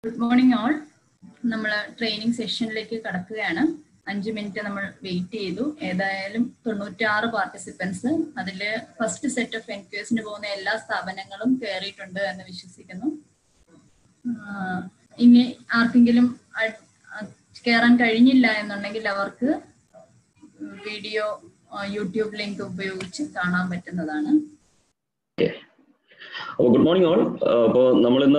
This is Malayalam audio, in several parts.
ഗുഡ് മോർണിംഗ് ഓൾ നമ്മൾ ട്രെയിനിങ് സെഷനിലേക്ക് കടക്കുകയാണ് അഞ്ച് മിനിറ്റ് നമ്മൾ വെയിറ്റ് ചെയ്തു ഏതായാലും തൊണ്ണൂറ്റാറ് പാർട്ടിസിപ്പൻസ് അതിൽ ഫസ്റ്റ് സെറ്റ് ഓഫ് എൻക്വയർസിന് പോകുന്ന എല്ലാ സ്ഥാപനങ്ങളും കയറിയിട്ടുണ്ട് എന്ന് വിശ്വസിക്കുന്നു ആഹ് ഇനി ആർക്കെങ്കിലും കയറാൻ കഴിഞ്ഞില്ല എന്നുണ്ടെങ്കിൽ അവർക്ക് വീഡിയോ യൂട്യൂബ് ലിങ്ക് ഉപയോഗിച്ച് കാണാൻ പറ്റുന്നതാണ് അപ്പോൾ ഗുഡ് മോർണിംഗ് ഓൾ അപ്പോൾ നമ്മളിന്ന്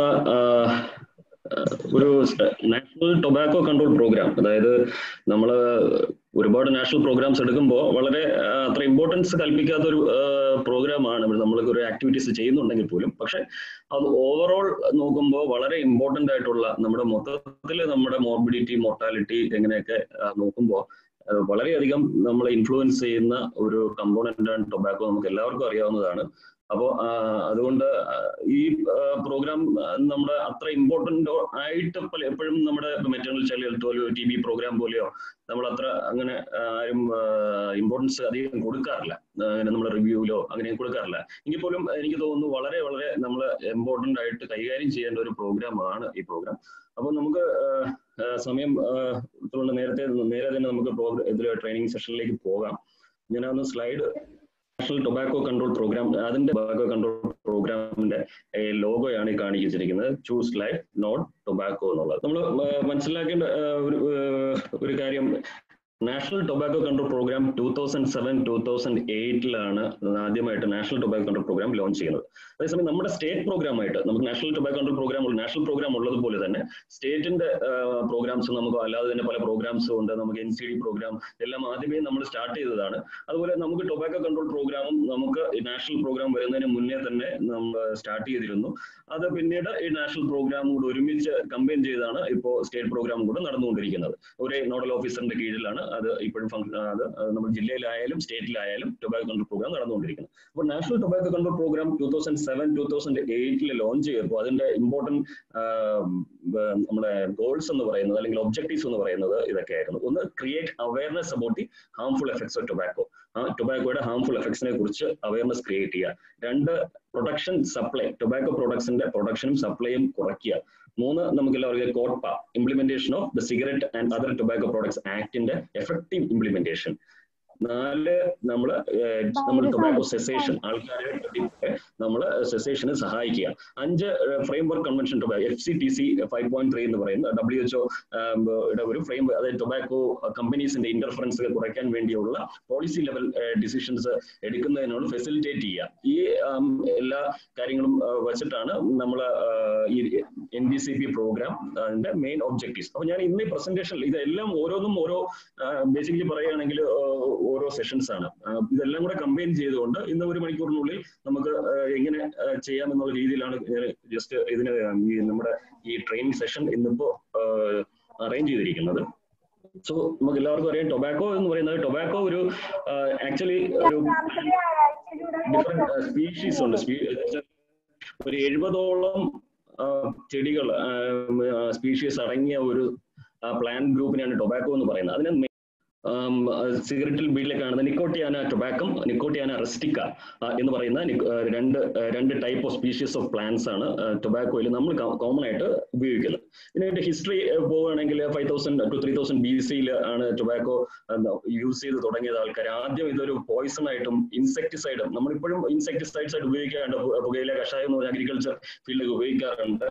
ഒരു നാഷണൽ ടൊബാക്കോ കൺട്രോൾ പ്രോഗ്രാം അതായത് നമ്മൾ ഒരുപാട് നാഷണൽ പ്രോഗ്രാംസ് എടുക്കുമ്പോൾ വളരെ അത്ര ഇമ്പോർട്ടൻസ് കൽപ്പിക്കാത്ത ഒരു പ്രോഗ്രാമാണ് നമ്മൾ ഒരു ആക്ടിവിറ്റീസ് ചെയ്യുന്നുണ്ടെങ്കിൽ പോലും പക്ഷെ അത് ഓവറോൾ നോക്കുമ്പോൾ വളരെ ഇമ്പോർട്ടൻ്റ് ആയിട്ടുള്ള നമ്മുടെ മൊത്തത്തിൽ നമ്മുടെ മോർബിഡിറ്റി മോർട്ടാലിറ്റി എങ്ങനെയൊക്കെ നോക്കുമ്പോൾ വളരെയധികം നമ്മളെ ഇൻഫ്ലുവൻസ് ചെയ്യുന്ന ഒരു കമ്പോണന്റ് ആണ് ടൊബാക്കോ നമുക്ക് എല്ലാവർക്കും അറിയാവുന്നതാണ് അപ്പോൾ അതുകൊണ്ട് ഈ പ്രോഗ്രാം നമ്മുടെ അത്ര ഇമ്പോർട്ടൻ്റ് ആയിട്ട് എപ്പോഴും നമ്മുടെ മെറ്റേണൽ ചൈൽഡ് ഹെൽത്ത് പോലെയോ ടി ബി പ്രോഗ്രാം പോലെയോ നമ്മൾ അത്ര അങ്ങനെ ആരും ഇമ്പോർട്ടൻസ് അധികം കൊടുക്കാറില്ല അങ്ങനെ നമ്മുടെ റിവ്യൂവിലോ അങ്ങനെ കൊടുക്കാറില്ല എങ്കിൽ പോലും എനിക്ക് തോന്നുന്നു വളരെ വളരെ നമ്മൾ ഇമ്പോർട്ടൻ്റ് ആയിട്ട് കൈകാര്യം ചെയ്യേണ്ട ഒരു പ്രോഗ്രാമാണ് ഈ പ്രോഗ്രാം അപ്പോൾ നമുക്ക് സമയം നേരത്തെ നേരെ തന്നെ നമുക്ക് പ്രോഗ്രാം ഇതിൽ ട്രെയിനിങ് സെഷനിലേക്ക് പോകാം ഞാൻ ഒന്ന് slide national tobacco control program അതിന്റെ ടൊബാക്കോ കൺട്രോൾ പ്രോഗ്രാമിന്റെ ലോഗോയാണ് ഈ കാണിച്ചിരിക്കുന്നത് ചൂസ് ലൈഫ് നോട്ട് ടൊബാക്കോ എന്നുള്ളത് നമ്മൾ മനസ്സിലാക്കേണ്ട ഒരു ഒരു കാര്യം national tobacco control program two thousand seven two thousand എയ്റ്റിലാണ് ആദ്യമായിട്ട് national tobacco control program launch ചെയ്യുന്നത് അതേസമയം നമ്മുടെ സ്റ്റേറ്റ് പ്രോഗ്രാം ആയിട്ട് നമുക്ക് national tobacco control program national program ഉള്ളതുപോലെ തന്നെ സ്റ്റേറ്റിന്റെ പ്രോഗ്രാംസ് നമുക്ക് അല്ലാതെ തന്നെ പല പ്രോഗ്രാംസും ഉണ്ട് നമുക്ക് എൻ സി ഡി പ്രോഗ്രാം എല്ലാം ആദ്യമേ നമ്മൾ സ്റ്റാർട്ട് ചെയ്തതാണ് അതുപോലെ നമുക്ക് ടൊബാക്കോ കൺട്രോൾ പ്രോഗ്രാമും നമുക്ക് നാഷണൽ പ്രോഗ്രാം വരുന്നതിന് മുന്നേ തന്നെ നമ്മൾ സ്റ്റാർട്ട് ചെയ്തിരുന്നു അത് പിന്നീട് ഈ നാഷണൽ പ്രോഗ്രാം കൂടെ ഒരുമിച്ച് കമ്പൈൻ ചെയ്താണ് ഇപ്പോൾ സ്റ്റേറ്റ് പ്രോഗ്രാം കൂടെ നടന്നുകൊണ്ടിരിക്കുന്നത് ഒരേ നോഡൽ ഓഫീസറിന്റെ കീഴിലാണ് അത് ഇപ്പോഴും ഫംഗ്ഷൻ അത് നമ്മുടെ ജില്ലയിലായാലും സ്റ്റേറ്റിലായാലും ടൊബാക്കോ കൺട്രോൾ പ്രോഗ്രാം നടന്നുകൊണ്ടിരിക്കുന്നത് അപ്പോൾ national tobacco control program two thousand seven two thousand എയ്റ്റിൽ ലോഞ്ച് ചെയ്തപ്പോൾ അതിന്റെ ഇമ്പോർട്ടൻറ്റ് നമ്മുടെ ഗോൾസ് എന്ന് പറയുന്നത് അല്ലെങ്കിൽ ഒബ്ജക്റ്റീവ്സ് എന്ന് പറയുന്നത് ഇതൊക്കെയായിരുന്നു ഒന്ന് create awareness about the harmful effects of tobacco ആ ടൊബാക്കോയുടെ ഹാംഫുൾ എഫക്ട്സിനെ കുറിച്ച് അവയർനെസ് ക്രിയേറ്റ് ചെയ്യുക രണ്ട് പ്രൊഡക്ഷൻ സപ്ലൈ ടൊബാക്കോ പ്രൊഡക്ട്സിന്റെ പ്രൊഡക്ഷനും സപ്ലൈയും കുറയ്ക്കുക മൂന്ന് നമുക്ക് എല്ലാവർക്കും COTPA implementation of the cigarette and other tobacco products ആക്ടിന്റെ എഫക്റ്റീവ് ഇംപ്ലിമെന്റേഷൻ നാല് നമ്മൾ നമ്മൾ ടൊബാക്കോ സെസേഷൻ ആൾക്കാരെ നമ്മൾ സെസേഷന് സഹായിക്കുക അഞ്ച് framework convention tobacco F C T C five point three എന്ന് പറയുന്ന ഡബ്ല്യു എച്ച്ഒ ഒരു ഫ്രെയിം അതായത് ടൊബാക്കോ കമ്പനീസിന്റെ ഇന്റർഫറൻസ് കുറയ്ക്കാൻ വേണ്ടിയുള്ള പോളിസി ലെവൽ ഡിസിഷൻസ് എടുക്കുന്നതിനോട് ഫെസിലിറ്റേറ്റ് ചെയ്യുക ഈ എല്ലാ കാര്യങ്ങളും വെച്ചിട്ടാണ് നമ്മൾ ഈ N B C P program അതിന്റെ മെയിൻ ഒബ്ജക്റ്റീവ്സ് അപ്പൊ ഞാൻ ഇന്ന് ഈ പ്രസന്റേഷനിൽ ഇതെല്ലാം ഓരോന്നും ഓരോ ബേസിക്കലി പറയുകയാണെങ്കിൽ ഓരോ സെഷൻസ് ആണ് ഇതെല്ലാം കൂടെ കമ്പൈൻ ചെയ്തുകൊണ്ട് ഇന്ന് ഒരു മണിക്കൂറിനുള്ളിൽ നമുക്ക് എങ്ങനെ ചെയ്യാം എന്നുള്ള രീതിയിലാണ് ജസ്റ്റ് ഇതിന് ഈ നമ്മുടെ ഈ ട്രെയിനിങ് സെഷൻ ഇന്നിപ്പോ അറേഞ്ച് ചെയ്തിരിക്കുന്നത് സോ നമുക്ക് എല്ലാവർക്കും അറിയാം ടൊബാക്കോ എന്ന് പറയുന്നത് ടൊബാക്കോ ഒരു ആക്ച്വലി ഒരു ഡിഫറെന്റ് സ്പീഷീസ് ഉണ്ട് ഒരു എഴുപതോളം ചെടികൾ സ്പീഷീസ് അടങ്ങിയ ഒരു പ്ലാന്റ് ഗ്രൂപ്പിനെയാണ് ടൊബാക്കോ എന്ന് പറയുന്നത് അതിന് സിഗരറ്റിൽ ബീഡിലെ കാണുന്ന നിക്കോട്ടിയാന ടൊബാക്കം നിക്കോട്ടിയാന റെസ്റ്റിക്ക എന്ന് പറയുന്ന രണ്ട് രണ്ട് type of species of plants ആണ് ടൊബാക്കോയിൽ നമ്മൾ കോമൺ ആയിട്ട് ഉപയോഗിക്കുന്നത് ഇതിന്റെ ഹിസ്റ്ററി പോവുകയാണെങ്കിൽ five thousand to three thousand B സിയിൽ ആണ് ടൊബാക്കോ യൂസ് ചെയ്ത് തുടങ്ങിയത് ആൾക്കാർ ആദ്യം ഇതൊരു പോയിസൺ ആയിട്ടും ഇൻസെക്ടിസൈഡും നമ്മളിപ്പോഴും ഇൻസെക്ടിസൈഡ്സ് ആയിട്ട് ഉപയോഗിക്കാറുണ്ട് പുകയില കഷായം എന്ന് പറഞ്ഞ അഗ്രികൾച്ചർ ഫീൽഡിൽ ഉപയോഗിക്കാറുണ്ട്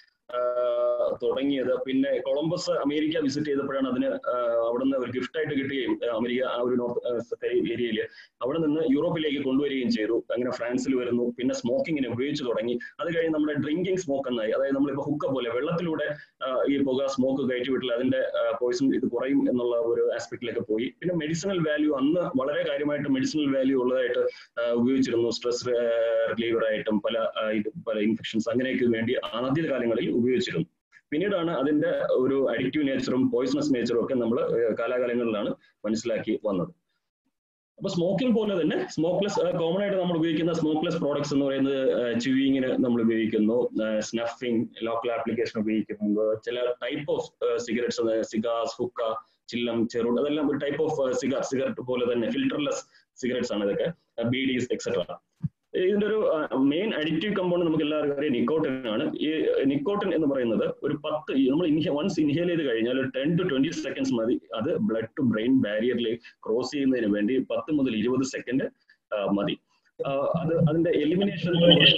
തുടങ്ങിയത് പിന്നെ കൊളംബസ് അമേരിക്ക വിസിറ്റ് ചെയ്തപ്പോഴാണ് അതിന് അവിടെ നിന്ന് ഒരു ഗിഫ്റ്റ് ആയിട്ട് കിട്ടുകയും അമേരിക്ക ആ ഒരു നോർത്ത് ഏരിയയിൽ അവിടെ നിന്ന് യൂറോപ്പിലേക്ക് കൊണ്ടുവരികയും ചെയ്തു അങ്ങനെ ഫ്രാൻസിൽ വരുന്നു പിന്നെ സ്മോക്കിങ്ങിനെ ഉപയോഗിച്ച് തുടങ്ങി അത് കഴിഞ്ഞ് നമ്മുടെ ഡ്രിങ്കിങ് സ്മോക്ക് എന്നായി അതായത് നമ്മളിപ്പോൾ ഹുക്ക പോലെ വെള്ളത്തിലൂടെ ഈ പുക സ്മോക്ക് കയറ്റി വിട്ടില്ല അതിന്റെ പോയിസൺ ഇത് കുറയും എന്നുള്ള ഒരു ആസ്പെക്റ്റിലേക്ക് പോയി പിന്നെ മെഡിസിനൽ വാല്യൂ അന്ന് വളരെ കാര്യമായിട്ട് മെഡിസിനൽ വാല്യൂ ഉള്ളതായിട്ട് ഉപയോഗിച്ചിരുന്നു സ്ട്രെസ് റിലീവർ ആയിട്ടും പല പല ഇൻഫെക്ഷൻസ് അങ്ങനെയൊക്കെ വേണ്ടി ആദ്യ കാലങ്ങളിൽ ഉപയോഗിച്ചിരുന്നു പിന്നീടാണ് അതിന്റെ ഒരു അഡിക്റ്റീവ് നേച്ചറും പോയിസണസ് നേച്ചറും ഒക്കെ നമ്മൾ കാലാകാലങ്ങളിലാണ് മനസ്സിലാക്കി വന്നത് അപ്പൊ സ്മോക്കിംഗ് പോലെ തന്നെ സ്മോക്ക്ലെസ് കോമൺ ആയിട്ട് നമ്മൾ ഉപയോഗിക്കുന്ന സ്മോക്ക്ലെസ് പ്രോഡക്ട്സ് എന്ന് പറയുന്നത് ച്യൂയിങ്ങിന് നമ്മൾ ഉപയോഗിക്കുന്നു സ്നഫിംഗ് ലോക്കൽ ആപ്ലിക്കേഷൻ ഉപയോഗിക്കുന്നു ചില ടൈപ്പ് ഓഫ് സിഗരറ്റ്സ് സിഗാസ് ഹുക്ക ചില്ലം ചെറുട് അതെല്ലാം ഒരു ടൈപ്പ് ഓഫ് സിഗാർ സിഗരറ്റ് പോലെ തന്നെ ഫിൽറ്റർലെസ് സിഗരറ്റ്സ് ആണ് ഇതൊക്കെ ബീഡീസ് എക്സെട്ര ഇതിന്റെ ഒരു മെയിൻ അഡിക്റ്റീവ് കമ്പൗണ്ട് നമുക്ക് എല്ലാവർക്കും അറിയാം നിക്കോട്ടിൻ ആണ് ഈ നിക്കോട്ടിൻ എന്ന് പറയുന്നത് ഒരു പത്ത് നമ്മൾ ഇൻഹേ വൺസ് ഇൻഹേൽ ചെയ്ത് കഴിഞ്ഞാൽ ഒരു ടെൻ ടു ട്വന്റി സെക്കൻഡ്സ് മതി അത് ബ്ലഡ് ടു ബ്രെയിൻ ബാരിയറിലേക്ക് ക്രോസ് ചെയ്യുന്നതിന് വേണ്ടി പത്ത് മുതൽ ഇരുപത് സെക്കൻഡ് മതി അത് അതിന്റെ elimination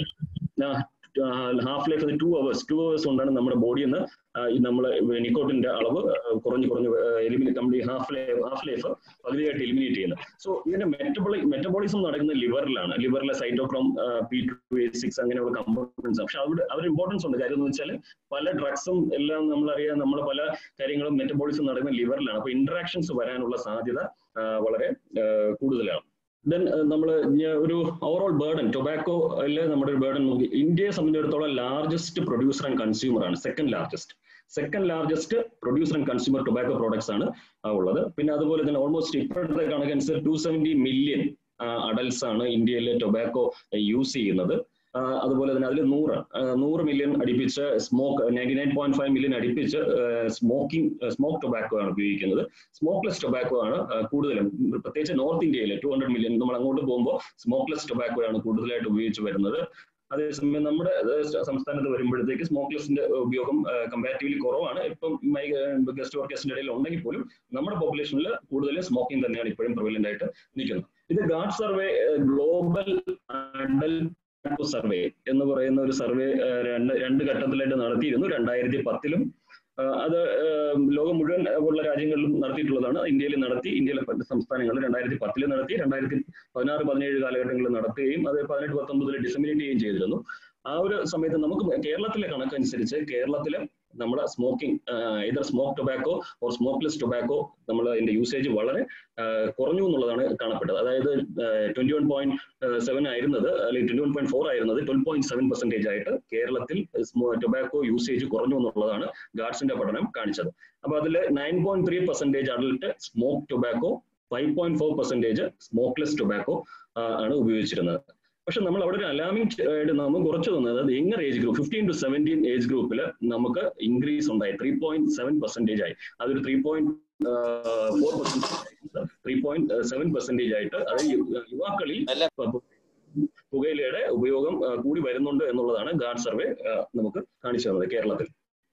half life two hours two hours കൊണ്ടാണ് നമ്മുടെ ബോഡിയിൽ നിന്ന് നമ്മൾ നിക്കോട്ടിന്റെ അളവ് കുറഞ്ഞു കുറഞ്ഞ് eliminate complete half life half life പകുതിയായിട്ട് എലിമിനേറ്റ് ചെയ്യുന്നത് സോ ഇതിന്റെ മെറ്റബോളി മെറ്റബോളിസം നടക്കുന്നത് ലിവറിലാണ് ലിവറിലെ cytochrome P two A six അങ്ങനെയുള്ള കമ്പോണൻസ് പക്ഷെ അവിടെ അവർ ഇമ്പോർട്ടൻസ് ഉണ്ട് കാര്യം എന്ന് വെച്ചാൽ പല ഡ്രഗ്സും എല്ലാം നമ്മളറിയാം നമ്മൾ പല കാര്യങ്ങളും മെറ്റബോളിസം നടക്കുന്ന ലിവറിലാണ് അപ്പൊ ഇന്ററാക്ഷൻസ് വരാനുള്ള സാധ്യത വളരെ കൂടുതലാണ് ദെൻ നമ്മൾ ഒരു ഓവറോൾ ബേർഡൻ ടൊബാക്കോ നമ്മുടെ ഒരു ബേർഡൻ നോക്കി ഇന്ത്യയെ സംബന്ധിച്ചിടത്തോളം ലാർജസ്റ്റ് പ്രൊഡ്യൂസർ ആൻഡ് കൺസ്യൂമർ ആണ് second largest second largest producer and consumer tobacco products ആണ് ഉള്ളത് പിന്നെ അതുപോലെ തന്നെ ഓൾമോസ്റ്റ് ഇപ്പോഴത്തെ കണക്കനുസരിച്ച് ടു സെവൻറ്റി മില്യൺ അഡൽട്സ് ആണ് ഇന്ത്യയിൽ ടൊബാക്കോ യൂസ് ചെയ്യുന്നത് അതുപോലെ തന്നെ അതിൽ നൂറ് നൂറ് മില്യൺ അടുപ്പിച്ച് smoke ninety nine point five million അടുപ്പിച്ച് സ്മോക്കിംഗ് സ്മോക്ക് ടൊബാക്കോ ആണ് ഉപയോഗിക്കുന്നത് സ്മോക്ക്ലെസ് ടൊബാക്കോ ആണ് കൂടുതലും പ്രത്യേകിച്ച് നോർത്ത് ഇന്ത്യയിൽ ടു ഹൺഡ്രഡ് മില്യൺ നമ്മൾ അങ്ങോട്ട് പോകുമ്പോൾ സ്മോക്ക്ലെസ് ടൊബാക്കോ ആണ് കൂടുതലായിട്ട് ഉപയോഗിച്ച് വരുന്നത് അതേസമയം നമ്മുടെ സംസ്ഥാനത്ത് വരുമ്പോഴത്തേക്ക് സ്മോക്ക്ലെസിന്റെ ഉപയോഗം കമ്പാരിറ്റീവ്ലി കുറവാണ് ഇപ്പം മൈ ഗസ്റ്റ് വർക്കേഴ്സിന്റെ ഇടയിൽ ഉണ്ടെങ്കിൽ പോലും നമ്മുടെ പോപ്പുലേഷനിൽ കൂടുതൽ സ്മോക്കിംഗ് തന്നെയാണ് ഇപ്പോഴും പ്രിവലന്റ് ആയിട്ട് നിൽക്കുന്നത് ഇത് ഗാഡ് സർവേ ഗ്ലോബൽ അഡൽ സർവേ എന്ന് പറയുന്ന ഒരു സർവേ രണ്ട് രണ്ട് ഘട്ടത്തിലായിട്ട് നടത്തിയിരുന്നു രണ്ടായിരത്തി പത്തിലും അത് ലോകം മുഴുവൻ ഉള്ള രാജ്യങ്ങളിലും നടത്തിയിട്ടുള്ളതാണ് ഇന്ത്യയിൽ നടത്തി ഇന്ത്യയിലെ സംസ്ഥാനങ്ങളിൽ രണ്ടായിരത്തി പത്തിൽ നടത്തി രണ്ടായിരത്തി പതിനാറ് പതിനേഴ് കാലഘട്ടങ്ങളിൽ നടത്തുകയും അത് പതിനെട്ട് പത്തൊമ്പതിൽ ഡിസമിനേറ്റ് ചെയ്യുകയും ചെയ്തിരുന്നു ആ ഒരു സമയത്ത് നമുക്ക് കേരളത്തിലെ കണക്കനുസരിച്ച് കേരളത്തിലെ നമ്മുടെ smoking either smoke tobacco or smokeless tobacco നമ്മൾ അതിന്റെ യൂസേജ് വളരെ കുറഞ്ഞു എന്നുള്ളതാണ് കാണപ്പെട്ടത് അതായത് ട്വന്റി വൺ പോയിന്റ് സെവൻ ആയിരുന്നത് അല്ലെങ്കിൽ ട്വന്റി വൺ പോയിന്റ് ഫോർ ആയിരുന്നത് ട്വൽവ് പോയിന്റ് സെവൻ പെർസെന്റേജ് ആയിട്ട് കേരളത്തിൽ ടൊബാക്കോ യൂസേജ് കുറഞ്ഞു എന്നുള്ളതാണ് ഗാർഡ്സിന്റെ പഠനം കാണിച്ചത് അപ്പൊ അതിൽ nine point three percentage adult smoke tobacco five point four percentage smokeless tobacco ആണ് ഉപയോഗിച്ചിരുന്നത് പക്ഷെ നമ്മൾ അവിടെ ഒരു അലാമിംഗ് ആയിട്ട് നമുക്ക് കുറച്ച് തന്നത് അത് younger age group fifteen to seventeen age ഗ്രൂപ്പിൽ നമുക്ക് ഇൻക്രീസ് ഉണ്ടായി ത്രീ പോയിന്റ് സെവൻ പെർസെന്റേജ് ആയി അതൊരു three point four percentage three point seven percentage ആയിട്ട് അത് യുവാക്കളിൽ പുകയിലയുടെ ഉപയോഗം കൂടി വരുന്നുണ്ട് എന്നുള്ളതാണ് ഗാർഡ് സർവേ നമുക്ക് കാണിച്ചു തന്നത് കേരളത്തിൽ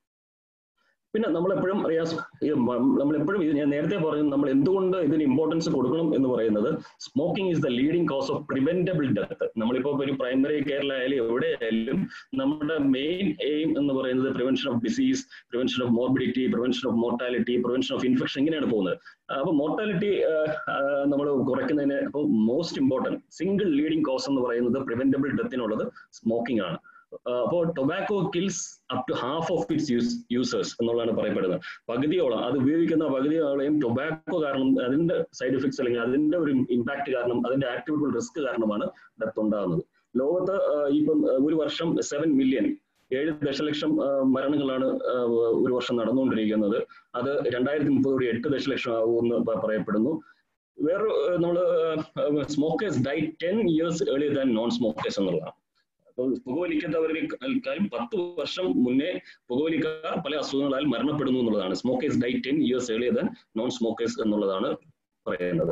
പിന്നെ നമ്മളെപ്പോഴും അറിയാം നമ്മളെപ്പോഴും ഇത് ഞാൻ നേരത്തെ പറഞ്ഞു നമ്മൾ എന്തുകൊണ്ട് ഇതിന് ഇമ്പോർട്ടൻസ് കൊടുക്കണം എന്ന് പറയുന്നത് smoking is the leading cause of preventable death നമ്മളിപ്പോ ഒരു പ്രൈമറി കെയറിൽ ആയാലും എവിടെയായാലും നമ്മുടെ മെയിൻ എയിം എന്ന് പറയുന്നത് prevention of disease prevention of morbidity prevention of mortality prevention of infection ഇങ്ങനെയാണ് പോകുന്നത് അപ്പൊ മോർട്ടാലിറ്റി നമ്മൾ കുറയ്ക്കുന്നതിന് അപ്പോൾ most important single leading cause എന്ന് പറയുന്നത് പ്രിവെന്റബിൾ ഡെത്തിനുള്ളത് സ്മോക്കിംഗ് ആണ് അപ്പോൾ tobacco kills up to half of its use users എന്നുള്ളതാണ് പറയപ്പെടുന്നത് പകുതിയോളം അത് ഉപയോഗിക്കുന്ന പകുതിയോളെയും ടൊബാക്കോ കാരണം അതിന്റെ സൈഡ് എഫക്ട്സ് അല്ലെങ്കിൽ അതിന്റെ ഒരു ഇമ്പാക്ട് കാരണം അതിന്റെ ആക്ടിവിറ്റി റിസ്ക് കാരണമാണ് ഡെത്ത് ഉണ്ടാകുന്നത് ലോകത്ത് ഇപ്പം ഒരു വർഷം സെവൻ മില്യൺ ഏഴ് ദശലക്ഷം മരണങ്ങളാണ് ഒരു വർഷം നടന്നുകൊണ്ടിരിക്കുന്നത് അത് രണ്ടായിരത്തി മുപ്പതോടെ എട്ട് ദശലക്ഷം ആകുമെന്ന് പറയപ്പെടുന്നു വേറെ നമ്മൾ smokers die ten years earlier than non smokers എന്നുള്ളതാണ് പുകവലിക്കാത്തവർക്കാളും പത്ത് വർഷം മുന്നേ പുകവലിക്കാർ പല അസുഖങ്ങളാൽ മരണപ്പെടുന്നു എന്നുള്ളതാണ് smokers die ten years earlier than non smokers എന്നുള്ളതാണ് പറയുന്നത്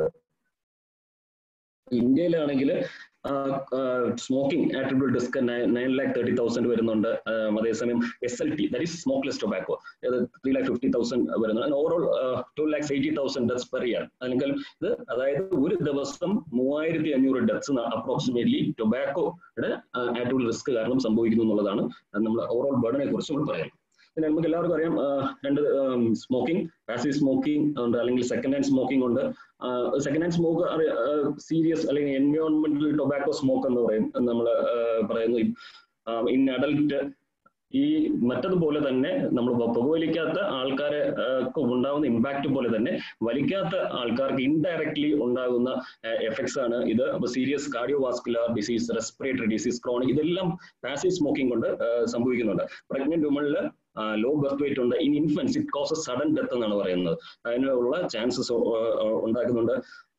ഇന്ത്യയിലാണെങ്കിൽ smoking attribute risk nine lakh thirty thousand വരുന്നുണ്ട് അതേസമയം S L T that is smokeless tobacco അത് ത്രീ ലാക്ക് ഫിഫ്റ്റി തൗസൻഡ് വരുന്നുണ്ട് overall two lakhs eighty thousand deaths per year അല്ലെങ്കിൽ ഇത് അതായത് ഒരു ദിവസം മൂവായിരത്തി അഞ്ഞൂറ് ഡെത്ത്സ് അപ്രോക്സിമേറ്റ്ലി ടൊബാക്കോയുടെ ആട്രിബ്യൂട്ട് റിസ്ക് കാരണം സംഭവിക്കുന്നു എന്നുള്ളതാണ് നമ്മൾ ഓവറോൾ ബേർഡിനെ കുറിച്ച് നമ്മൾ പറയാം പിന്നെ നമുക്ക് എല്ലാവർക്കും അറിയാം രണ്ട് സ്മോക്കിംഗ് പാസീവ് സ്മോക്കിംഗ് ഉണ്ട് അല്ലെങ്കിൽ സെക്കൻഡ് ഹാൻഡ് സ്മോക്കിംഗ് ഉണ്ട് സെക്കൻഡ് ഹാൻഡ് സ്മോക്ക് സീരിയസ് അല്ലെങ്കിൽ എൻവയോൺമെന്റൽ ടൊബാക്കോ സ്മോക്ക് എന്ന് പറയും നമ്മൾ പറയുന്നു ഇൻ അഡൽട്ട് ഈ മറ്റതുപോലെ തന്നെ നമ്മൾ പുകവലിക്കാത്ത ആൾക്കാരെ ഉണ്ടാകുന്ന ഇമ്പാക്ട് പോലെ തന്നെ വലിക്കാത്ത ആൾക്കാർക്ക് ഇൻഡയറക്ട്ലി ഉണ്ടാകുന്ന എഫക്ട്സ് ആണ് ഇത് അപ്പൊ serious cardio vascular disease respiratory disease chronic ഇതെല്ലാം പാസീവ് സ്മോക്കിംഗ് കൊണ്ട് സംഭവിക്കുന്നുണ്ട് പ്രഗ്നന്റ് വുമണിൽ ലോ ബർത്ത് വെയിറ്റ് ഉണ്ട് in infants it causes sudden death എന്നാണ് പറയുന്നത് അതിനുള്ള ചാൻസസ് ഉണ്ടാക്കുന്നുണ്ട്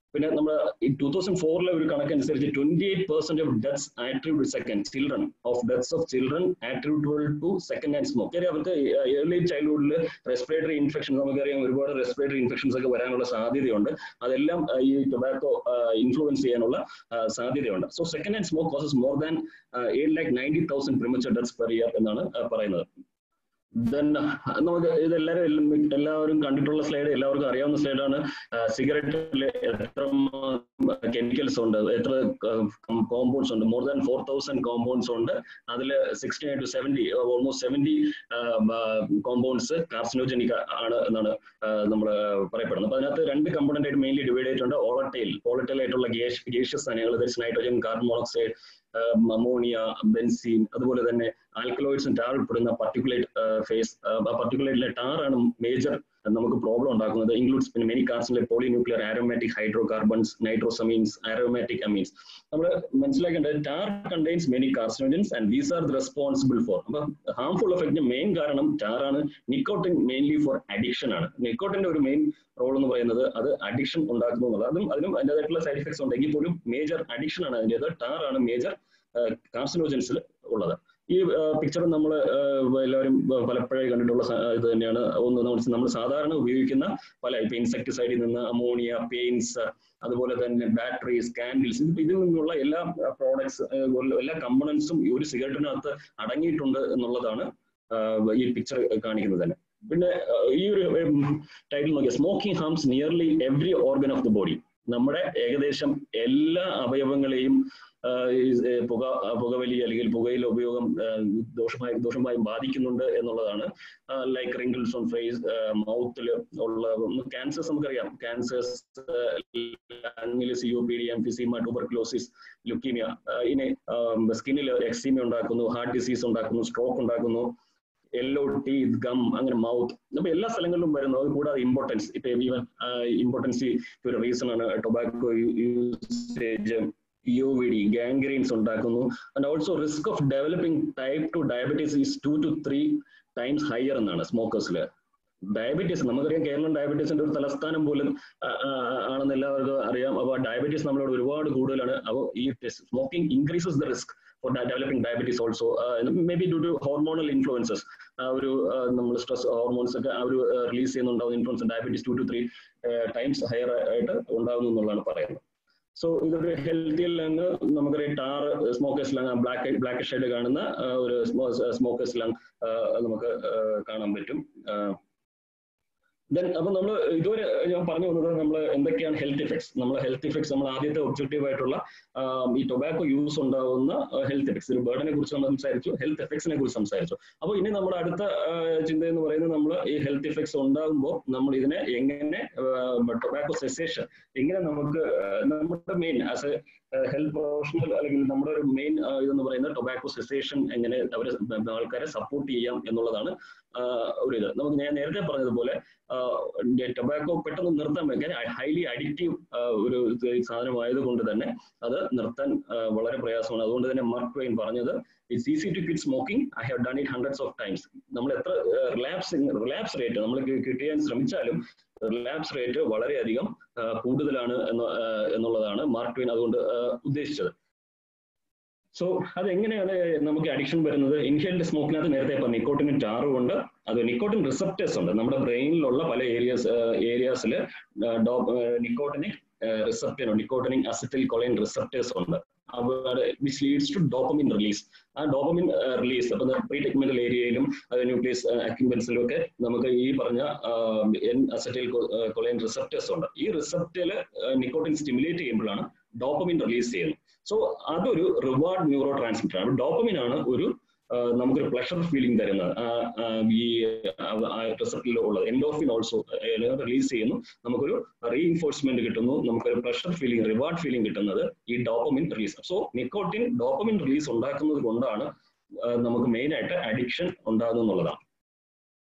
പിന്നെ നമ്മൾ ടൂ തൗസൻഡ് ഫോറിലെ ഒരു കണക്കനുസരിച്ച് twenty eight percent of deaths attribute second children of deaths of children attributable to second hand smoke കാര്യം അവർക്ക് ഏർലി ചൈൽഡ്ഹുഡിൽ റെസ്പിറേറ്ററി ഇൻഫെക്ഷൻ നമുക്കറിയാം ഒരുപാട് റെസ്പിറേറ്ററി ഇൻഫെക്ഷൻസ് ഒക്കെ വരാനുള്ള സാധ്യതയുണ്ട് അതെല്ലാം ഈ ടൊബാക്കോ ഇൻഫ്ലുവൻസ് ചെയ്യാനുള്ള സാധ്യതയുണ്ട് so second hand smoke causes more than eight lakh ninety thousand premature deaths per year എന്നാണ് പറയുന്നത് ദെൻ നമുക്ക് ഇതെല്ലാവരും എല്ലാവരും കണ്ടിട്ടുള്ള സ്ലൈഡ് എല്ലാവർക്കും അറിയാവുന്ന സ്ലൈഡാണ് സിഗരറ്റിൽ എത്ര കെമിക്കൽസ് ഉണ്ട് എത്ര കോമ്പൗണ്ട്സ് ഉണ്ട് more than four thousand compounds ഉണ്ട് അതിൽ sixty two seventy almost seventy compounds carcinogenic ആണ് എന്നാണ് നമ്മൾ പറയപ്പെടുന്നത് അപ്പൊ അതിനകത്ത് രണ്ട് കമ്പോണന്റ് ആയിട്ട് മെയിൻലി ഡിവൈഡ് ചെയ്തിട്ടുണ്ട് ഓളട്ടൈൽ ഓളട്ടൈൽ ആയിട്ടുള്ള ഗേഷ് ഗേഷ്യസ് സാധനങ്ങൾ nitrogen carbon monoxide ammonia benzene അതുപോലെ തന്നെ ആൽക്കലോയിഡ്സും ടാർ ഉൾപ്പെടുന്ന പർട്ടിക്കുലേറ്റ് ഫേസ് പർട്ടിക്കുലേറ്റിലെ ടാർ ആണ് മേജർ നമുക്ക് പ്രോബ്ലം ഉണ്ടാക്കുന്നത് ഇൻക്ലൂഡ്സ് പിന്നെ മെനി കാർസിലെ polynuclear aromatic hydrocarbons nitrosamines aromatic amines നമ്മൾ മനസ്സിലാക്കേണ്ടത് tar contains many carcinogens and these are the responsible for അപ്പൊ ഹാംഫുൾ എഫക്റ്റിന് മെയിൻ കാരണം ടാർ ആണ് നിക്കോട്ടിൻ മെയിൻലി ഫോർ അഡിക്ഷൻ ആണ് നിക്കോട്ടിന്റെ ഒരു മെയിൻ റോൾ എന്ന് പറയുന്നത് അത് അഡിക്ഷൻ ഉണ്ടാക്കുന്നു എന്നുള്ളത് അതും അതിനും അതിൻ്റെതായിട്ടുള്ള സൈഡ് എഫക്ട്സ് ഉണ്ടെങ്കിൽ പോലും മേജർ അഡിക്ഷൻ ആണ് അതിൻ്റെത് ടാർ ആണ് മേജർ കാർസിനോജൻസിൽ ഉള്ളത് ഈ പിക്ചർ നമ്മൾ എല്ലാവരും പലപ്പോഴായി കണ്ടിട്ടുള്ള ഇത് തന്നെയാണ് ഒന്ന് നമ്മൾ സാധാരണ ഉപയോഗിക്കുന്ന പല ഇപ്പൊ ഇൻസെക്ടിസൈഡിൽ നിന്ന് അമോണിയ പെയിൻസ് അതുപോലെ തന്നെ ബാറ്ററീസ് കാൻഡിൽസ് ഇതിൽ നിന്നുള്ള എല്ലാ പ്രോഡക്ട്സ് എല്ലാ കമ്പണൻസും ഈ ഒരു സിഗരറ്റിനകത്ത് അടങ്ങിയിട്ടുണ്ട് എന്നുള്ളതാണ് ഈ പിക്ചർ കാണിക്കുന്നത് തന്നെ പിന്നെ ഈ ഒരു ടൈറ്റിൽ നോക്കിയാൽ smoking harms nearly every organ of the body നമ്മുടെ ഏകദേശം എല്ലാ അവയവങ്ങളെയും പുക പുകവലി അല്ലെങ്കിൽ പുകയിലെ ഉപയോഗം ദോഷമായി ദോഷമായി ബാധിക്കുന്നുണ്ട് എന്നുള്ളതാണ് ലൈക്ക് റിങ്കിൾസ് ഓൺ ഫേസ് മൗത്തിൽ ഉള്ള ക്യാൻസേഴ്സ് നമുക്കറിയാം ക്യാൻസേഴ്സ് ലങ്ങിൽ C O P D emphysema tuberculosis leukaemia ഇനി സ്കിന്നിൽ എക്സീമിയ ഉണ്ടാക്കുന്നു ഹാർട്ട് ഡിസീസ് ഉണ്ടാക്കുന്നു സ്ട്രോക്ക് ഉണ്ടാക്കുന്നു യെല്ലോ ടീത്ത് ഗം അങ്ങനെ മൗത്ത് അപ്പൊ എല്ലാ സ്ഥലങ്ങളിലും വരുന്നു അത് കൂടാതെ ഇമ്പോർട്ടൻസ് ഇപ്പൊ ഈവൻ ഇമ്പോർട്ടൻസി ഒരു റീസൺ ആണ് tobacco usage U V D gangrenes ഉണ്ടാക്കുന്നു and also risk of developing type two diabetes is two two three times higher എന്നാണ് സ്മോക്കേഴ്സിൽ ഡയബറ്റീസ് നമുക്കറിയാം കേരളം ഡയബറ്റീസിന്റെ ഒരു തലസ്ഥാനം പോലും ആണെന്ന് എല്ലാവർക്കും അറിയാം അപ്പോൾ ഡയബറ്റീസ് നമ്മളോട് ഒരുപാട് കൂടുതലാണ് അപ്പോൾ ഈ smoking increases the risk for developing diabetes also may be due to hormonal influences ആ ഒരു നമ്മൾ സ്ട്രെസ് ഹോർമോൺസ് ഒക്കെ ആ ഒരു റിലീസ് ചെയ്യുന്നുണ്ടാവുന്ന influence diabetes two two three times higher ആയിട്ട് ഉണ്ടാകുന്നു എന്നുള്ളതാണ് പറയുന്നത് സോ ഇതൊരു ഹെൽത്തി ലങ് നമുക്കറിയാം tar smokers lung black black shade കാണുന്ന ഒരു സ്മോക്കേഴ്സ് ലങ് നമുക്ക് കാണാൻ പറ്റും ദെൻ അപ്പൊ നമ്മൾ ഇതുവരെ ഞാൻ പറഞ്ഞു വന്നത് നമ്മൾ എന്തൊക്കെയാണ് ഹെൽത്ത് ഇഫക്ട്സ് നമ്മൾ ഹെൽത്ത് ഇഫക്ട്സ് നമ്മൾ ആദ്യത്തെ ഒബ്ജക്റ്റീവ് ആയിട്ടുള്ള ഈ ടൊബാക്കോ യൂസ് ഉണ്ടാവുന്ന ഹെൽത്ത് എഫക്ട്സ് ഒരു ബേർഡിനെ കുറിച്ച് നമ്മൾ സംസാരിച്ചു ഹെൽത്ത് എഫക്ട്സിനെ കുറിച്ച് സംസാരിച്ചു അപ്പോൾ ഇനി നമ്മുടെ അടുത്ത ചിന്ത എന്ന് പറയുന്നത് നമ്മൾ ഈ ഹെൽത്ത് ഇഫക്ട്സ് ഉണ്ടാകുമ്പോൾ നമ്മൾ ഇതിനെ എങ്ങനെ ടൊബാക്കോ സെസേഷൻ എങ്ങനെ നമുക്ക് നമ്മുടെ main as a health professional അല്ലെങ്കിൽ നമ്മുടെ ഒരു മെയിൻ ഇതെന്ന് പറയുന്നത് ടൊബാക്കോ സെസേഷൻ എങ്ങനെ അവരെ ആൾക്കാരെ സപ്പോർട്ട് ചെയ്യാം എന്നുള്ളതാണ് ഒരു ഇത് നമുക്ക് ഞാൻ നേരത്തെ പറഞ്ഞതുപോലെ ടൊബാക്കോ പെട്ടെന്ന് നിർത്താൻ വെക്കാൻ ഹൈലി അഡിക്റ്റീവ് ഒരു സാധനമായതുകൊണ്ട് തന്നെ അത് നിർത്താൻ വളരെ പ്രയാസമാണ് അതുകൊണ്ട് തന്നെ മാർക്ക് ട്വൈൻ പറഞ്ഞത് it's easy to quit smoking I have done it hundreds of times നമ്മൾ എത്ര റിലാപ്സ് റിലാപ്സ് റേറ്റ് നമ്മൾ കിട്ടിയാൻ ശ്രമിച്ചാലും റിലാപ്സ് റേറ്റ് വളരെയധികം കൂടുതലാണ് എന്ന് എന്നുള്ളതാണ് മാർക്ക് ട്വൈൻ അതുകൊണ്ട് ഉദ്ദേശിച്ചത് സോ അതെങ്ങനെയാണ് നമുക്ക് അഡിക്ഷൻ വരുന്നത് ഇൻഹേൽഡ് സ്മോക്കിനകത്ത് നേരത്തെ ഇപ്പൊ നിക്കോട്ടിന് ടാറും ഉണ്ട് അത് നിക്കോട്ടിൻ റിസപ്റ്റേഴ്സ് ഉണ്ട് നമ്മുടെ ബ്രെയിനിലുള്ള പല ഏരിയസ് ഏരിയാസിൽ nicotinic receptor nicotinic acetylcholine receptors ഉണ്ട് അവിടെ which leads to dopamine release ആ ഡോപ്പമിൻ റിലീസ് അപ്പൊ പ്രീ ടെക്നിക്കൽ ഏരിയയിലും ന്യൂക്ലിയസ് അക്യുമെന്റ്സിലും ഒക്കെ നമുക്ക് ഈ പറഞ്ഞ എൻ അസറ്റൈൽ കൊളൈൻ റിസപ്റ്റേഴ്സ് ഉണ്ട് ഈ റിസപ്റ്ററിൽ നിക്കോട്ടിൻ സ്റ്റിമുലേറ്റ് ചെയ്യുമ്പോഴാണ് ഡോപ്പമിൻ റിലീസ് ചെയ്യുന്നത് സോ അതൊരു റിവാർഡ് ന്യൂറോ ട്രാൻസ്മിറ്റർ ആണ് ഡോപ്പമിൻ ആണ് ഒരു നമുക്കൊരു പ്ലഷർ ഫീലിംഗ് തരുന്നത് ഈ റിസപ്റ്റിൽ ഉള്ളത് എൻഡോഫിൻ ഓൾസോ റിലീസ് ചെയ്യുന്നു നമുക്കൊരു റീഇൻഫോഴ്സ്മെന്റ് കിട്ടുന്നു നമുക്കൊരു പ്ലഷർ ഫീലിംഗ് റിവാർഡ് ഫീലിംഗ് കിട്ടുന്നത് ഈ dopamine release so nicotine dopamine release ഉണ്ടാക്കുന്നത് കൊണ്ടാണ് നമുക്ക് മെയിൻ ആയിട്ട് അഡിക്ഷൻ ഉണ്ടാകുന്നു എന്നുള്ളതാണ്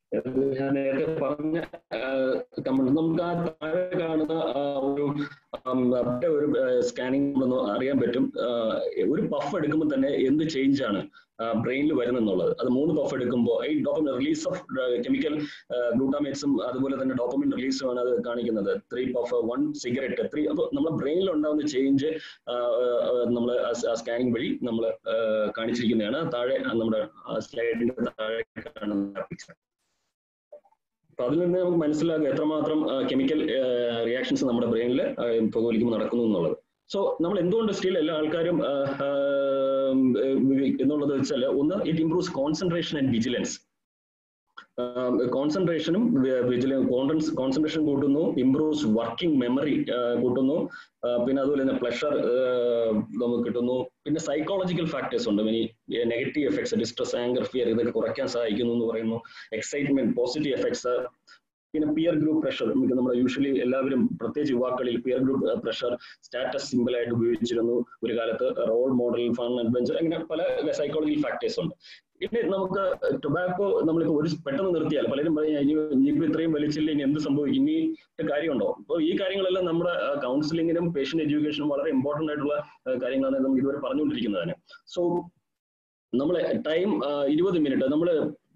ഞാൻ നേരത്തെ പറഞ്ഞ കമ്പനി നമുക്ക് ആ താഴെ കാണുന്ന ഒരു അവിടെ ഒരു സ്കാനിങ് അറിയാൻ പറ്റും ഒരു പഫ് എടുക്കുമ്പോൾ തന്നെ എന്ത് ചേഞ്ച് ആണ് ബ്രെയിനിൽ വരുന്നെന്നുള്ളത് അത് മൂന്ന് പഫ് എടുക്കുമ്പോൾ ഈ ഡോപ്പമിൻ റിലീസ് ഓഫ് കെമിക്കൽ ഗ്ലൂട്ടാമേറ്റ്സും അതുപോലെ തന്നെ ഡോപ്പമിൻ റിലീസും ആണ് അത് കാണിക്കുന്നത് three puff one cigarette three അപ്പോൾ നമ്മുടെ ബ്രെയിനിൽ ഉണ്ടാകുന്ന ചേഞ്ച് നമ്മൾ സ്കാനിങ് വഴി നമ്മൾ കാണിച്ചിരിക്കുന്നതാണ് താഴെ നമ്മുടെ സ്ലൈഡിന്റെ താഴെ കാണുന്ന പിക്ചർ അപ്പൊ അതിൽ നിന്ന് നമുക്ക് മനസ്സിലാക്കുക എത്രമാത്രം കെമിക്കൽ റിയാക്ഷൻസ് നമ്മുടെ ബ്രെയിനിൽ പുകവലിക്കുമ്പോൾ നടക്കുന്നു എന്നുള്ളത് സോ നമ്മൾ എന്തുകൊണ്ട് സ്റ്റിൽ എല്ലാ ആൾക്കാരും എന്നുള്ളത് വെച്ചാൽ ഒന്ന് it improves concentration and vigilance കോൺസെൻട്രേഷനും കോൺസെൻട്രേഷൻ കൂട്ടുന്നു ഇംപ്രൂവ്സ് വർക്കിംഗ് മെമ്മറി കൂട്ടുന്നു പിന്നെ അതുപോലെ തന്നെ പ്ലഷർ നമുക്ക് കിട്ടുന്നു പിന്നെ സൈക്കോളജിക്കൽ ഫാക്ടേഴ്സ് ഉണ്ട് ഇനി negative effects distress anger fear ഇതൊക്കെ കുറയ്ക്കാൻ സഹായിക്കുന്നു എന്ന് പറയുന്നു എക്സൈറ്റ്മെന്റ് പോസിറ്റീവ് എഫക്ട്സ് പിന്നെ പിയർ ഗ്രൂപ്പ് പ്രഷർ നമുക്ക് നമ്മുടെ യൂഷ്വലി എല്ലാവരും പ്രത്യേകിച്ച് യുവാക്കളിൽ peer group pressure status simple ആയിട്ട് ഉപയോഗിച്ചിരുന്നു ഒരു കാലത്ത് റോൾ മോഡൽ ഫൺ അഡ്വഞ്ചർ അങ്ങനെ പല സൈക്കോളജിക്കൽ ഫാക്ടേഴ്സ് ഉണ്ട് പിന്നെ നമുക്ക് ടൊബാക്കോ നമ്മളിപ്പോ ഒരു പെട്ടെന്ന് നിർത്തിയാൽ പലരും പറയും ഇനി ഇനിയിപ്പോ ഇത്രയും വലിച്ചില്ല ഇനി എന്ത് സംഭവിക്കും ഇനി കാര്യമുണ്ടോ അപ്പോൾ ഈ കാര്യങ്ങളെല്ലാം നമ്മുടെ കൗൺസിലിങ്ങിനും പേഷ്യന്റ് എഡ്യൂക്കേഷനും വളരെ ഇമ്പോർട്ടന്റ് ആയിട്ടുള്ള കാര്യങ്ങളാണ് നമ്മൾ ഇതുവരെ പറഞ്ഞുകൊണ്ടിരിക്കുന്നത് സോ നമ്മൾ ടൈം ഇരുപത് മിനിറ്റ് നമ്മൾ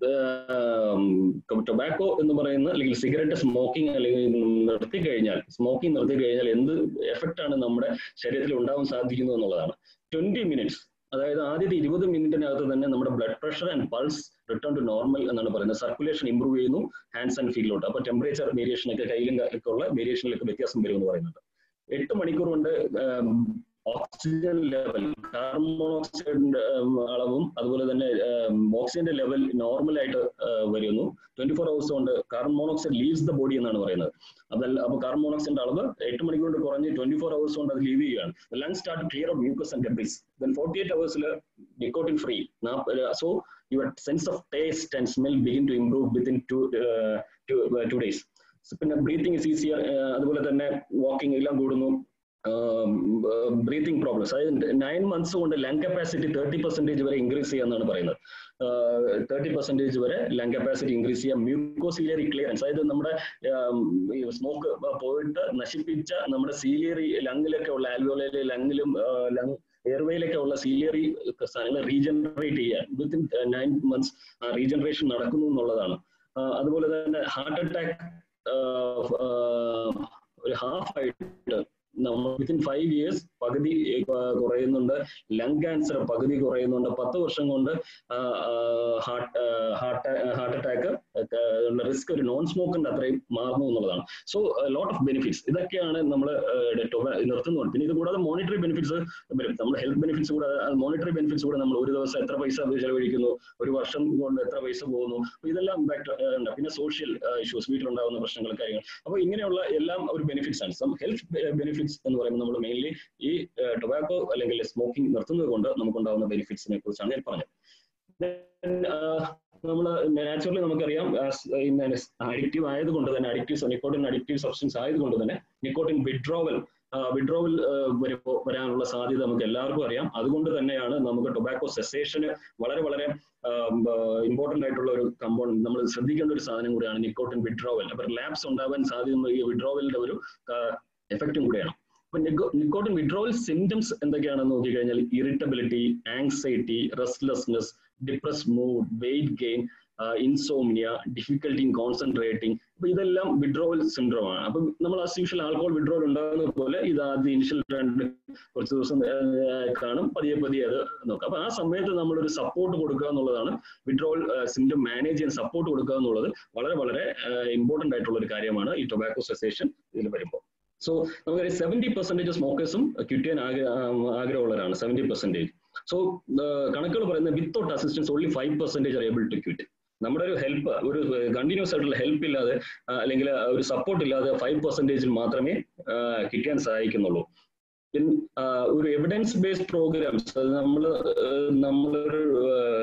ടൊബാക്കോ എന്ന് പറയുന്ന അല്ലെങ്കിൽ സിഗരറ്റ് സ്മോക്കിംഗ് അല്ലെങ്കിൽ നിർത്തി കഴിഞ്ഞാൽ സ്മോക്കിംഗ് നിർത്തി കഴിഞ്ഞാൽ എന്ത് എഫക്റ്റ് ആണ് നമ്മുടെ ശരീരത്തിൽ ഉണ്ടാവാൻ സാധിക്കുന്നത് എന്നുള്ളതാണ് ട്വന്റി മിനിറ്റ്സ് അതായത് ആദ്യത്തെ ഇരുപത് മിനിറ്റിനകത്ത് തന്നെ നമ്മുടെ blood pressure and pulse return to normal എന്നാണ് പറയുന്നത് സർക്കുലേഷൻ ഇംപ്രൂവ് ചെയ്യുന്നു ഹാൻഡ്സ് ആൻഡ് ഫീലിലോട്ട് അപ്പൊ ടെമ്പറേച്ചർ വേരിയേഷൻ ഒക്കെ കയ്യിലും ഒക്കെ ഉള്ള വേരിയേഷനിലൊക്കെ വ്യത്യാസം വരും എന്ന് പറയുന്നുണ്ട് എട്ട് മണിക്കൂർ കൊണ്ട് ഓക്സിജൻ ലെവൽ കാർബൺ മോണോക്സൈഡിന്റെ അളവും അതുപോലെ തന്നെ ഓക്സിജന്റെ ലെവൽ നോർമൽ ആയിട്ട് വരുന്നു ട്വന്റി ഫോർ ഹവേഴ്സ് കൊണ്ട് carbon monoxide leaves the body എന്നാണ് പറയുന്നത് അതല്ല അപ്പൊ കാർബൺ മോണോക്സൈഡിന്റെ അളവ് എട്ട് മണിക്കൂർ കൊണ്ട് കുറഞ്ഞ് ട്വന്റി ഫോർ ഹവേഴ്സ് കൊണ്ട് അത് ലീവ് ചെയ്യുകയാണ് lung start clear off mucus and debris then forty eight ഹവേഴ്സിൽ nicotine free so your sense of taste and smell begin to improve within two two days പിന്നെ ബ്രീത്തിങ് ഇസ് ഈസിയർ അതുപോലെ തന്നെ വാക്കിംഗ് എല്ലാം കൂടുന്നു ബ്രീത്തിങ് പ്രോബ്ലംസ് അതായത് നയൻ മന്ത്സ് കൊണ്ട് ലങ് കപ്പാസിറ്റി തേർട്ടി പെർസെന്റേജ് വരെ ഇൻക്രീസ് ചെയ്യാന്നാണ് പറയുന്നത് തേർട്ടി പെർസെന്റേജ് വരെ ലങ് കപ്പാസിറ്റി ഇൻക്രീസ് ചെയ്യാം മ്യൂക്കോസീലിയറി ക്ലിയറൻസ് അതായത് നമ്മുടെ സ്മോക്ക് പോയിട്ട് നശിപ്പിച്ച നമ്മുടെ സീലിയറി ലങ്ങിലൊക്കെ ഉള്ള ആൽവോളയിലെ ലങ്ങിലും ലങ് എയർവേയിലൊക്കെ ഉള്ള സീലിയറി സാധനങ്ങൾ റീജനറേറ്റ് ചെയ്യാൻ വിത്തിൻ നയൻ മന്ത്സ് റീജനറേഷൻ നടക്കുന്നു എന്നുള്ളതാണ് അതുപോലെ തന്നെ ഹാർട്ട് അറ്റാക്ക് ഒരു ഹാഫ് ആയിട്ട് നമ്മൾ വിത്തിൻ ഫൈവ് ഇയേഴ്സ് പകുതി കുറയുന്നുണ്ട് ലങ് ക്യാൻസർ പകുതി കുറയുന്നുണ്ട് പത്ത് വർഷം കൊണ്ട് heart heart heart attack risk ഒരു നോൺ സ്മോക്കിന്റെ അത്രയും മാറുന്നു എന്നുള്ളതാണ് സോ ലോട്ട് ഓഫ് ബെനിഫിറ്റ്സ് ഇതൊക്കെയാണ് നമ്മൾ നിർത്തുന്നത് പിന്നെ ഇത് കൂടാതെ മോണിറ്ററി ബെനിഫിറ്റ്സ് വരും നമ്മുടെ ഹെൽത്ത് ബെനിഫിറ്റ്സ് കൂടാതെ മോണിറ്ററി ബെനിഫിറ്റ്സ് കൂടെ നമ്മൾ ഒരു ദിവസം എത്ര പൈസ ചെലവഴിക്കുന്നു ഒരു വർഷം കൊണ്ട് എത്ര പൈസ പോകുന്നു ഇതെല്ലാം ഇമ്പാക്ട് ഉണ്ട് പിന്നെ സോഷ്യൽ ഇഷ്യൂസ് വീട്ടിലുണ്ടാകുന്ന പ്രശ്നങ്ങൾ കാര്യങ്ങൾ അപ്പോൾ ഇങ്ങനെയുള്ള എല്ലാം ഒരു ബെനിഫിറ്റ്സ് ആണ് സം ഹെൽത്ത് ബെനിഫിറ്റ്സ് എന്ന് പറയുമ്പോൾ നമ്മൾ മെയിൻലി ഈ ടൊബാക്കോ അല്ലെങ്കിൽ സ്മോക്കിംഗ് നിർത്തുന്നത് കൊണ്ട് നമുക്കുണ്ടാകുന്ന ബെനിഫിറ്റ്സിനെ കുറിച്ചാണ് ഞാൻ പറഞ്ഞത് നമ്മൾ നാച്ചുറലി നമുക്കറിയാം അഡിക്റ്റീവ് ആയതുകൊണ്ട് തന്നെ അഡിക്റ്റീവ് നിക്കോട്ടിൻ അഡിക്റ്റീവ് സബ്സ്റ്റൻസ് ആയതുകൊണ്ട് തന്നെ നിക്കോട്ടിൻ വിഡ്രോവൽ വിഡ്രോവൽ വരുമ്പോൾ വരാനുള്ള സാധ്യത നമുക്ക് എല്ലാവർക്കും അറിയാം അതുകൊണ്ട് തന്നെയാണ് നമുക്ക് ടൊബാക്കോ സെസേഷന് വളരെ വളരെ ഇമ്പോർട്ടന്റ് ആയിട്ടുള്ള ഒരു കമ്പോണന്റ് നമ്മൾ ശ്രദ്ധിക്കേണ്ട ഒരു സാധനം കൂടിയാണ് നിക്കോട്ടിൻ വിഡ്രോവൽ അപ്പൊ ലാബ്സ് ഉണ്ടാവാൻ സാധ്യത ഈ വിഡ്രോവലിന്റെ ഒരു എഫക്റ്റും കൂടിയാണ് അപ്പൊ നിക്കോട്ടിൻ വിഡ്രോവൽ സിംറ്റംസ് എന്തൊക്കെയാണെന്ന് നോക്കിക്കഴിഞ്ഞാൽ irritability anxiety restlessness depress mood weight gain insomnia difficulty in concentrating അപ്പൊ ഇതെല്ലാം വിഡ്രോവൽ സിൻഡ്രോം ആണ് അപ്പൊ നമ്മൾ ആസ് യൂഷ്വൽ ആൽക്കോൾ വിഡ്രോവൽ ഉണ്ടാകുന്നത് പോലെ ഇത് ആദ്യം ഇനിഷ്യൽ രണ്ട് കുറച്ച് ദിവസം കാണും പതിയെ പതിയെ അത് നോക്കാം അപ്പൊ ആ സമയത്ത് നമ്മളൊരു സപ്പോർട്ട് കൊടുക്കുക എന്നുള്ളതാണ് വിഡ്രോവൽ സിംറ്റം മാനേജ് ചെയ്യാൻ സപ്പോർട്ട് കൊടുക്കുക എന്നുള്ളത് വളരെ വളരെ ഇമ്പോർട്ടന്റ് ആയിട്ടുള്ള ഒരു കാര്യമാണ് ഈ ടൊബാക്കോ സെസേഷൻ ഇതിൽ വരുമ്പോൾ സോ നമുക്കറിയാം സെവന്റി പെർസെന്റേജ് സ്മോക്കേഴ്സും ക്വിറ്റ് ചെയ്യാൻ ആഗ്രഹമുള്ളവരാണ് സെവന്റി പെർസെന്റേജ് സോ കണക്കുകൾ പറയുന്നത് without assistance only five percentage are able to quit നമ്മുടെ ഒരു ഹെൽപ്പ് ഒരു കണ്ടിന്യൂസ് ആയിട്ടുള്ള ഹെൽപ്പ് ഇല്ലാതെ അല്ലെങ്കിൽ ഒരു സപ്പോർട്ട് ഇല്ലാതെ ഫൈവ് പെർസെന്റേജിൽ മാത്രമേ കിട്ടാൻ സഹായിക്കുന്നുള്ളൂ ഒരു എവിഡൻസ് ബേസ്ഡ് പ്രോഗ്രാംസ് നമ്മൾ നമ്മളൊരു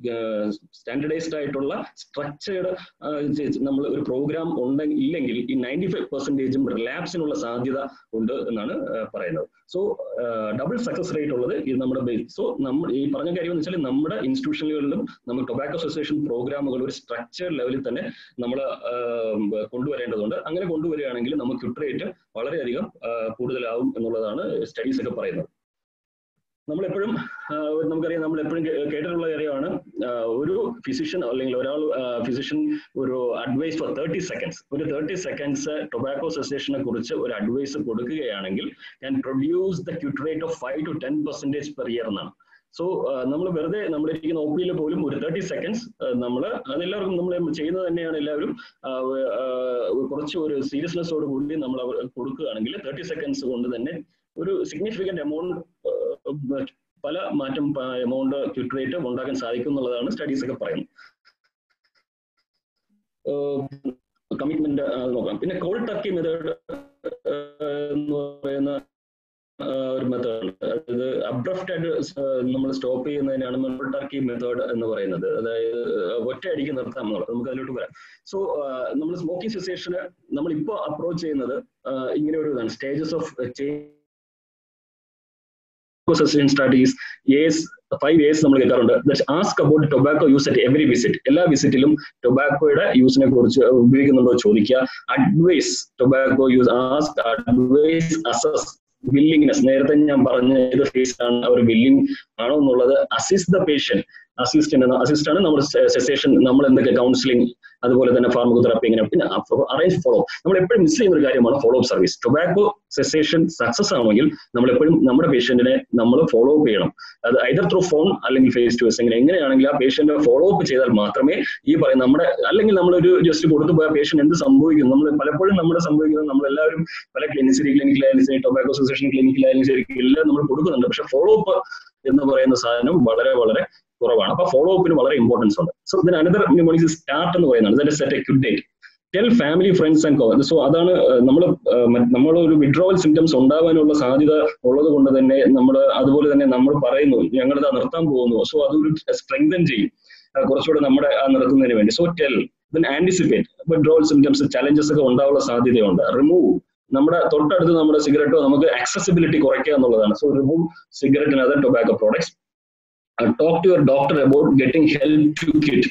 സ്റ്റാൻഡർഡൈസ്ഡ് ആയിട്ടുള്ള സ്ട്രക്ചേർഡ് നമ്മൾ ഒരു പ്രോഗ്രാം ഉണ്ടെങ്കിൽ ഇല്ലെങ്കിൽ ഈ നയൻറ്റി ഫൈവ് പെർസെൻറ്റേജും റിലാപ്സിനുള്ള സാധ്യത ഉണ്ട് എന്നാണ് പറയുന്നത് സോ ഡബിൾ സക്സസ് റേറ്റ് ഉള്ളത് ഇത് നമ്മുടെ ബേസ് സോ നമ്മൾ ഈ പറഞ്ഞ കാര്യം എന്ന് വെച്ചാൽ നമ്മുടെ ഇൻസ്റ്റിറ്റ്യൂഷനുകളിലും നമ്മൾ ടൊബാക്കോ അസോസിയേഷൻ പ്രോഗ്രാമുകൾ ഒരു സ്ട്രക്ചർ ലെവലിൽ തന്നെ നമ്മൾ കൊണ്ടുവരേണ്ടതുണ്ട് അങ്ങനെ കൊണ്ടുവരികയാണെങ്കിൽ നമുക്ക് ക്വിറ്റ് റേറ്റ് വളരെയധികം കൂടുതലാവും എന്നുള്ളതാണ് സ്റ്റഡീസ് ഒക്കെ പറയുന്നത് നമ്മളെപ്പോഴും നമുക്കറിയാം നമ്മൾ എപ്പോഴും കേട്ടിട്ടുള്ള കാര്യമാണ് ഒരു ഫിസിഷ്യൻ അല്ലെങ്കിൽ ഒരാൾ ഫിസിഷ്യൻ ഒരു അഡ്വൈസ് ഫോർ തേർട്ടി സെക്കൻഡ്സ് ഒരു തേർട്ടി സെക്കൻഡ്സ് ടൊബാക്കോ സെസേഷനെ കുറിച്ച് ഒരു അഡ്വൈസ് കൊടുക്കുകയാണെങ്കിൽ can produce the quit rate of five to ten percentage per year എന്നാണ് സോ നമ്മൾ വെറുതെ നമ്മളിരിക്കുന്ന ഒ പിയിൽ പോലും ഒരു തേർട്ടി സെക്കൻഡ്സ് നമ്മൾ അതെല്ലാവർക്കും നമ്മൾ ചെയ്യുന്നത് തന്നെയാണ് എല്ലാവരും കുറച്ച് ഒരു സീരിയസ്നെസ്സോട് കൂടി നമ്മൾ കൊടുക്കുകയാണെങ്കിൽ തേർട്ടി സെക്കൻഡ്സ് കൊണ്ട് തന്നെ ഒരു സിഗ്നിഫിക്കന്റ് എമൗണ്ട് പല മാറ്റം എമൗണ്ട് ക്വിറ്റ് റേറ്റ് ഉണ്ടാക്കാൻ സാധിക്കും എന്നുള്ളതാണ് സ്റ്റഡീസ് ഒക്കെ പറയുന്നത് കമ്മിറ്റ്മെന്റ് നോക്കാം പിന്നെ കോൾ ടർക്കി മെത്തേഡ് എന്ന് പറയുന്ന ഒരു മെത്തേഡ് അതായത് അബ്രഫ്റ്റ് ആയിട്ട് നമ്മൾ സ്റ്റോപ്പ് ചെയ്യുന്നതിനാണ് മെമ്പർ ടർക്കി മെത്തേഡ് എന്ന് പറയുന്നത് അതായത് ഒറ്റയടിക്ക് നിർത്താം എന്നുള്ളത് നമുക്ക് അതിലോട്ട് വരാം സോ നമ്മൾ സ്മോക്കിംഗ് സെസേഷന് നമ്മൾ ഇപ്പോൾ അപ്രോച്ച് ചെയ്യുന്നത് ഇങ്ങനെ ഒരു ഇതാണ് stages of change session studies as five years നമ്മൾ കേൾക്കാറുണ്ട് ask about tobacco use at every visit എല്ലാ വിസിറ്റിലും ടൊബാക്കോയുടെ യൂസിനെ കുറിച്ച് ഉപയോഗിക്കുന്നുണ്ടോ ചോദിക്കുക advise tobacco use ask advise assess willingness നേരത്തെ ഞാൻ പറഞ്ഞ ഏത് ഫേസ് ആണ് അവർ വില്ലിംഗ് ആണോ എന്നുള്ളത് assist the patient assistant assist ആണ് നമ്മൾ സെസേഷൻ നമ്മൾ എന്തൊക്കെ കൗൺസിലിംഗ് അതുപോലെ തന്നെ ഫാർമക്കോതെറാപ്പി ഇങ്ങനെ പിന്നെ അറേഞ്ച് ഫോളോ നമ്മൾ എപ്പോഴും മിസ് ചെയ്യുന്ന ഒരു കാര്യമാണ് follow up service tobacco cessation success ആണെങ്കിൽ നമ്മൾ എപ്പോഴും നമ്മുടെ പേഷ്യന്റിനെ നമ്മൾ ഫോളോ അപ്പ് ചെയ്യണം അത് ഐദർ ത്രൂ ഫോൺ അല്ലെങ്കിൽ ഫേസ് ടു ഫേസ് എങ്ങനെ എങ്ങനെയാണെങ്കിൽ ആ പേഷ്യന്റ് ഫോളോ അപ്പ് ചെയ്താൽ മാത്രമേ ഈ പറയുന്ന നമ്മുടെ അല്ലെങ്കിൽ നമ്മളൊരു ജസ്റ്റ് കൊടുത്തു പോയ പേഷ്യന്റ് എന്ത് സംഭവിക്കും നമ്മൾ പലപ്പോഴും നമ്മുടെ സംഭവിക്കുന്നത് നമ്മളെല്ലാവരും പല ക്ലിനിസിറ്റി ക്ലിനിക്കിലായാലും ശരി ടൊബാക്കോ സെസേഷൻ ക്ലിനിക്കിലായാലും ശരി എല്ലാം നമ്മൾ കൊടുക്കുന്നുണ്ട് പക്ഷെ ഫോളോ അപ്പ് എന്ന് പറയുന്ന സാധനം വളരെ വളരെ കുറവാണ് അപ്പൊ ഫോളോ അപ്പിന് വളരെ ഇമ്പോർട്ടൻസ് ഉണ്ട് സോ ഇതിന് അനദർ ന്യൂമോണിക്സ് സ്റ്റാർട്ട് എന്ന് പറയുന്നത് set a quit date tell family friends and cover so അതാണ് നമ്മൾ നമ്മൾ ഒരു വിഡ്രോവൽ സിംറ്റംസ് ഉണ്ടാവാനുള്ള സാധ്യത ഉള്ളത് കൊണ്ട് തന്നെ നമ്മൾ അതുപോലെ തന്നെ നമ്മൾ പറയുന്നു ഞങ്ങളിത് നിർത്താൻ പോകുന്നു സോ അതൊരു സ്ട്രെങ്തൻ ചെയ്യും കുറച്ചുകൂടെ നമ്മുടെ ആ നിർത്തുന്നതിന് വേണ്ടി so tell then anticipate withdrawal symptoms challenges ഒക്കെ ഉണ്ടാവാനുള്ള സാധ്യതയുണ്ട് റിമൂവ് നമ്മുടെ തൊട്ടടുത്ത് നമ്മുടെ സിഗരറ്റോ നമുക്ക് ആക്സസിബിലിറ്റി കുറയ്ക്കുക എന്നുള്ളതാണ് so remove cigarette and other tobacco products talk to your doctor about getting help to quit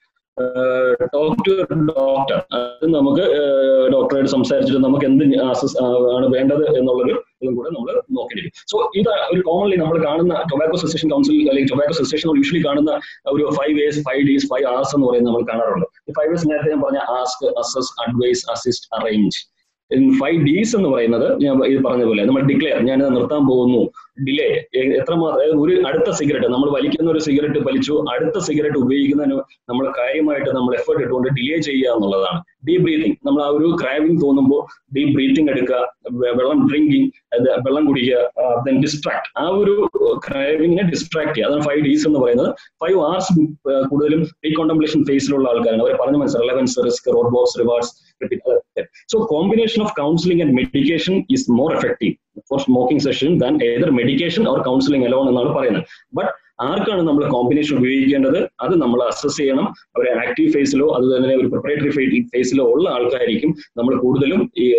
talk to your doctor അത് നമുക്ക് ഡോക്ടറായിട്ട് സംസാരിച്ചിട്ട് നമുക്ക് എന്ത് ആണ് വേണ്ടത് എന്നുള്ളൊരു ഇതും കൂടെ നമ്മൾ നോക്കേണ്ടിയിരിക്കും സോ ഇത് ഒരു കോമൺലി നമ്മൾ കാണുന്ന ടൊബാക്കോ സെസേഷൻ കൗൺസിൽ അല്ലെങ്കിൽ ടൊബാക്കോ സെസേഷൻ യൂഷ്വലി കാണുന്ന ഒരു five days five days five hours എന്ന് പറയുന്നത് നമ്മൾ കാണാറുണ്ട് ഈ ഫൈവ് ഡേയ്സ് നേരത്തെ ഞാൻ പറഞ്ഞ ask assess advise assist arrange five D's എന്ന് പറയുന്നത് ഞാൻ ഇത് പറഞ്ഞ പോലെ നമ്മൾ ഡിക്ലെയർ ഞാൻ നിർത്താൻ പോകുന്നു ഡിലേ എത്രമാത്രം ഒരു അടുത്ത സിഗരറ്റ് നമ്മൾ വലിക്കുന്ന ഒരു സിഗരറ്റ് വലിച്ചു അടുത്ത സിഗരറ്റ് ഉപയോഗിക്കുന്നതിന് നമ്മൾ കാര്യമായിട്ട് നമ്മൾ എഫേർട്ട് ഇട്ടുകൊണ്ട് ഡിലേ ചെയ്യുക എന്നുള്ളതാണ് ഡീപ് ബ്രീതിങ് നമ്മൾ ആ ഒരു ക്രാവിംഗ് തോന്നുമ്പോൾ ഡീപ് ബ്രീത്തിങ് എടുക്കുക വെള്ളം ഡ്രിങ്കിങ് വെള്ളം കുടിക്കുക ദെൻ ഡിസ്ട്രാക്ട് ആ ഒരു ക്രാവിങ്ങിനെ ഡിസ്ട്രാക്ട് ചെയ്യുക അതാണ് ഫൈവ് ഡീസ് എന്ന് പറയുന്നത് ഫൈവ് hours കൂടുതലും റീകോണ്ടംപ്ലേഷൻ ഫേസിലുള്ള ആൾക്കാരാണ് അവർ പറഞ്ഞു മനസ്സിലായി relevance risk roadblocks rewards So combination of counseling and medication is more effective for smoking session than either medication or counseling alone എന്നാണ് പറയുന്നത് ബട്ട് ആർക്കാണ് നമ്മൾ കോമ്പിനേഷൻ ഉപയോഗിക്കേണ്ടത് അത് നമ്മൾ അസസ് ചെയ്യണം അവർ ആക്റ്റീവ് ഫേസിലോ അത് തന്നെ ഒരു പ്രിപ്പറേറ്ററി ഫേസിലോ ഉള്ള ആൾക്കാരായിരിക്കും നമ്മൾ കൂടുതലും ഈ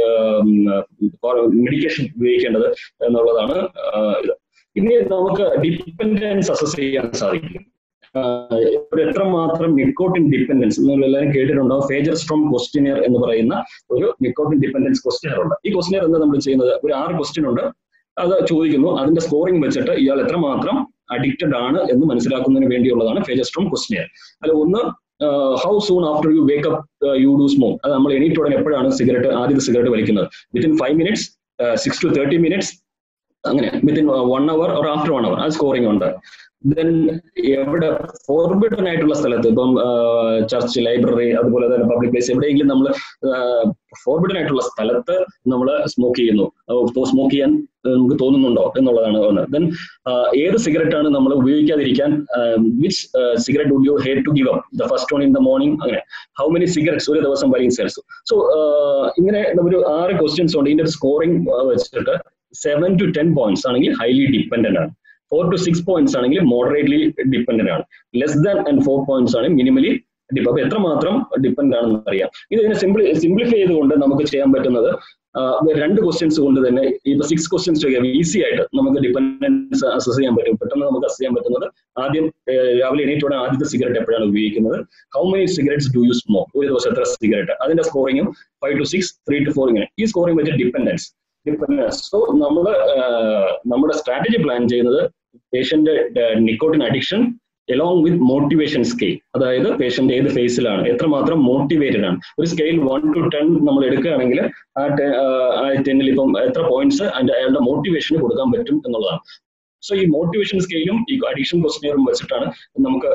മെഡിക്കേഷൻ ഉപയോഗിക്കേണ്ടത് എന്നുള്ളതാണ് ഇത് ഇനി നമുക്ക് ഡിപ്പെൻഡൻസ് അസസ് ചെയ്യാൻ സാധിക്കും ഒരു എത്രമാത്രം നിക്കോട്ടിൻ ഡിപ്പെൻഡൻസ് നിങ്ങൾ എല്ലാവരും കേട്ടിട്ടുണ്ടാവും ഫേജർ സ്ട്രോം ക്വസ്റ്റിനിയർ എന്ന് പറയുന്ന ഒരു നിക്കോട്ടിൻ ഡിപ്പെൻഡൻസ് ക്വസ്റ്റിനിയർ ഉണ്ട് ഈ ക്വസ്റ്റിനിയർ എന്താ നമ്മൾ ചെയ്യുന്നത് ഒരു ആറ് ക്വസ്റ്റ്യൻ ഉണ്ട് അത് ചോദിക്കുന്നു അതിന്റെ സ്കോറിംഗ് വെച്ചിട്ട് ഇയാൾ എത്രമാത്രം അഡിക്റ്റഡ് ആണ് എന്ന് മനസ്സിലാക്കുന്നതിന് വേണ്ടിയുള്ളതാണ് ഫേജർ സ്ട്രോം ക്വസ്റ്റിനിയർ അല്ല ഒന്ന് how soon after you wake up you do smoke അത് നമ്മൾ എണീറ്റ് ഉടനെ എപ്പോഴാണ് സിഗരറ്റ് ആദ്യത്തെ സിഗരറ്റ് വലിക്കുന്നത് within five minutes six to thirty minutes അങ്ങനെ within one hour or after one hour അത് സ്കോറിംഗ് ഉണ്ട് ദെൻ എവിടെ ഫോർബിഡൻ ആയിട്ടുള്ള സ്ഥലത്ത് ഇപ്പം ചർച്ച് ലൈബ്രറി അതുപോലെ തന്നെ പബ്ലിക് പ്ലേസ് എവിടെയെങ്കിലും നമ്മൾ ഫോർബിഡൻ ആയിട്ടുള്ള സ്ഥലത്ത് നമ്മൾ സ്മോക്ക് ചെയ്യുന്നു സ്മോക്ക് ചെയ്യാൻ നമുക്ക് തോന്നുന്നുണ്ടോ എന്നുള്ളതാണ് ഒന്ന് ദെൻ ഏത് സിഗരറ്റ് ആണ് നമ്മൾ ഉപയോഗിക്കാതിരിക്കാൻ which cigarette would you hate to give up the first one in the morning അങ്ങനെ ഹൗ മെനി സിഗരറ്റ്സ് ഒരു ദിവസം വലിയ സിഗരറ്റ്സ് സോ ഇങ്ങനെ ഒരു ആറ് ക്വസ്റ്റ്യൻസ് ഉണ്ട് ഇതിന്റെ ഒരു സ്കോറിംഗ് വെച്ചിട്ട് സെവൻ ടു ടെൻ പോയിന്റ്സ് ആണെങ്കിൽ ഹൈലി ഡിപ്പെൻഡന്റ് ആണ് ഫോർ ടു സിക്സ് പോയിന്റ്സ് ആണെങ്കിൽ മോഡറേറ്റ്ലി ഡിപ്പെൻഡന്റ് ആണ് less than and four points ആണ് മിനിമലി ഡിപ്പ് അപ്പൊ എത്രമാത്രം ഡിപ്പെൻഡ് ആണെന്ന് അറിയാം ഇത് ഇതിനെ സിംപ്ലി സിംപ്ലിഫൈ ചെയ്തുകൊണ്ട് നമുക്ക് ചെയ്യാൻ പറ്റുന്നത് രണ്ട് ക്വസ്റ്റ്യൻസ് കൊണ്ട് തന്നെ ഇപ്പൊ സിക്സ് ക്വസ്റ്റ്യൻസ് ചെയ്യാം ഈസി ആയിട്ട് നമുക്ക് ഡിപ്പെൻഡൻസ് അസസ് ചെയ്യാൻ പറ്റും പെട്ടെന്ന് നമുക്ക് അസസ് ചെയ്യാൻ പറ്റുന്നത് ആദ്യം രാവിലെ എണീറ്റോടെ ആദ്യത്തെ സിഗരറ്റ് എപ്പോഴാണ് ഉപയോഗിക്കുന്നത് how many cigarettes do you smoke ഒരു ദിവസം എത്ര സിഗരറ്റ് അതിന്റെ സ്കോറിങ്ങും five to six three to four ഇങ്ങനെ ഈ സ്കോറിംഗ് വെച്ച് ഡിപ്പെൻഡൻസ് ഡിപ്പെൻഡൻസ് സോ നമ്മൾ നമ്മുടെ സ്ട്രാറ്റജി പ്ലാൻ ചെയ്യുന്നത് patient nicotine addiction along with motivation scale അതായത് പേഷ്യന്റ് ഏത് ഫേസിലാണ് എത്രമാത്രം മോട്ടിവേറ്റഡ് ആണ് ഒരു സ്കെയിൽ വൺ ടു ടെൻ നമ്മൾ എടുക്കുകയാണെങ്കിൽ ആ ടെന്നിൽ ഇപ്പം എത്ര പോയിന്റ്സ് അതിന്റെ അയാളുടെ മോട്ടിവേഷന് കൊടുക്കാൻ പറ്റും എന്നുള്ളതാണ് സോ ഈ മോട്ടിവേഷൻ സ്കെയിലും ഈ അഡീഷൻ ക്വസ്റ്റിനെയറും വെച്ചിട്ടാണ് നമുക്ക്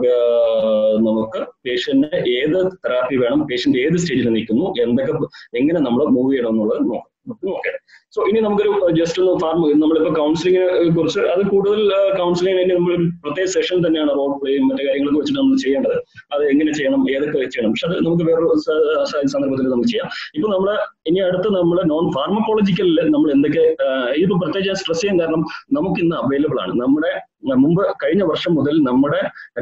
നമുക്ക് പേഷ്യന്റിന് ഏത് തെറാപ്പി വേണം പേഷ്യന്റ് ഏത് സ്റ്റേജിൽ നിൽക്കുന്നു എന്തൊക്കെ എങ്ങനെ നമ്മൾ മൂവ് ചെയ്യണം എന്നുള്ളത് നോക്കാം നമുക്ക് നോക്കാം സോ ഇനി നമുക്കൊരു ജസ്റ്റ് ഒന്ന് ഫാർം നമ്മളിപ്പോ കൗൺസിലിങ്ങിനെ കുറിച്ച് അത് കൂടുതൽ കൗൺസിലിംഗ് വേണ്ടി നമ്മൾ പ്രത്യേക സെഷൻ തന്നെയാണ് റോൾ പ്ലേയും മറ്റു കാര്യങ്ങളൊക്കെ വെച്ചിട്ട് നമ്മൾ ചെയ്യേണ്ടത് അത് എങ്ങനെ ചെയ്യണം ഏതൊക്കെ ചെയ്യണം പക്ഷെ അത് നമുക്ക് വേറൊരു സന്ദർഭത്തിൽ നമുക്ക് ചെയ്യാം ഇപ്പൊ നമ്മൾ ഇനി അടുത്ത് നമ്മൾ നോൺ ഫാർമക്കോളജിക്കലിൽ നമ്മൾ എന്തൊക്കെ ഇതിപ്പോ പ്രത്യേകിച്ച് സ്ട്രെസ് ചെയ്യാൻ കാരണം നമുക്ക് ഇന്ന് അവൈലബിൾ ആണ് നമ്മുടെ മുമ്പ് കഴിഞ്ഞ വർഷം മുതൽ നമ്മുടെ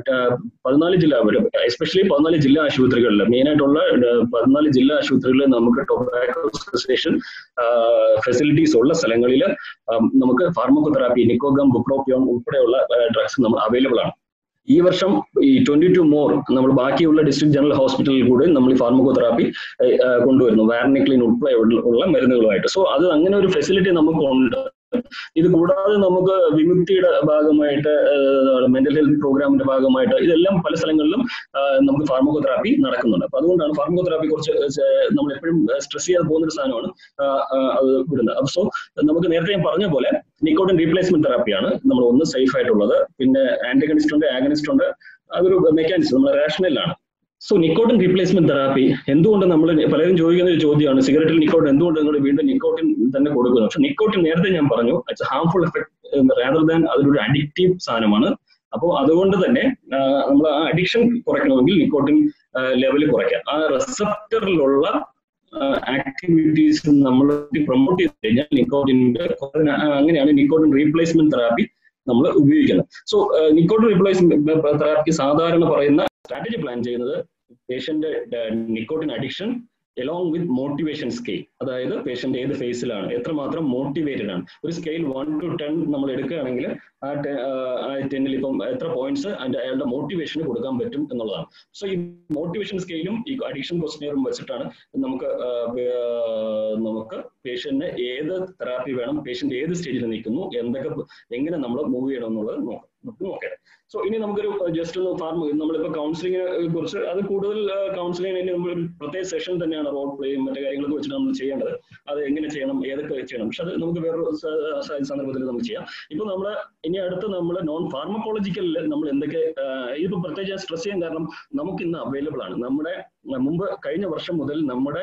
പതിനാല് ജില്ല എസ്പെഷ്യലി പതിനാല് ജില്ലാ ആശുപത്രികളിൽ മെയിൻ ആയിട്ടുള്ള പതിനാല് ജില്ലാ ആശുപത്രികളിൽ നമുക്ക് ടൊബാക്കോ സ്റ്റേഷൻ ഫെസിലിറ്റീസ് ഉള്ള സ്ഥലങ്ങളിൽ നമുക്ക് ഫാർമക്കോതെറാപ്പി നിക്കോഗം ബുപ്രോപ്പിയോൺ ഉൾപ്പെടെയുള്ള ഡ്രഗ്സ് നമ്മൾ അവൈലബിൾ ആണ് ഈ വർഷം ഈ ട്വന്റി ടു മോർ നമ്മൾ ബാക്കിയുള്ള ഡിസ്ട്രിക്ട് ജനറൽ ഹോസ്പിറ്റലിൽ കൂടി നമ്മൾ ഈ ഫാർമക്കോതെറാപ്പി കൊണ്ടുവരുന്നു വാർണിക്ലിൻ ഉൾപ്പെടെ ഉള്ള മരുന്നുകളുമായിട്ട് സോ അത് അങ്ങനെ ഒരു ഫെസിലിറ്റി നമുക്കുണ്ട് ഇത് കൂടാതെ നമുക്ക് വിമുക്തിയുടെ ഭാഗമായിട്ട് മെന്റൽ ഹെൽത്ത് പ്രോഗ്രാമിന്റെ ഭാഗമായിട്ട് ഇതെല്ലാം പല സ്ഥലങ്ങളിലും നമുക്ക് ഫാർമക്കോതെറാപ്പി നടക്കുന്നുണ്ട് അപ്പൊ അതുകൊണ്ടാണ് ഫാർമക്കോതെറാപ്പി കുറച്ച് നമ്മൾ എപ്പോഴും സ്ട്രെസ് ചെയ്യാതെ പോകുന്ന ഒരു സാധനമാണ് അത് വിടുന്നത് സോ നമുക്ക് നേരത്തെ ഞാൻ പറഞ്ഞ പോലെ നിക്കോട്ടിൻ റീപ്ലേസ്മെന്റ് തെറാപ്പിയാണ് നമ്മൾ ഒന്ന് സേഫ് ആയിട്ടുള്ളത് പിന്നെ ആന്റിഗണിസ്റ്റ് ഉണ്ട് ആഗണിസ്റ്റ് ഉണ്ട് അതൊരു മെക്കാനിസം നമ്മൾ റാഷണലാണ് സോ നിക്കോട്ടിൻ റീപ്ലേസ്മെന്റ് തെറാപ്പി എന്തുകൊണ്ട് നമ്മൾ പലരും ചോദിക്കുന്ന ഒരു ചോദ്യമാണ് സിഗരറ്റിൽ നിക്കോട്ടിൻ എന്തുകൊണ്ട് നിങ്ങൾ വീണ്ടും നിക്കോട്ടിൻ തന്നെ കൊടുക്കുന്നു പക്ഷെ നിക്കോട്ടിൻ നേരത്തെ ഞാൻ പറഞ്ഞു it's harmful effect rather than അതൊരു അഡിക്റ്റീവ് സാധനമാണ് അപ്പോൾ അതുകൊണ്ട് തന്നെ നമ്മൾ ആ അഡിക്ഷൻ കുറയ്ക്കണമെങ്കിൽ നിക്കോട്ടിൻ ലെവൽ കുറയ്ക്കാം ആ റിസപ്റ്ററിലുള്ള ആക്ടിവിറ്റീസ് നമ്മൾ പ്രൊമോട്ട് ചെയ്ത് കഴിഞ്ഞാൽ നിക്കോട്ടിന്റെ അങ്ങനെയാണ് നിക്കോട്ടിൻ റീപ്ലേസ്മെന്റ് തെറാപ്പി നമ്മൾ ഉപയോഗിക്കുന്നത് സോ നിക്കോട്ടിൻ റീപ്ലേസ്മെന്റ് തെറാപ്പി സാധാരണ പറയുന്ന സ്ട്രാറ്റജി പ്ലാൻ ചെയ്യുന്നത് patient nicotine addiction along with motivation scale അതായത് പേഷ്യന്റ് ഏത് ഫേസിലാണ് എത്രമാത്രം മോട്ടിവേറ്റഡ് ആണ് ഒരു സ്കെയിൽ വൺ ടു ടെൻ നമ്മൾ എടുക്കുകയാണെങ്കിൽ ആ ടെന്നിൽ ഇപ്പം എത്ര പോയിന്റ്സ് അതിന്റെ അയാളുടെ മോട്ടിവേഷന് കൊടുക്കാൻ പറ്റും എന്നുള്ളതാണ് സോ ഈ മോട്ടിവേഷൻ സ്കെയിലും ഈ അഡിക്ഷൻ ക്വസ്റ്റിനെയറും വെച്ചിട്ടാണ് നമുക്ക് നമുക്ക് പേഷ്യന്റിന് ഏത് തെറാപ്പി വേണം പേഷ്യന്റ് ഏത് സ്റ്റേജിൽ നിൽക്കുന്നു എന്തൊക്കെ എങ്ങനെ നമ്മൾ മൂവ് ചെയ്യണം എന്നുള്ളത് നോക്കാം നമുക്ക് നോക്കാം സോ ഇനി നമുക്കൊരു ജസ്റ്റ് ഒന്ന് ഫാർം നമ്മളിപ്പോ കൗൺസിലിങ്ങിനെ കുറിച്ച് അത് കൂടുതൽ കൗൺസിലിംഗ് വേണ്ടി നമ്മൾ പ്രത്യേക സെഷൻ തന്നെയാണ് റോൾ പ്ലേയും മറ്റു കാര്യങ്ങളൊക്കെ വെച്ചിട്ട് നമ്മൾ ചെയ്യേണ്ടത് അത് എങ്ങനെ ചെയ്യണം ഏതൊക്കെ ചെയ്യണം പക്ഷെ അത് നമുക്ക് വേറൊരു സന്ദർഭത്തിൽ നമുക്ക് ചെയ്യാം ഇപ്പൊ നമ്മൾ ഇനി അടുത്ത് നമ്മൾ നോൺ ഫാർമക്കോളജിക്കലിൽ നമ്മൾ എന്തൊക്കെ ഇതിപ്പോ പ്രത്യേകിച്ച് സ്ട്രെസ് ചെയ്യാൻ കാരണം നമുക്ക് ഇന്ന് അവൈലബിൾ ആണ് നമ്മുടെ മുമ്പ് കഴിഞ്ഞ വർഷം മുതൽ നമ്മുടെ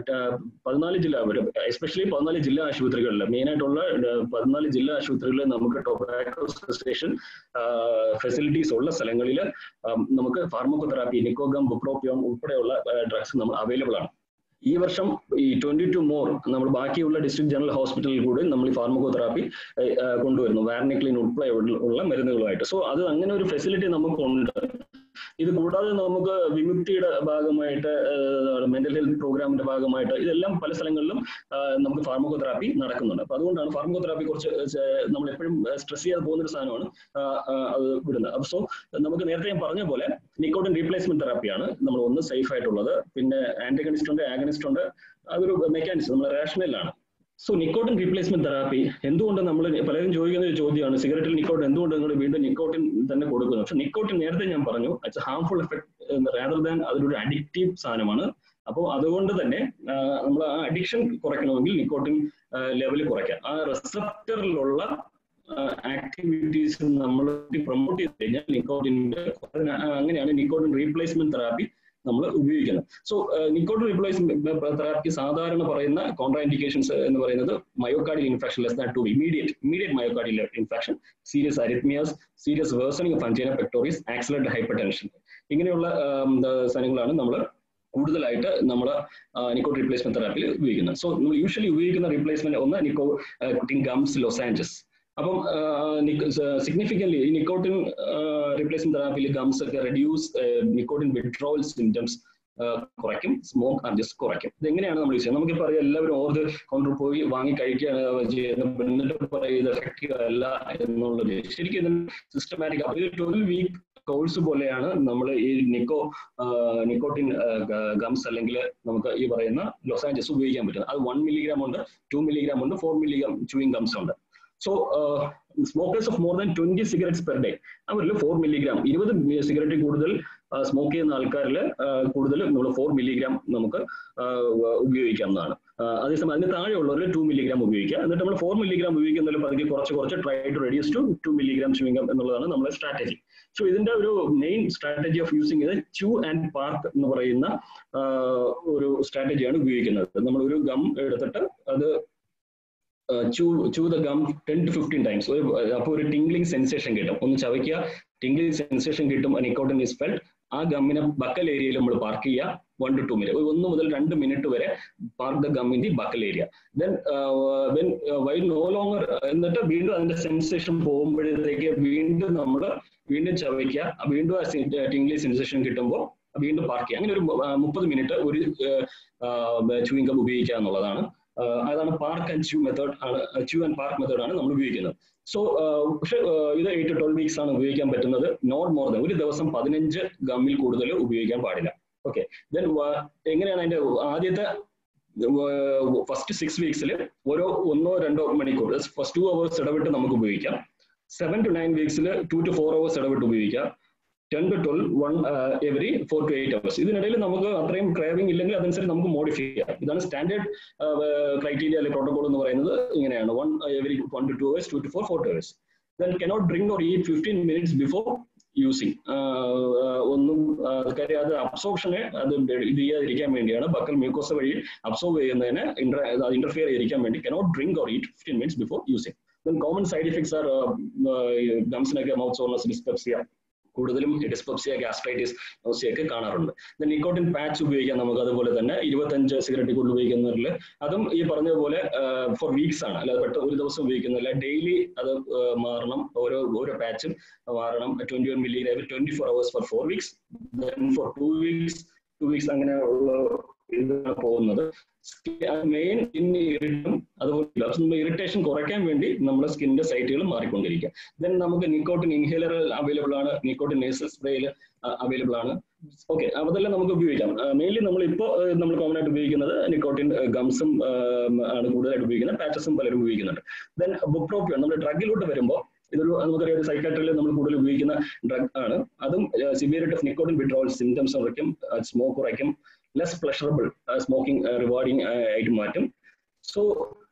പതിനാല് ജില്ല എസ്പെഷ്യലി പതിനാല് ജില്ലാ ആശുപത്രികളിൽ മെയിൻ ആയിട്ടുള്ള പതിനാല് ജില്ലാ ആശുപത്രികളിൽ നമുക്ക് ടൊബാക്കോ സ്റ്റേഷൻ ഫെസിലിറ്റീസ് ഉള്ള സ്ഥലങ്ങളിൽ നമുക്ക് ഫാർമക്കോതെറാപ്പി നിക്കോഗം ബുപ്രോപ്പിയോൺ ഉൾപ്പെടെയുള്ള ഡ്രഗ്സ് നമ്മൾ അവൈലബിൾ ആണ് ഈ വർഷം ഈ ട്വന്റി ടു മോർ നമ്മൾ ബാക്കിയുള്ള ഡിസ്ട്രിക്ട് ജനറൽ ഹോസ്പിറ്റലിൽ കൂടി നമ്മൾ ഈ ഫാർമക്കോതെറാപ്പി കൊണ്ടുവരുന്നു വാർണിക്ലിൻ ഉൾപ്പെടെ ഉള്ള മരുന്നുകളുമായിട്ട് സോ അത് അങ്ങനെ ഒരു ഫെസിലിറ്റി നമുക്കുണ്ട് ഇത് കൂടാതെ നമുക്ക് വിമുക്തിയുടെ ഭാഗമായിട്ട് മെന്റൽ ഹെൽത്ത് പ്രോഗ്രാമിന്റെ ഭാഗമായിട്ട് ഇതെല്ലാം പല സ്ഥലങ്ങളിലും നമുക്ക് ഫാർമക്കോതെറാപ്പി നടക്കുന്നുണ്ട് അപ്പൊ അതുകൊണ്ടാണ് ഫാർമക്കോതെറാപ്പി കുറച്ച് നമ്മൾ എപ്പോഴും സ്ട്രെസ് ചെയ്യാതെ പോകുന്ന ഒരു സാധനമാണ് അത് വിടുന്നത് സോ നമുക്ക് നേരത്തെ ഞാൻ പറഞ്ഞ പോലെ നിക്കോട്ടിൻ റീപ്ലേസ്മെന്റ് തെറാപ്പിയാണ് നമ്മൾ ഒന്ന് സേഫ് ആയിട്ടുള്ളത് പിന്നെ ആന്റിഗണിസ്റ്റ് ഉണ്ട് ആഗണിസ്റ്റ് ഉണ്ട് അതൊരു മെക്കാനിസം നമ്മൾ റാഷണലാണ് സോ നിക്കോട്ടിൻ റീപ്ലേസ്മെന്റ് തെറാപ്പി എന്തുകൊണ്ട് നമ്മൾ പലരും ചോദിക്കുന്ന ഒരു ചോദ്യമാണ് സിഗരറ്റിൽ നിക്കോട്ടിൻ എന്തുകൊണ്ട് നിങ്ങൾ വീണ്ടും നിക്കോട്ടിൻ തന്നെ കൊടുക്കുന്നു പക്ഷെ നിക്കോട്ടിൻ നേരത്തെ ഞാൻ പറഞ്ഞു it's harmful effect rather than അതൊരു അഡിക്റ്റീവ് സാധനമാണ് അപ്പോൾ അതുകൊണ്ട് തന്നെ നമ്മൾ ആ അഡിക്ഷൻ കുറയ്ക്കണമെങ്കിൽ നിക്കോട്ടിൻ ലെവൽ കുറയ്ക്കാം ആ റിസപ്റ്ററിലുള്ള ആക്ടിവിറ്റീസ് നമ്മൾ പ്രൊമോട്ട് ചെയ്ത് കഴിഞ്ഞാൽ നിക്കോട്ടിന്റെ അങ്ങനെയാണ് നിക്കോട്ടിൻ റീപ്ലേസ്മെന്റ് തെറാപ്പി നമ്മൾ ഉപയോഗിക്കുന്നത് സോ നിക്കോട്ടിൻ റീപ്ലേസ്മെന്റ് തെറാപ്പി സാധാരണ പറയുന്ന കോൺട്രാ ഇൻഡിക്കേഷൻസ് എന്ന് പറയുന്നത് myocardial infection less than two immediate immediate myocardial infection serious arrhythmias serious worsening of angina pectoris accelerated hypertension ഇങ്ങനെയുള്ള സാധനങ്ങളാണ് നമ്മൾ കൂടുതലായിട്ട് നമ്മൾ നിക്കോ റീപ്ലേസ്മെന്റ് തെറാപ്പിയിൽ ഉപയോഗിക്കുന്നത് സോ നമ്മൾ യൂഷ്വലി ഉപയോഗിക്കുന്ന റീപ്ലേസ്മെന്റ് ഒന്ന് നിക്കോ ഗംസ് ലൊസാഞ്ചസ് അപ്പം സിഗ്നിഫിക്കൻലി ഈ നിക്കോട്ടിൻ റീപ്ലേസ്മെന്റ് തെറാപ്പിയിൽ ഗംസ് ഒക്കെ റെഡ്യൂസ് നിക്കോട്ടിൻ വിഡ്രോവൽ സിംറ്റംസ് കുറയ്ക്കും സ്മോക്ക് അഡ്ജസ്റ്റ് കുറയ്ക്കും ഇത് എങ്ങനെയാണ് നമ്മൾ യൂസ് ചെയ്യുന്നത് നമുക്കിപ്പോൾ അറിയാം എല്ലാവരും ഓർഡർ കൗണ്ടർ പോയി വാങ്ങി കഴിക്കുകയാണ് ചെയ്യുന്നത് എന്നിട്ട് പറയുന്നത് എഫക്റ്റീവ് അല്ല എന്നുള്ളത് ശരിക്കും ഇതിന് സിസ്റ്റമാറ്റിക് ഒരു ട്വൽവ് വീക്ക് കോഴ്സ് പോലെയാണ് നമ്മൾ ഈ നിക്കോ നിക്കോട്ടിൻ ഗംസ് അല്ലെങ്കിൽ നമുക്ക് ഈ പറയുന്ന ലൊസാഞ്ചസ് ഉപയോഗിക്കാൻ പറ്റുന്നത് അത് വൺ മില്ലിഗ്രാം ഉണ്ട് ടു മില്ലിഗ്രാം ഉണ്ട് ഫോർ മില്ലിഗ്രാം ചൂയിങ് ഗംസ് ഉണ്ട് so smokers of more than twenty cigarettes per day അവരിൽ ഫോർ മില്ലിഗ്രാം ഇരുപത് സിഗരറ്റ് കൂടുതൽ സ്മോക്ക് ചെയ്യുന്ന ആൾക്കാരിൽ കൂടുതൽ നമ്മൾ ഫോർ മില്ലിഗ്രാം നമുക്ക് ഉപയോഗിക്കാവുന്നതാണ് അതേസമയം അതിന് താഴെയുള്ളവരിൽ ടു മില്ലിഗ്രാം ഉപയോഗിക്കുക എന്നിട്ട് നമ്മൾ ഫോർ മില്ലിഗ്രാം ഉപയോഗിക്കുന്നതിൽ പതുക്കെ കുറച്ച് കുറച്ച് try to reduce to two milligram chewing gum എന്നുള്ളതാണ് നമ്മുടെ സ്ട്രാറ്റജി സോ ഇതിന്റെ ഒരു മെയിൻ സ്ട്രാറ്റജി ഓഫ് യൂസിങ് ഇത് ചൂ ആൻഡ് പാർക്ക് എന്ന് പറയുന്ന ഒരു സ്ട്രാറ്റജിയാണ് ഉപയോഗിക്കുന്നത് നമ്മൾ ഒരു ഗം എടുത്തിട്ട് അത് chew chew the gum ten to fifteen times ഒരു അപ്പോൾ ഒരു ടിംഗ്ലിംഗ് സെൻസേഷൻ കിട്ടും ഒന്ന് ചവയ്ക്കുക ടിംഗ്ലിംഗ് സെൻസേഷൻ കിട്ടും നിക്കോട്ടിൻ ഇസ് ഫെൽറ്റ് ആ ഗമ്മിനെ ബക്കൽ ഏരിയയിൽ നമ്മൾ പാർക്ക് ചെയ്യുക വൺ ടു ടു മിനിറ്റ് ഒന്ന് മുതൽ രണ്ട് മിനിറ്റ് വരെ park the gum in the buccal area then when why no longer എന്നിട്ട് വീണ്ടും അതിന്റെ സെൻസേഷൻ പോകുമ്പോഴത്തേക്ക് വീണ്ടും നമ്മൾ വീണ്ടും ചവയ്ക്കുക വീണ്ടും ആ ടിംഗ്ലി സെൻസേഷൻ കിട്ടുമ്പോൾ വീണ്ടും പാർക്ക് ചെയ്യുക അങ്ങനെ ഒരു മുപ്പത് മിനിറ്റ് ഒരു ചൂയിങ് ഗം ഉപയോഗിക്കുക എന്നുള്ളതാണ് അതാണ് പാർക്ക് ആൻഡ് ച്യൂ മെത്തേഡ് ആണ് ച്യൂ ആൻഡ് പാർക്ക് മെത്തേഡ് ആണ് നമ്മൾ ഉപയോഗിക്കുന്നത് സോ പക്ഷെ ഇത് എയ്റ്റ് ടു ട്വൽവ് വീക്സ് ആണ് ഉപയോഗിക്കാൻ പറ്റുന്നത് നോട്ട് മോർ ദൻ ഒരു ദിവസം പതിനഞ്ച് ഗമ്മിൽ കൂടുതൽ ഉപയോഗിക്കാൻ പാടില്ല ഓക്കെ ദെൻ എങ്ങനെയാണ് അതിന്റെ ആദ്യത്തെ ഫസ്റ്റ് സിക്സ് വീക്സിൽ ഓരോ ഒന്നോ രണ്ടോ മണിക്കൂർ ഫസ്റ്റ് ടു അവേഴ്സ് ഇടവിട്ട് നമുക്ക് ഉപയോഗിക്കാം സെവൻ ടു നയൻ വീക്സിൽ ടു ടു ഫോർ അവേഴ്സ് ഇടവിട്ട് ഉപയോഗിക്കാം ten to twelve one every four to eight hours ഇതിനിടയിൽ നമുക്ക് അത്രയും ക്രേവിംഗ് ഇല്ലെങ്കിൽ അതനുസരിച്ച് നമുക്ക് മോഡിഫൈ ചെയ്യാം ഇതാണ് സ്റ്റാൻഡേർഡ് ക്രൈറ്റീരിയ അല്ലെങ്കിൽ പ്രോട്ടോകോൾ എന്ന് പറയുന്നത് ഇങ്ങനെയാണ് one every one to two hours two to four four to hours then cannot drink or eat fifteen minutes before using ഒന്നും കാര്യം അത് അബ്സോർപ്ഷനെ അത് ഇത് ചെയ്യാതിരിക്കാൻ വേണ്ടിയാണ് ബക്കൽ മ്യൂക്കോസ വഴി അബ്സോർവ് ചെയ്യുന്നതിന് ഇന്റർഫിയർ ചെയ്തിരിക്കാൻ വേണ്ടി cannot drink or eat fifteen minutes before using then common side effects are ഗംസിനൊക്കെ മൗത്ത് സോർണസ് ഡിസ്പെപ്സിയ കൂടുതലും ഡിസ്പെപ്സിയ ഗ്യാസ്ട്രൈറ്റിസ് ഒക്കെ കാണാറുണ്ട് നിക്കോട്ടിൻ പാച്ച് ഉപയോഗിക്കാം നമുക്ക് അതുപോലെ തന്നെ ഇരുപത്തഞ്ച് സിഗരറ്റ് കൂടുതൽ ഉപയോഗിക്കുന്നവരിൽ അതും ഈ പറഞ്ഞതുപോലെ ഫോർ വീക്സ് ആണ് അല്ലാതെ പെട്ടെന്ന് ഒരു ദിവസം ഉപയോഗിക്കുന്നില്ല ഡെയിലി അത് മാറണം ഓരോ ഓരോ പാച്ചും മാറണം twenty one milligram twenty four hours for four weeks for two weeks two weeks അങ്ങനെ ഉള്ള ഇതാണ് പോകുന്നത് മെയിൻ ഇന്ന് ഇറിറ്റും അതുപോലെ ഇറിറ്റേഷൻ കുറയ്ക്കാൻ വേണ്ടി നമ്മുടെ സ്കിന്നിന്റെ സൈറ്റുകൾ മാറിക്കൊണ്ടിരിക്കുക ദെൻ നമുക്ക് നിക്കോട്ടിൻ ഇൻഹേലർ അവൈലബിൾ ആണ് നിക്കോട്ടിൻ നേസൽ സ്പ്രേയിൽ അവൈലബിൾ ആണ് ഓക്കെ അതെല്ലാം നമുക്ക് ഉപയോഗിക്കാം മെയിൻലി നമ്മൾ ഇപ്പോൾ നമ്മൾ കോമൺ ആയിട്ട് ഉപയോഗിക്കുന്നത് നിക്കോട്ടിൻ ഗംസും ആണ് കൂടുതലായിട്ട് ഉപയോഗിക്കുന്നത് പാച്ചസും പലരും ഉപയോഗിക്കുന്നുണ്ട് ദെൻ ബുപ്രോപ്പിയോൺ നമ്മുടെ ഡ്രഗിലോട്ട് വരുമ്പോൾ ഇതൊരു നമുക്കറിയാം ഒരു സൈക്കാട്രിയിൽ നമ്മൾ കൂടുതൽ ഉപയോഗിക്കുന്ന ഡ്രഗ് ആണ് അതും severity of nicotine withdrawal symptoms കുറയ്ക്കും സ്മോക്ക് കുറയ്ക്കും ലെസ് പ്ലഷറബിൾ സ്മോക്കിംഗ് റിവാർഡിങ് ആയിട്ട് മാറ്റും സോ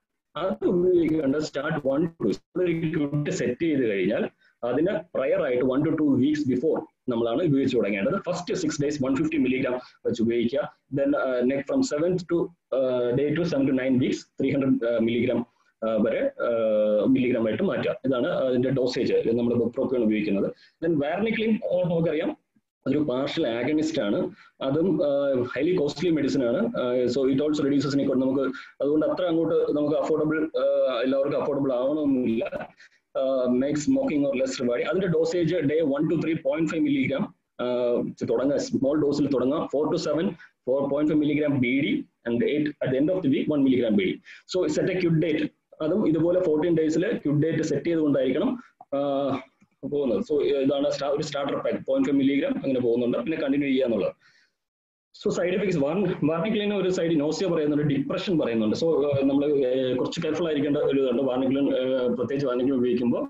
അത് ഉപയോഗിക്കേണ്ട സ്റ്റാർട്ട് വൺ ടു സെറ്റ് ചെയ്ത് കഴിഞ്ഞാൽ അതിന് പ്രയർ ആയിട്ട് one to two weeks before നമ്മളാണ് ഉപയോഗിച്ച് തുടങ്ങേണ്ടത് first six days one fifty milligram വെച്ച് ഉപയോഗിക്കുക then next from seven to day to seven to nine weeks three hundred milligram വരെ മില്ലിഗ്രാം ആയിട്ട് മാറ്റുക ഇതാണ് അതിന്റെ ഡോസേജ് നമ്മൾ ബുപ്രോപ്പിയാണ് ഉപയോഗിക്കുന്നത് ദെൻ വാർണിക്ലിൻ നമുക്കറിയാം അതൊരു പാർഷ്യൽ ആഗണിസ്റ്റ് ആണ് അതും ഹൈലി കോസ്റ്റ്ലി മെഡിസിൻ ആണ് സോ ഇറ്റ് ഓൾസോ റെഡ്യൂസസ് നിക്കോട്ട് നമുക്ക് അതുകൊണ്ട് അത്ര അങ്ങോട്ട് നമുക്ക് അഫോർഡബിൾ എല്ലാവർക്കും അഫോർഡബിൾ ആവണമെന്നില്ല make smoking or less reward അതിന്റെ dosage day one to three point five milligram തുടങ്ങുക സ്മോൾ ഡോസിൽ തുടങ്ങുക four to seven four point five milligram B D and eight at end of the week one milligram B D so set a quit date അതും ഇതുപോലെ ഫോർട്ടീൻ ഡേയ്സിൽ ക്യുഡ് ഡേറ്റ് സെറ്റ് ചെയ്തുകൊണ്ടായിരിക്കണം പോകുന്നത് സോ ഇതാണ് ഒരു starter pack point five milligram അങ്ങനെ പോകുന്നുണ്ട് പിന്നെ കണ്ടിന്യൂ ചെയ്യുക എന്നുള്ളത് സോ സൈഡ് എഫക്ട്സ് വാർ വാർണിക്ലിന് ഒരു സൈഡ് നോസിയ പറയുന്നുണ്ട് ഡിപ്രഷൻ പറയുന്നുണ്ട് സോ നമ്മൾ കുറച്ച് കെയർഫുൾ ആയിരിക്കേണ്ട ഒരു ഇതുണ്ട് വാർണിക്ലിൻ പ്രത്യേകിച്ച് വാർണിക്ലിൻ ഉപയോഗിക്കുമ്പോൾ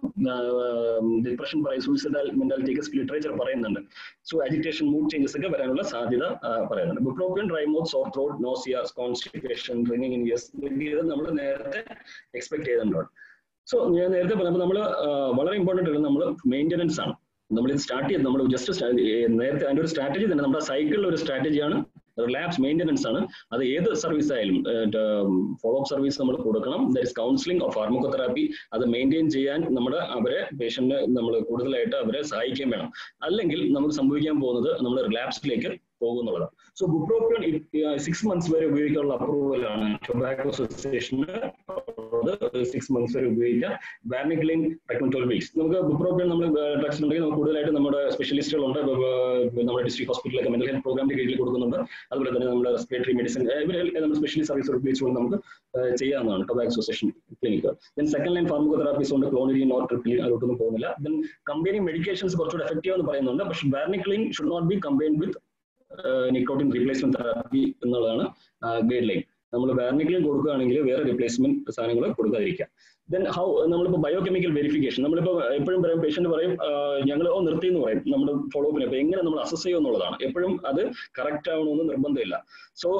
ഡിപ്രഷൻ പറയും സൂയിസൈഡൽ മെന്റാലിറ്റിക്ക് ലിറ്ററേച്ചർ പറയുന്നുണ്ട് സോ അജിറ്റേഷൻ മൂഡ് ചേഞ്ചസ് ഒക്കെ വരാനുള്ള സാധ്യത പറയുന്നുണ്ട് bupropion dry mouth sore throat nausea constipation training in ears ഇത് നമ്മൾ നേരത്തെ എക്സ്പെക്ട് ചെയ്തിട്ടുണ്ട് സോ ഞാൻ നേരത്തെ പറഞ്ഞപ്പോൾ നമ്മൾ വളരെ ഇമ്പോർട്ടൻ്റ് ആണ് നമ്മൾ മെയിൻ്റനൻസ് ആണ് നമ്മൾ ഇത് സ്റ്റാർട്ട് ചെയ്ത് നമ്മൾ ജസ്റ്റ് നേരത്തെ അതിന്റെ ഒരു സ്ട്രാറ്റജി തന്നെ നമ്മുടെ സൈക്കിളിൽ ഒരു സ്ട്രാറ്റജിയാണ് റിലാപ്സ് മെയിൻ്റനൻസ് ആണ് അത് ഏത് സർവീസ് ആയാലും ഫോളോ അപ്പ് സർവീസ് നമ്മൾ കൊടുക്കണം there is counselling of pharmacotherapy അത് മെയിൻറ്റെയിൻ ചെയ്യാൻ നമ്മുടെ അവരെ പേഷ്യന്റിനെ നമ്മൾ കൂടുതലായിട്ട് അവരെ സഹായിക്കുകയും വേണം അല്ലെങ്കിൽ നമുക്ക് സംഭവിക്കാൻ പോകുന്നത് നമ്മൾ റിലാപ്സിലേക്ക് പോകുന്നുള്ളതാണ് സോ ബുപ്രോപ്പിയൻ സിക്സ് മന്ത്സ് വരെ ഉപയോഗിക്കാനുള്ള അപ്രൂവലാണ് ടൊബാക്കോ അസോസിയേഷന് അത് സിക്സ് മന്ത്സ് വരെ ഉപയോഗിക്കാം വാർണിക്ലിൻ റെക്കമെൻഡ് ട്വൽവ് വീക്സ് നമുക്ക് ബുപ്രോപ്പിയൻ നമ്മൾ ഡ്രഗ്സ് ഉണ്ടെങ്കിൽ നമുക്ക് കൂടുതലായിട്ട് നമ്മുടെ സ്പെഷ്യലിസ്റ്റുകളുണ്ട് നമ്മുടെ ഡിസ്ട്രിക്ട് ഹോസ്പിറ്റലൊക്കെ മെന്റൽ ഹെൽത്ത് പ്രോഗ്രാമിന്റെ കീഴിൽ കൊടുക്കുന്നുണ്ട് അതുപോലെ തന്നെ നമ്മുടെ റെസ്പിറേറ്ററി മെഡിസിൻ ഇവരെ നമ്മൾ സ്പെഷ്യലിസ്റ്റ് സർവീസ് ഉപയോഗിച്ചുകൊണ്ട് നമുക്ക് ചെയ്യാവുന്നതാണ് tobacco's association clinic then second line pharmacotherapies ഉണ്ട് ക്ലോണിഡിൻ ഓർ ട്രിപ്പിൾ അതിലോട്ടൊന്നും പോകുന്നില്ല ദെൻ കമ്പൈനിങ് മെഡിക്കേഷൻസ് കുറച്ചുകൂടെ എഫക്റ്റീവ് എന്ന് പറയുന്നുണ്ട് പക്ഷേ varenicline should not be combine with nicotine replacement therapy എന്നുള്ളതാണ് ഗൈഡ് ലൈൻ നമ്മൾ വാർണിക്ലിൻ കൊടുക്കുകയാണെങ്കിൽ വേറെ റീപ്ലേസ്മെന്റ് സാധനങ്ങൾ കൊടുക്കാതിരിക്കുക ദെൻ ഹൗ നമ്മളിപ്പോൾ ബയോകെമിക്കൽ വെരിഫിക്കേഷൻ നമ്മളിപ്പോൾ എപ്പോഴും പറയും പേഷ്യന്റ് പറയും ഞങ്ങൾ ഓ നിർത്തി എന്ന് പറയും നമ്മുടെ ഫോളോ അപ്പിന് അപ്പോൾ എങ്ങനെ നമ്മൾ അസസ് ചെയ്യും എന്നുള്ളതാണ് എപ്പോഴും അത് കറക്റ്റ് ആവണമെന്ന് നിർബന്ധമില്ല സോ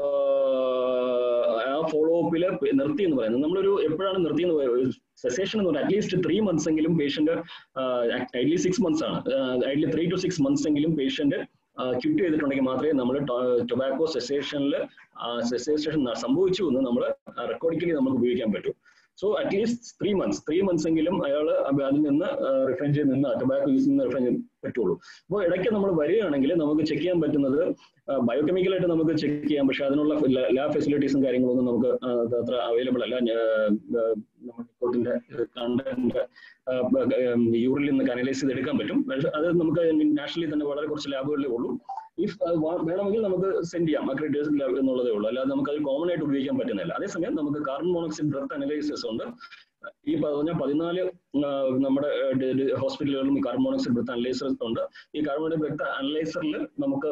ആ ഫോളോ അപ്പിൽ നിർത്തി എന്ന് പറയുന്നത് നമ്മളൊരു എപ്പോഴാണ് നിർത്തി എന്ന് പറയുന്നത് സെസേഷൻ എന്ന് പറഞ്ഞാൽ അറ്റ്ലീസ്റ്റ് ത്രീ മന്ത്സ് എങ്കിലും പേഷ്യന്റ് ഐഡ്ലി സിക്സ് മന്ത്സ് ആണ് ideally three to six months എങ്കിലും പേഷ്യന്റ് ക്വിറ്റ് ചെയ്തിട്ടുണ്ടെങ്കിൽ മാത്രമേ നമ്മൾ ടൊബാക്കോ സെസേഷനിൽ സെസേഷൻ സംഭവിച്ചു എന്ന് നമ്മൾ റെക്കോർഡിക്കലി നമുക്ക് ഉപയോഗിക്കാൻ പറ്റൂ so at least three months three months എങ്കിലും അയാൾ അതിൽ നിന്ന് റിഫൈൻ ചെയ്ത് നിന്ന് ടൊബാക്കോ യൂസ് നിന്ന് റിഫൈൻ പറ്റുള്ളൂ അപ്പോൾ ഇടയ്ക്ക് നമ്മൾ വരികയാണെങ്കിൽ നമുക്ക് ചെക്ക് ചെയ്യാൻ പറ്റുന്നത് ബയോകെമിക്കലായിട്ട് നമുക്ക് ചെക്ക് ചെയ്യാം പക്ഷെ അതിനുള്ള ലാബ് ഫെസിലിറ്റീസും കാര്യങ്ങളൊന്നും നമുക്ക് അത്ര അവൈലബിൾ അല്ല നമ്മുടെ കോട്ടിന്റെ കണ്ടന്റ് യൂറിൽ നിന്ന് അനലൈസ് ചെയ്ത് എടുക്കാൻ പറ്റും പക്ഷെ അത് നമുക്ക് നാഷണലി തന്നെ വളരെ കുറച്ച് ലാബുകളിലേ ഉള്ളൂ ഇഫ് വേണമെങ്കിൽ നമുക്ക് സെൻഡ് ചെയ്യാം അക്രഡിറ്റേഷൻ ലാബ് എന്നുള്ളതേ ഉള്ളൂ അല്ലാതെ നമുക്ക് അത് കോമൺ ആയിട്ട് ഉപയോഗിക്കാൻ പറ്റുന്നില്ല അതേസമയം നമുക്ക് കാർബൺ മോണോക്സൈഡ് ബ്രത്ത് അനലൈസിസ് ഉണ്ട് ഈ പറഞ്ഞ പതിനാല് നമ്മുടെ ഹോസ്പിറ്റലുകളിലും ഈ കാർബൺ മോണോക്സൈഡ് ബ്രത്ത് അനലൈസർ ഉണ്ട് ഈ കാർബൺ മോണോക്സൈഡ് ബ്രത്ത് അനലൈസറിൽ നമുക്ക്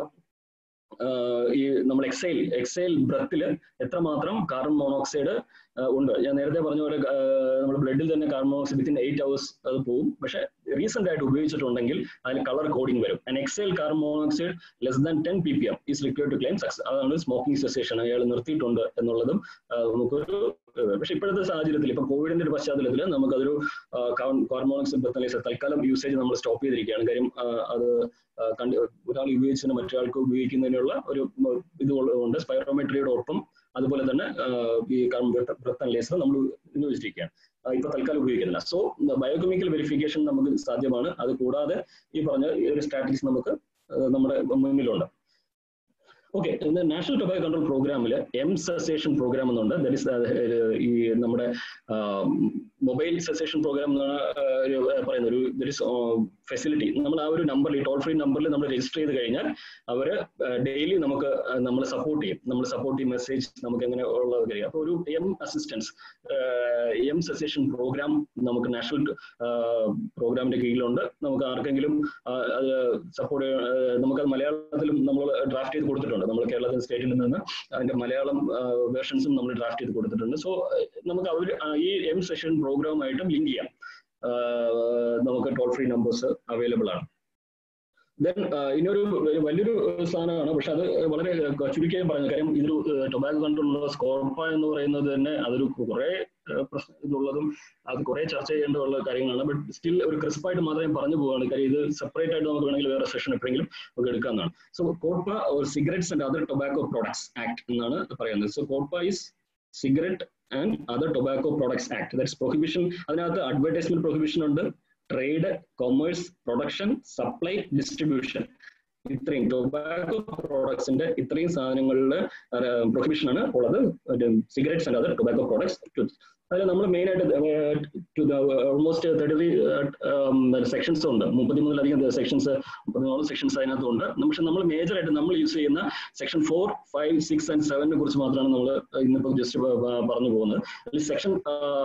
ഈ നമ്മൾ എക്സൈൽ എക്സൈൽ ബ്രത്തിൽ എത്രമാത്രം കാർബൺ മോണോക്സൈഡ് ഉണ്ട് ഞാൻ നേരത്തെ പറഞ്ഞ പോലെ നമ്മുടെ ബ്ലഡിൽ തന്നെ carbon monoxide within eight hours അത് പോകും പക്ഷെ റീസെന്റ് ആയിട്ട് ഉപയോഗിച്ചിട്ടുണ്ടെങ്കിൽ അതിന് കളർ കോഡിംഗ് വരും and exhale carbon monoxide less than ten P P M is required to claim success അതാണ് സ്മോക്കിംഗ് സെസേഷൻ അയാൾ നിർത്തിയിട്ടുണ്ട് എന്നുള്ളതും നമുക്കൊരു പക്ഷെ ഇപ്പോഴത്തെ സാഹചര്യത്തിൽ ഇപ്പൊ കോവിഡിന്റെ ഒരു പശ്ചാത്തലത്തിൽ നമുക്കതൊരു കാർബൺ മോണോക്സൈഡ് ബത്തനൈസർ തൽക്കാലം യൂസേജ് നമ്മൾ സ്റ്റോപ്പ് ചെയ്തിരിക്കുകയാണ് കാര്യം അത് കണ്ട് ഒരാൾ ഉപയോഗിച്ചതിന് മറ്റൊരാൾക്ക് ഉപയോഗിക്കുന്നതിനുള്ള ഒരു ഇത് ഉണ്ട് സ്പൈറോമെട്രിയുടെ ഒപ്പം അതുപോലെ തന്നെ ഈ ബ്രത്ത് അനലൈസർ നമ്മൾ ഉപയോഗിച്ചിരിക്കുകയാണ് ഇപ്പൊ തൽക്കാലം ഉപയോഗിക്കുന്നില്ല സോ ബയോകെമിക്കൽ വെരിഫിക്കേഷൻ നമുക്ക് സാധ്യമാണ് അത് കൂടാതെ ഈ പറഞ്ഞ ഒരു സ്ട്രാറ്റജീസ് നമുക്ക് നമ്മുടെ മുന്നിലുണ്ട് ഓക്കെ നാഷണൽ ടൊബാക്കോ കൺട്രോൾ പ്രോഗ്രാമിൽ എം സെസേഷൻ പ്രോഗ്രാം എന്നുണ്ട് ദറ്റ് ഇസ് ഈ നമ്മുടെ മൊബൈൽ സെസേഷൻ പ്രോഗ്രാം എന്നാണ് പറയുന്ന ഒരു ദറ്റ് ഇസ് ഫെസിലിറ്റി നമ്മൾ ആ ഒരു നമ്പറിൽ ടോൾ ഫ്രീ നമ്പറിൽ നമ്മൾ രജിസ്റ്റർ ചെയ്ത് കഴിഞ്ഞാൽ അവർ ഡെയിലി നമുക്ക് നമ്മൾ സപ്പോർട്ട് ചെയ്യും നമ്മൾ സപ്പോർട്ട് ചെയ്യും മെസ്സേജ് നമുക്ക് എങ്ങനെ ഉള്ളത് കഴിയും അപ്പോൾ ഒരു M assistance M cessation programme നമുക്ക് നാഷണൽ പ്രോഗ്രാമിന്റെ കീഴിലുണ്ട് നമുക്ക് ആർക്കെങ്കിലും അത് സപ്പോർട്ട് നമുക്കത് മലയാളത്തിലും നമ്മൾ ഡ്രാഫ്റ്റ് ചെയ്ത് കൊടുത്തിട്ടുണ്ട് നമ്മൾ കേരളത്തിൽ സ്റ്റേറ്റിൽ നിന്ന് അതിന്റെ മലയാളം വേർഷൻസും നമ്മൾ ഡ്രാഫ്റ്റ് ചെയ്ത് കൊടുത്തിട്ടുണ്ട് സോ നമുക്ക് അവർ ഈ എം സെഷൻ പ്രോഗ്രാമായിട്ടും ലിങ്ക് ചെയ്യാം നമുക്ക് ടോൾ ഫ്രീ നമ്പേഴ്സ് അവൈലബിൾ ആണ് ദെൻ ഇനിയൊരു വലിയൊരു സാധനമാണ് പക്ഷെ അത് വളരെ ചുരുക്കിയായി പറഞ്ഞു കാര്യം ഇതൊരു ടൊബാക്കോ കൺട്രോളുള്ള സ്കോർപ്പ എന്ന് പറയുന്നത് തന്നെ അതൊരു കുറെ പ്രശ്നം ഇതുള്ളതും അത് കുറെ ചർച്ച ചെയ്യേണ്ടതുള്ള കാര്യങ്ങളാണ് ബട്ട് സ്റ്റിൽ ഒരു ക്രിസ്പായിട്ട് മാത്രമേ പറഞ്ഞു പോവാണ് കാര്യം ഇത് സെപ്പറേറ്റ് ആയിട്ട് നമുക്ക് വേണമെങ്കിൽ വേറെ സെഷൻ എപ്പോഴെങ്കിലും നമുക്ക് എടുക്കാവുന്നതാണ് സോ കോർപ്പ cigarettes and other tobacco products act എന്നാണ് പറയുന്നത് സോ കോർപ്പ is cigarette and other tobacco products act that's prohibition അതിനകത്ത് അഡ്വർടൈസ്മെന്റ് പ്രൊഹിബിഷൻ ഉണ്ട് trade commerce production supply distribution ഇത്രയും ടൊബാക്കോ പ്രോഡക്ട്സിന്റെ ഇത്രയും സാധനങ്ങളിൽ പ്രൊഹിബിഷൻ ആണ് ഉള്ളത് cigarettes and other tobacco products അതിൽ നമ്മൾ മെയിൻ ആയിട്ട് ഓൾമോസ്റ്റ് തേർട്ടി ത്രീ സെക്ഷൻസ് ഉണ്ട് മുപ്പത്തിമൂന്നിലധികം സെക്ഷൻസ് മുപ്പത്തിമൂന്ന് സെക്ഷൻസ് അതിനകത്ത് ഉണ്ട് പക്ഷെ നമ്മൾ മേജർ ആയിട്ട് നമ്മൾ യൂസ് ചെയ്യുന്ന section four five six and സെവനെ കുറിച്ച് മാത്രമാണ് നമ്മൾ ഇന്നിപ്പോൾ ജസ്റ്റ് പറഞ്ഞു പോകുന്നത് സെക്ഷൻ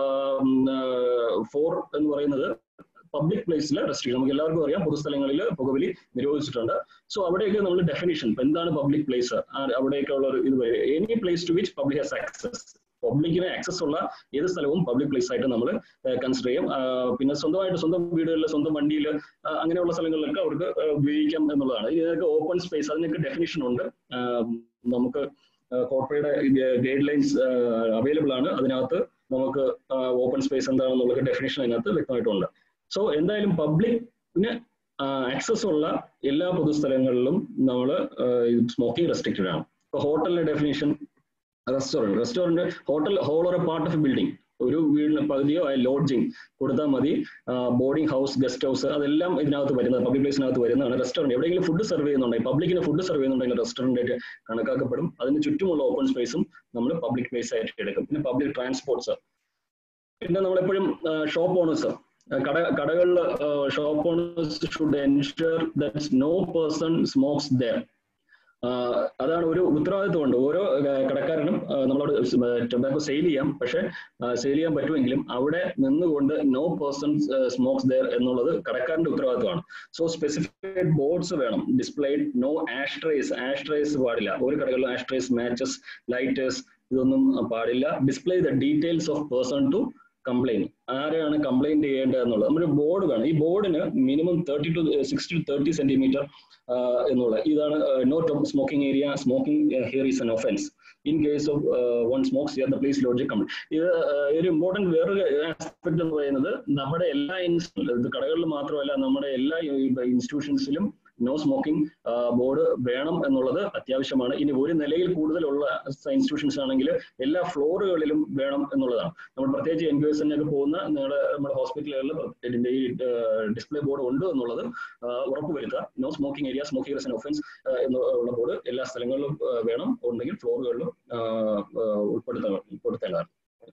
ഫോർ എന്ന് പറയുന്നത് പബ്ലിക് പ്ലേസിൽ റെസ്ട്രിക്ഷൻ നമുക്ക് എല്ലാവർക്കും അറിയാം പൊതുസ്ഥലങ്ങളിൽ പുകവലി നിരോധിച്ചിട്ടുണ്ട് സോ അവിടെയൊക്കെ നമ്മൾ ഡെഫിനിഷൻ എന്താണ് പബ്ലിക് പ്ലേസ് അവിടെയൊക്കെ ഉള്ള ഒരു ഇത് any place to which public has access പബ്ലിക്കിന് ആക്സസ് ഉള്ള ഏത് സ്ഥലവും പബ്ലിക് പ്ലേസ് ആയിട്ട് നമ്മൾ കൺസിഡർ ചെയ്യും പിന്നെ സ്വന്തമായിട്ട് സ്വന്തം വീടുകളിൽ സ്വന്തം വണ്ടിയിൽ അങ്ങനെയുള്ള സ്ഥലങ്ങളിലൊക്കെ അവർക്ക് ഉപയോഗിക്കാം എന്നുള്ളതാണ് ഇതിനൊക്കെ ഓപ്പൺ സ്പേസ് അതിനൊക്കെ ഡെഫിനിഷൻ ഉണ്ട് നമുക്ക് കോർപ്പറേറ്റ് ഗൈഡ് ലൈൻസ് അവൈലബിൾ ആണ് അതിനകത്ത് നമുക്ക് ഓപ്പൺ സ്പേസ് എന്താണെന്നുള്ള ഡെഫിനിഷൻ അതിനകത്ത് വ്യക്തമായിട്ടുണ്ട് സോ എന്തായാലും പബ്ലിക്കിന് ആക്സസ് ഉള്ള എല്ലാ പൊതുസ്ഥലങ്ങളിലും നമ്മൾ സ്മോക്കിംഗ് റെസ്ട്രിക്റ്റഡ് ആണ് ഇപ്പൊ ഹോട്ടലിന്റെ definition restaurant restaurant hotel whole or a part of building ഒരു വീടിന് പകുതിയോ ലോഡ്ജിങ് കൊടുത്താൽ മതി ബോർഡിംഗ് ഹൗസ് ഗസ്റ്റ് ഹൗസ് അതെല്ലാം ഇതിനകത്ത് വരുന്നത് പബ്ലിക് പ്ലേസിനകത്ത് വരുന്നതാണ് റെസ്റ്റോറൻറ്റ് എവിടെയെങ്കിലും ഫുഡ് സെർവ് ചെയ്യുന്നുണ്ടെങ്കിൽ പബ്ലിക്കിന് ഫുഡ് സെർവ് ചെയ്യുന്നുണ്ടെങ്കിൽ റെസ്റ്റോറൻറ്റ് ആയിട്ട് കണക്കാക്കപ്പെടും അതിന് ചുറ്റുമുള്ള ഓപ്പൺ സ്പേസും നമ്മൾ പബ്ലിക് പ്ലേസ് ആയിട്ട് എടുക്കും പിന്നെ പബ്ലിക് ട്രാൻസ്പോർട്ട്സ് പിന്നെ നമ്മളെപ്പോഴും ഷോപ്പ് ഓണേഴ്സ് കട കടകളിൽ shop owners should ensure that no person smokes there അതാണ് ഒരു ഉത്തരവാദിത്വമുണ്ട് ഓരോ കടക്കാരനും നമ്മളോട് ടൊബാക്കോ സെയിൽ ചെയ്യാം പക്ഷെ സെയിൽ ചെയ്യാൻ പറ്റുമെങ്കിലും അവിടെ നിന്നുകൊണ്ട് നോ പേഴ്സൺ സ്മോക്സ് ദർ എന്നുള്ളത് കടക്കാരന്റെ ഉത്തരവാദിത്വമാണ് സോ സ്പെസിഫിക് ബോർഡ്സ് വേണം ഡിസ്പ്ലേഡ് നോ ആഷ്ട്രേസ് ആഷ്ട്രേസ് പാടില്ല ഒരു കടകളിലും ആഷ്ട്രേസ് മാച്ചസ് ലൈറ്റേഴ്സ് ഇതൊന്നും പാടില്ല display the details of person to complaint ആരെയാണ് കംപ്ലൈന്റ് ചെയ്യേണ്ടത് എന്നുള്ളത് നമ്മുടെ ബോർഡ് വേണം ഈ ബോർഡിന് minimum thirty to sixty to thirty centimetre എന്നുള്ളത് ഇതാണ് no smoking area smoking here is an offence in case of one smokes here the place lodge complaint ഇത് ഒരു ഇമ്പോർട്ടന്റ് വേറൊരു ആസ്പെക്ട് എന്ന് പറയുന്നത് നമ്മുടെ എല്ലാ കടകളിൽ മാത്രമല്ല നമ്മുടെ എല്ലാ ഇൻസ്റ്റിറ്റ്യൂഷൻസിലും നോ സ്മോക്കിംഗ് ബോർഡ് വേണം എന്നുള്ളത് അത്യാവശ്യമാണ് ഇനി ഒരു നിലയിൽ കൂടുതലുള്ള ഇൻസ്റ്റിറ്റ്യൂഷൻസ് ആണെങ്കിൽ എല്ലാ ഫ്ലോറുകളിലും വേണം എന്നുള്ളതാണ് നമ്മൾ പ്രത്യേകിച്ച് എൻ ഒക്കെ പോകുന്ന നിങ്ങളുടെ നമ്മുടെ ഹോസ്പിറ്റലുകളിൽ ഇതിന്റെ ഈ ഡിസ്പ്ലേ ബോർഡ് ഉണ്ട് എന്നുള്ളത് ഉറപ്പുവരുത്തുക no smoking area smoking an offence എന്നുള്ള ബോർഡ് എല്ലാ സ്ഥലങ്ങളിലും വേണം ഉണ്ടെങ്കിൽ ഫ്ലോറുകളിലും ഉൾപ്പെടുത്ത ഉൾപ്പെടുത്തേണ്ടതാണ്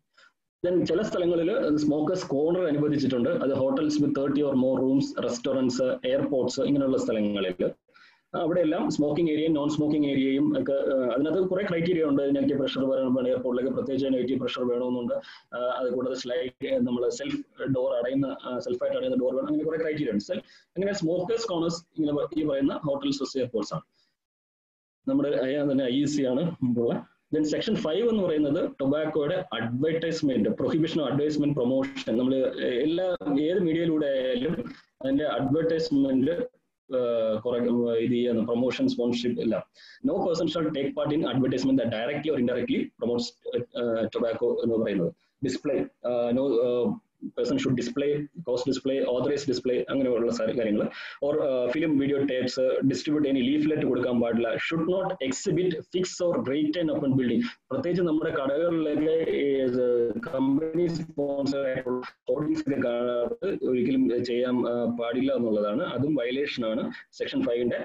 ദെൻ ചില സ്ഥലങ്ങളിൽ സ്മോക്കേഴ്സ് കോർണർ അനുവദിച്ചിട്ടുണ്ട് അത് hotels with thirty or more rooms restaurants airports ഇങ്ങനെയുള്ള സ്ഥലങ്ങളിൽ അവിടെയെല്ലാം സ്മോക്കിംഗ് ഏരിയയും നോൺ സ്മോക്കിംഗ് ഏരിയയും ഒക്കെ അതിനകത്ത് കുറെ ക്രൈറ്റീരിയ ഉണ്ട് നെഗറ്റീവ് പ്രഷർ വേണം എയർപോർട്ടിലേക്ക് പ്രത്യേകിച്ച് നെഗറ്റീവ് പ്രഷർ വേണമെന്നുണ്ട് അത് കൂടാതെ സ്ലൈഡ് നമ്മൾ സെൽഫ് ഡോർ അടയുന്ന സെൽഫായിട്ട് അടയുന്ന ഡോർ വേണം അങ്ങനെ കുറെ ക്രൈറ്റീരിയ ഉണ്ട് അങ്ങനെ സ്മോക്കേഴ്സ് കോർണേഴ്സ് ഇങ്ങനെ ഈ പറയുന്ന ഹോട്ടൽസ് എയർപോർട്ട്സ് ആണ് നമ്മുടെ തന്നെ ഐ സി ആണ് ഉള്ള ദെൻ സെക്ഷൻ ഫൈവ് എന്ന് പറയുന്നത് ടൊബാക്കോയുടെ അഡ്വർടൈസ്മെന്റ് പ്രൊഹിബിഷൻ അഡ്വർടൈസ്മെന്റ് പ്രൊമോഷൻ നമ്മൾ എല്ലാ ഏത് മീഡിയയിലൂടെ ആയാലും അതിന്റെ അഡ്വർടൈസ്മെന്റ് കുറെ ഇത് ചെയ്യുന്ന പ്രൊമോഷൻ സ്പോൺസർഷിപ്പ് എല്ലാം no person shall take part in advertisement directly or indirectly promotes tobacco എന്ന് പറയുന്നത് display no person should display cost display authorise display അങ്ങനെയുള്ള കാര്യങ്ങൾ or film video tapes distribute any leaflet കൊടുക്കാൻ പാടില്ല should not exhibit fix or rate and open building പ്രത്യേകിച്ച് നമ്മുടെ കടകളിലൊക്കെ കമ്പനി സ്പോൺസർ ആയിട്ടുള്ള ഹോർഡിങ്സ് ഒക്കെ കാണാറ് ഒരിക്കലും ചെയ്യാൻ പാടില്ല എന്നുള്ളതാണ് അതും വയലേഷൻ ആണ് സെക്ഷൻ ഫൈവിന്റെ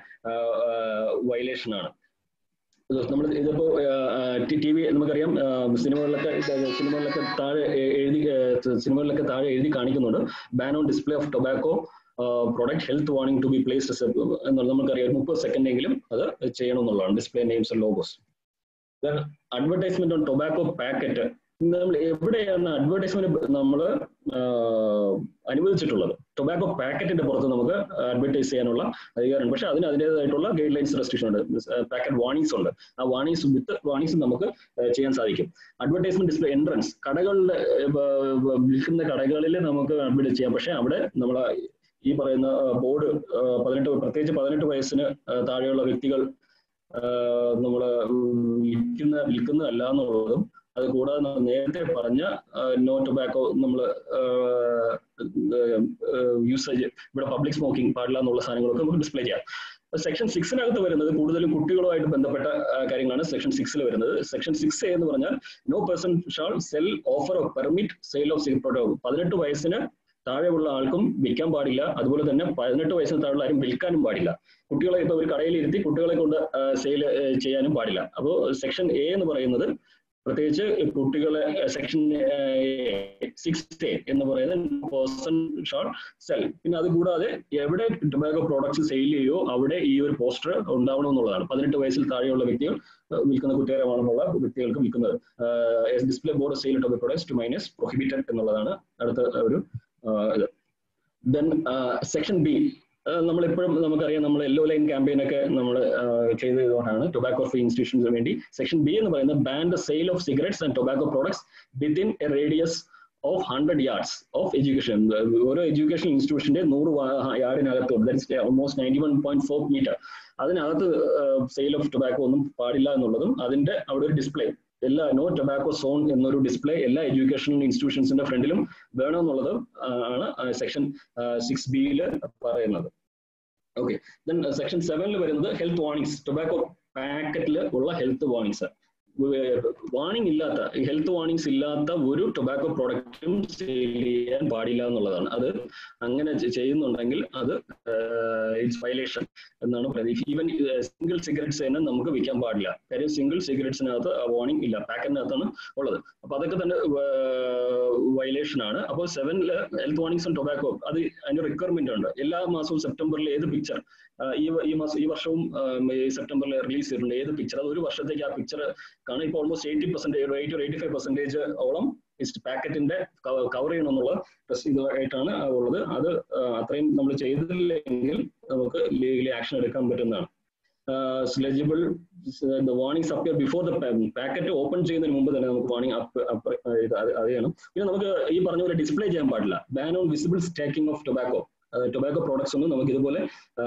വയലേഷൻ ആണ് നമ്മൾ ഇതിപ്പോ ടി വി നമുക്കറിയാം സിനിമകളിലൊക്കെ സിനിമകളിലൊക്കെ താഴെ എഴുതി സിനിമകളിലൊക്കെ താഴെ എഴുതി കാണിക്കുന്നുണ്ട് ban on display of tobacco product health warning to be placed എന്നുള്ളത് നമുക്കറിയാം മുപ്പത് സെക്കൻഡ് എങ്കിലും അത് ചെയ്യണം എന്നുള്ളതാണ് display names logos advertisement on tobacco packet നമ്മൾ എവിടെയാണ് അഡ്വർടൈസ്മെന്റ് നമ്മൾ അനുവദിച്ചിട്ടുള്ളത് ടൊബാക്കോ പാക്കറ്റിന്റെ പുറത്ത് നമുക്ക് അഡ്വർടൈസ് ചെയ്യാനുള്ള അധികാരമുണ്ട് പക്ഷെ അതിന് അതിൻ്റെതായിട്ടുള്ള ഗൈഡ് ലൈൻസ് റെസ്ട്രിക്ഷൻ ഉണ്ട് പാക്കറ്റ് വാണിംഗ്സ് ഉണ്ട് ആ വാണിംഗ്സ് വിത്ത് വാണിംഗ്സ് നമുക്ക് ചെയ്യാൻ സാധിക്കും അഡ്വർടൈസ്മെന്റ് ഡിസ്പ്ലേ എൻട്രൻസ് കടകളിൽ വിൽക്കുന്ന കടകളിൽ നമുക്ക് അഡ്വർടൈസ് ചെയ്യാം പക്ഷെ അവിടെ നമ്മൾ ഈ പറയുന്ന ബോർഡ് പതിനെട്ട് പ്രത്യേകിച്ച് പതിനെട്ട് വയസ്സിന് താഴെയുള്ള വ്യക്തികൾ നമ്മൾ വിൽക്കുന്ന വിൽക്കുന്നതല്ല എന്നുള്ളതും അത് കൂടാതെ നേരത്തെ പറഞ്ഞ നോ ടൊബാക്കോ നമ്മൾ യൂസേജ് ഇവിടെ പബ്ലിക് സ്മോക്കിംഗ് പാടില്ല എന്നുള്ള സാധനങ്ങളൊക്കെ നമുക്ക് ഡിസ്പ്ലേ ചെയ്യാം സെക്ഷൻ സിക്സിനകത്ത് വരുന്നത് കൂടുതലും കുട്ടികളുമായിട്ട് ബന്ധപ്പെട്ട കാര്യങ്ങളാണ് സെക്ഷൻ സിക്സിൽ വരുന്നത് സെക്ഷൻ സിക്സ് എന്ന് പറഞ്ഞാൽ no person shall sell offer of permit sale of cigarette പതിനെട്ട് വയസ്സിന് താഴെയുള്ള ആൾക്കും വിൽക്കാൻ പാടില്ല അതുപോലെ തന്നെ പതിനെട്ട് വയസ്സിന് താഴെയുള്ള ആരും വിൽക്കാനും പാടില്ല കുട്ടികളെ ഇപ്പൊ ഒരു കടയിൽ ഇരുത്തി കുട്ടികളെ കൊണ്ട് സെയിൽ ചെയ്യാനും പാടില്ല അപ്പോൾ സെക്ഷൻ എ എന്ന് പറയുന്നത് പ്രത്യേകിച്ച് കുട്ടികളെ സെക്ഷൻ സിക്സ് എ എന്ന് പറയുന്നത് പേഴ്സൺ ഷാൾ സെൽ പിന്നെ അത് കൂടാതെ എവിടെ ടൊബാക്കോ പ്രോഡക്ട്സ് സെയിൽ ചെയ്യോ അവിടെ ഈ ഒരു പോസ്റ്റർ ഉണ്ടാവണം എന്നുള്ളതാണ് പതിനെട്ട് വയസ്സിൽ താഴെയുള്ള വ്യക്തികൾ വിൽക്കുന്ന കുറ്റകരമാണെന്നുള്ള വ്യക്തികൾക്ക് വിൽക്കുന്നത് display board sale tobacco products to minors prohibited എന്നുള്ളതാണ് അടുത്ത ഒരു ഇത് ദെൻ സെക്ഷൻ ബി നമ്മളിപ്പോഴും നമുക്കറിയാം നമ്മൾ യെല്ലോ ലൈൻ ക്യാമ്പയിൻ ഒക്കെ നമ്മൾ ചെയ്തതുകൊണ്ടാണ് ടൊബാക്കോ ഫ്രീ ഇൻസ്റ്റിറ്റ്യൂഷൻസിന് വേണ്ടി സെക്ഷൻ ബി എന്ന് പറയുന്നത് ban the sale of cigarettes and tobacco products within a radius of hundred yards of education ഓരോ എഡ്യൂക്കേഷൻ ഇൻസ്റ്റിറ്റ്യൂഷന്റെ നൂറ് യാർഡിനകത്ത് that's almost ninety one point four metre അതിനകത്ത് സെയിൽ ഓഫ് ടൊബാക്കോ ഒന്നും പാടില്ല എന്നുള്ളതും അതിന്റെ അവിടെ ഒരു ഡിസ്പ്ലേ എല്ലാ നോ ടൊബാക്കോ സോൺ എന്നൊരു ഡിസ്പ്ലേ എല്ലാ എഡ്യൂക്കേഷണൽ ഇൻസ്റ്റിറ്റ്യൂഷൻസിന്റെ ഫ്രണ്ടിലും വേണമെന്നുള്ളത് ആണ് സെക്ഷൻ സിക്സ് ബിയിൽ പറയുന്നത് ഓക്കെ ദെൻ സെക്ഷൻ സെവനിൽ വരുന്നത് ഹെൽത്ത് വാർണിംഗ്സ് ടൊബാക്കോ പാക്കറ്റിൽ ഉള്ള ഹെൽത്ത് വാർണിംഗ്സ് വാണിംഗ് ഇല്ലാത്ത ഹെൽത്ത് വാണിംഗ്സ് ഇല്ലാത്ത ഒരു ടൊബാക്കോ പ്രോഡക്റ്റും സെയിൽ ചെയ്യാൻ പാടില്ല എന്നുള്ളതാണ് അത് അങ്ങനെ ചെയ്യുന്നുണ്ടെങ്കിൽ അത് ഇറ്റ്സ് വയലേഷൻ എന്നാണ് പറയുന്നത് ഈവൻ സിംഗിൾ സിഗരറ്റ്സ് തന്നെ നമുക്ക് വിൽക്കാൻ പാടില്ല കാര്യം സിംഗിൾ സിഗരറ്റ്സിനകത്ത് വാണിംഗ് ഇല്ല പാക്കറ്റിനകത്താണ് ഉള്ളത് അപ്പൊ അതൊക്കെ തന്നെ വയലേഷൻ ആണ് അപ്പോൾ സെവനില് ഹെൽത്ത് വാണിംഗ്സ് ആൻഡ് ടൊബാക്കോ അത് അതിന്റെ റിക്വയർമെന്റ് ഉണ്ട് എല്ലാ മാസവും സെപ്റ്റംബറിൽ ഏത് പിക്ചർ ഈ ഈ മാസം ഈ വർഷവും സെപ്റ്റംബറിൽ റിലീസ് ചെയ്തിട്ടുണ്ട് ഏത് പിക്ചർ അത് ഒരു വർഷത്തേക്ക് ആ പിക്ചർ കാണാൻ ഇപ്പോൾ ഓൾമോസ്റ്റ് എയ്റ്റി പെർസെന്റേജ് എയ്റ്റി ഒരു എയ്റ്റി ഫൈവ് പെർസെന്റേജ് ഓളം പാക്കറ്റിന്റെ കവർ ചെയ്യണം എന്നുള്ള ഇതായിട്ടാണ് ഉള്ളത് അത് അത്രയും നമ്മൾ ചെയ്തില്ലെങ്കിൽ നമുക്ക് ലീഗലി ആക്ഷൻ എടുക്കാൻ പറ്റുന്നതാണ് legible warnings appear before the packet open ചെയ്യുന്നതിന് മുമ്പ് തന്നെ നമുക്ക് വാണിംഗ് അപ്പ് അപ്പ് അറിയണം പിന്നെ നമുക്ക് ഈ പറഞ്ഞ പോലെ ഡിസ്പ്ലേ ചെയ്യാൻ പാടില്ല ban on visible stacking of tobacco tobacco products ഒന്നും നമുക്ക് ഇതുപോലെ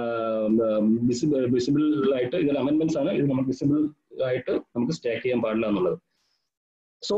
വിസിബിൾ വിസിബിൾ ആയിട്ട് ഇതിൽ അമെന്റ്മെന്റ്സ് ആണ് ഇത് നമുക്ക് വിസിബിൾ ആയിട്ട് നമുക്ക് സ്റ്റാക്ക് ചെയ്യാൻ പാടില്ല എന്നുള്ളത് സോ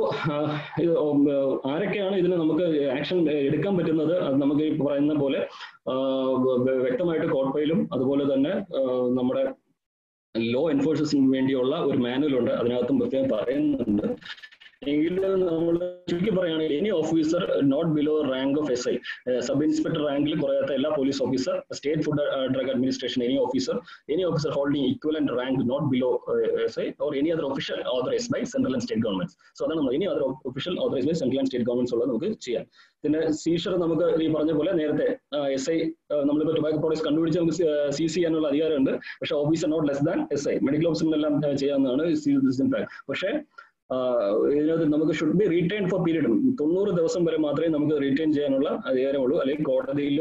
ആരൊക്കെയാണ് ഇതിന് നമുക്ക് ആക്ഷൻ എടുക്കാൻ പറ്റുന്നത് അത് നമുക്ക് ഈ പറയുന്ന പോലെ വ്യക്തമായിട്ട് കോട്ട്പയിലും അതുപോലെ തന്നെ നമ്മുടെ ലോ എൻഫോഴ്സസിന് വേണ്ടിയുള്ള ഒരു മാനുവൽ ഉണ്ട് അതിനകത്തും പ്രത്യേകം പറയുന്നുണ്ട് എങ്കിൽ നമ്മൾ ചുരുക്കി പറയുകയാണെങ്കിൽ any officer not below rank of S I sub inspector റാങ്കിൽ കുറയാത്ത എല്ലാ police officer state food drug administration any officer any officer holding equivalent rank not below S I or any other official authorise by central and state government so അതാണ് നമ്മൾ any other official authorise by central and state governments ഉള്ളത് നമുക്ക് ചെയ്യാം പിന്നെ സീഷർ നമുക്ക് ഈ പറഞ്ഞ പോലെ നേരത്തെ എസ് ഐ നമ്മളിപ്പോൾ ടൊബാക്കോ പ്രോഡക്ട്സ് കണ്ടുപിടിച്ച് നമുക്ക് സീസ് ചെയ്യാനുള്ള അധികാരമുണ്ട് പക്ഷേ officer not less than S I medical ഓഫീസറിനെല്ലാം ചെയ്യാവുന്നതാണ് പക്ഷേ ഇതിനകത്ത് നമുക്ക് should be retain for period തൊണ്ണൂറ് ദിവസം വരെ മാത്രമേ നമുക്ക് റീറ്റൈൻ ചെയ്യാനുള്ള അധികാരമുള്ളൂ അല്ലെങ്കിൽ കോടതിയിൽ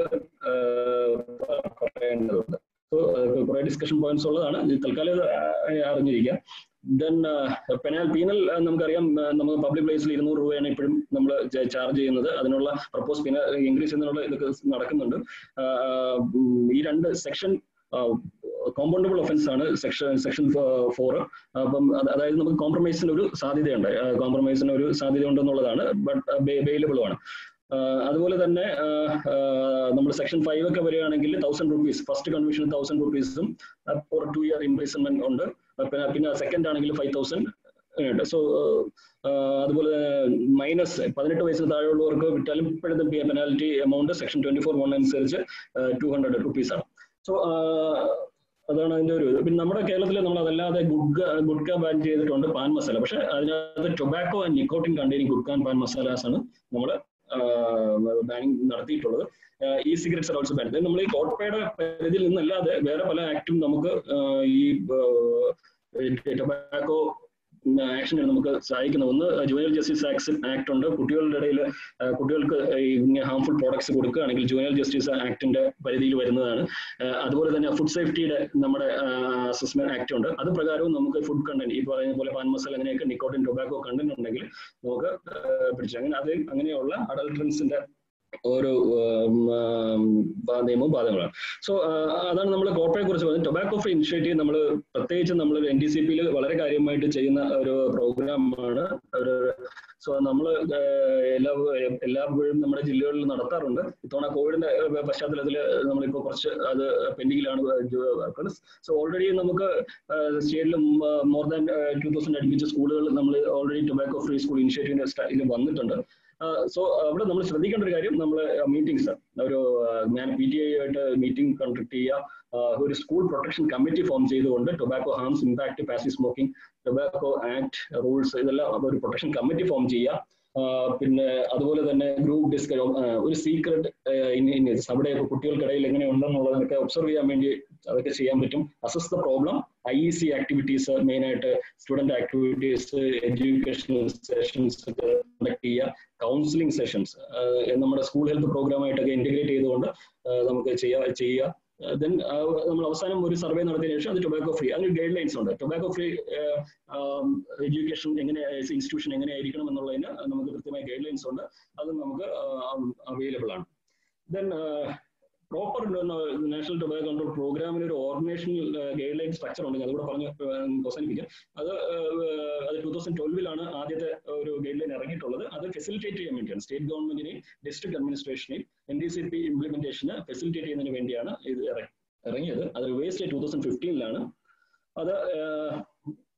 പറയേണ്ടതുണ്ട് സോ കുറെ ഡിസ്കഷൻ പോയിന്റ്സ് ഉള്ളതാണ് തൽക്കാലം അറിഞ്ഞിരിക്കുക ദെൻ പെനാൽ പീനൽ നമുക്കറിയാം നമുക്ക് പബ്ലിക് പ്ലേസിൽ ഇരുന്നൂറ് രൂപയാണ് ഇപ്പോഴും നമ്മൾ ചാർജ് ചെയ്യുന്നത് അതിനുള്ള പ്രപ്പോസ് പീനൽ ഇൻക്രീസ് ചെയ്യുന്നതിനുള്ള ഇതൊക്കെ നടക്കുന്നുണ്ട് ഈ രണ്ട് സെക്ഷൻ കോമ്പൗണ്ടബിൾ ഒഫൻസ് ആണ് സെക്ഷൻ സെക്ഷൻ ഫോർ അപ്പം അതായത് നമുക്ക് കോംപ്രമൈസിന് ഒരു സാധ്യതയുണ്ട് കോംപ്രമൈസിന് ഒരു സാധ്യത ഉണ്ടെന്നുള്ളതാണ് ബട്ട് ബെയിലബിളുമാണ് അതുപോലെ തന്നെ നമ്മൾ സെക്ഷൻ ഫൈവ് ഒക്കെ വരികയാണെങ്കിൽ thousand rupees first conviction thousand റുപ്പീസും ഫോർ ടു ഇയർ ഇംപ്രീസൺമെന്റ് ഉണ്ട് പിന്നെ പിന്നെ സെക്കൻഡ് ആണെങ്കിൽ ഫൈവ് തൗസൻഡ് ഉണ്ട് സോ അതുപോലെ മൈനസ് പതിനെട്ട് വയസ്സിന് താഴെയുള്ളവർക്ക് വിറ്റാലും ഇപ്പോഴത്തെ penalty amount section twenty four one അനുസരിച്ച് ടു ഹൺഡ്രഡ് റുപ്പീസ് ആണ് സോ അതാണ് അതിന്റെ ഒരു പിന്നെ നമ്മുടെ കേരളത്തിൽ നമ്മൾ അതല്ലാതെ ഗുഡ്ക ഗുഡ്ക ബാൻ ചെയ്തിട്ടുണ്ട് പാൻ മസാല പക്ഷെ അതിനകത്ത് tobacco and nicotine containing gutka and paan masalas ആണ് നമ്മൾ ബാനിങ് നടത്തിയിട്ടുള്ളത് ഈ സിഗരറ്റ്സ് ഓൾസോ ബാൻ നമ്മൾ ഈ കോട്ടപ്പയുടെ പരിധിയിൽ നിന്നല്ലാതെ വേറെ പല ആക്ടും നമുക്ക് ഈ ടൊബാക്കോ ആക്ഷനുകൾ നമുക്ക് സഹായിക്കുന്നത് ഒന്ന് ജുവനൽ ജസ്റ്റിസ് ആക്ട് ഉണ്ട് കുട്ടികളുടെ ഇടയിൽ കുട്ടികൾക്ക് ഹാംഫുൾ പ്രോഡക്ട്സ് കൊടുക്കുകയാണെങ്കിൽ ജുവനൽ ജസ്റ്റിസ് ആക്ടിന്റെ പരിധിയിൽ വരുന്നതാണ് അതുപോലെ തന്നെ ഫുഡ് സേഫ്റ്റിയുടെ നമ്മുടെ അസസ്മെന്റ് ആക്ട് ഉണ്ട് അത് പ്രകാരവും നമുക്ക് ഫുഡ് കണ്ടന്റ് ഈ പറയുന്ന പോലെ പാൻ മസാല അങ്ങനെയൊക്കെ നിക്കോട്ടിൻ ടൊബാക്കോ കണ്ടന്റ് ഉണ്ടെങ്കിൽ നമുക്ക് പിടിച്ചു അങ്ങനെ അത് അങ്ങനെയുള്ള അഡൾട്രൻസിന്റെ ഓരോ നിയമവും ബാധകങ്ങളാണ് സോ അതാണ് നമ്മൾ കോട്ടയെ കുറിച്ച് പറഞ്ഞത് ടൊബാക്കോ ഫ്രീ ഇനിഷ്യേറ്റീവ് നമ്മൾ പ്രത്യേകിച്ച് നമ്മൾ എൻ ഡി സി പിയിൽ വളരെ കാര്യമായിട്ട് ചെയ്യുന്ന ഒരു പ്രോഗ്രാമാണ് ഒരു സോ നമ്മൾ എല്ലാ എല്ലാപ്പോഴും നമ്മുടെ ജില്ലകളിൽ നടത്താറുണ്ട് ഇത്തവണ കോവിഡിന്റെ പശ്ചാത്തലത്തിൽ നമ്മളിപ്പോൾ കുറച്ച് അത് പെൻഡിങ്ങിലാണ് സോ ഓൾറെഡി നമുക്ക് സ്റ്റേറ്റിൽ മോർ ദാൻ ടു തൗസൻഡ് അടുപ്പിച്ച സ്കൂളുകൾ നമ്മൾ ഓൾറെഡി ടൊബാക്കോ ഫ്രീ സ്കൂൾ ഇനിഷ്യേറ്റീവിന്റെ ഇതിൽ വന്നിട്ടുണ്ട് സോ അവിടെ നമ്മൾ ശ്രദ്ധിക്കേണ്ട ഒരു കാര്യം നമ്മൾ മീറ്റിംഗ്സ് ഒരു ഞാൻ പി ടി ഐ ആയിട്ട് മീറ്റിംഗ് കണ്ടക്ട് ചെയ്യുക ഒരു സ്കൂൾ പ്രൊട്ടക്ഷൻ കമ്മിറ്റി ഫോം ചെയ്തുകൊണ്ട് tobacco harms impact passive smoking tobacco act rules ഇതെല്ലാം ഒരു പ്രൊട്ടക്ഷൻ കമ്മിറ്റി ഫോം ചെയ്യുക പിന്നെ അതുപോലെ തന്നെ ഗ്രൂപ്പ് ഡിസ്ക ഒരു സീക്രട്ട് അവിടെ കുട്ടികൾക്കിടയിൽ എങ്ങനെ ഉണ്ടെന്നുള്ളതൊക്കെ ഒബ്സർവ് ചെയ്യാൻ വേണ്ടി അതൊക്കെ ചെയ്യാൻ പറ്റും assess the problem I E C activities main ആയിട്ട് student activities educational sessions conduct ചെയ്യുക കൗൺസിലിംഗ് സെഷൻസ് നമ്മുടെ സ്കൂൾ ഹെൽത്ത് പ്രോഗ്രാമായിട്ടൊക്കെ ഇന്റഗ്രേറ്റ് ചെയ്തുകൊണ്ട് നമുക്ക് ചെയ്യാ ചെയ്യുക ദെൻ നമ്മൾ അവസാനം ഒരു സർവേ നടത്തിയതിനു ശേഷം അത് ടൊബാക്കോ ഫ്രീ അതിന് ഗൈഡ് ലൈൻസ് ഉണ്ട് ടൊബാക്കോ ഫ്രീ എഡ്യൂക്കേഷൻ എങ്ങനെ ഇൻസ്റ്റിറ്റ്യൂഷൻ എങ്ങനെയായിരിക്കണം എന്നുള്ളതിന് നമുക്ക് കൃത്യമായ ഗൈഡ് ലൈൻസ് ഉണ്ട് അത് നമുക്ക് അവൈലബിൾ ആണ് then proper national tobacco control പ്രോഗ്രാമിന് ഒരു ഓർഗനൈസേഷണൽ ഗൈഡ് ലൈൻ സ്ട്രക്ചർ ഉണ്ടെങ്കിൽ അതുകൂടെ പറഞ്ഞ് അവസാനിപ്പിക്കാം അത് അത് ടൂ തൗസൻഡ് ട്വൽവിലാണ് ആദ്യത്തെ ഒരു ഗൈഡ് ലൈൻ ഇറങ്ങിയിട്ടുള്ളത് അത് ഫെസിലിറ്റേറ്റ് ചെയ്യാൻ വേണ്ടിയാണ് സ്റ്റേറ്റ് ഗവൺമെന്റിനെയും ഡിസ്ട്രിക്ട് അഡ്മിനിസ്ട്രേഷനെയും എൻ ഡി സി പി ഇംപ്ലിമെന്റേഷന് ഫെസിലിറ്റേറ്റ് ചെയ്യുന്നതിന് വേണ്ടിയാണ് ഇത് ഇറങ്ങിയത് അത് റിവേഴ്സ് ടൂ തൗസൻഡ് ഫിഫ്റ്റീനിലാണ് അത്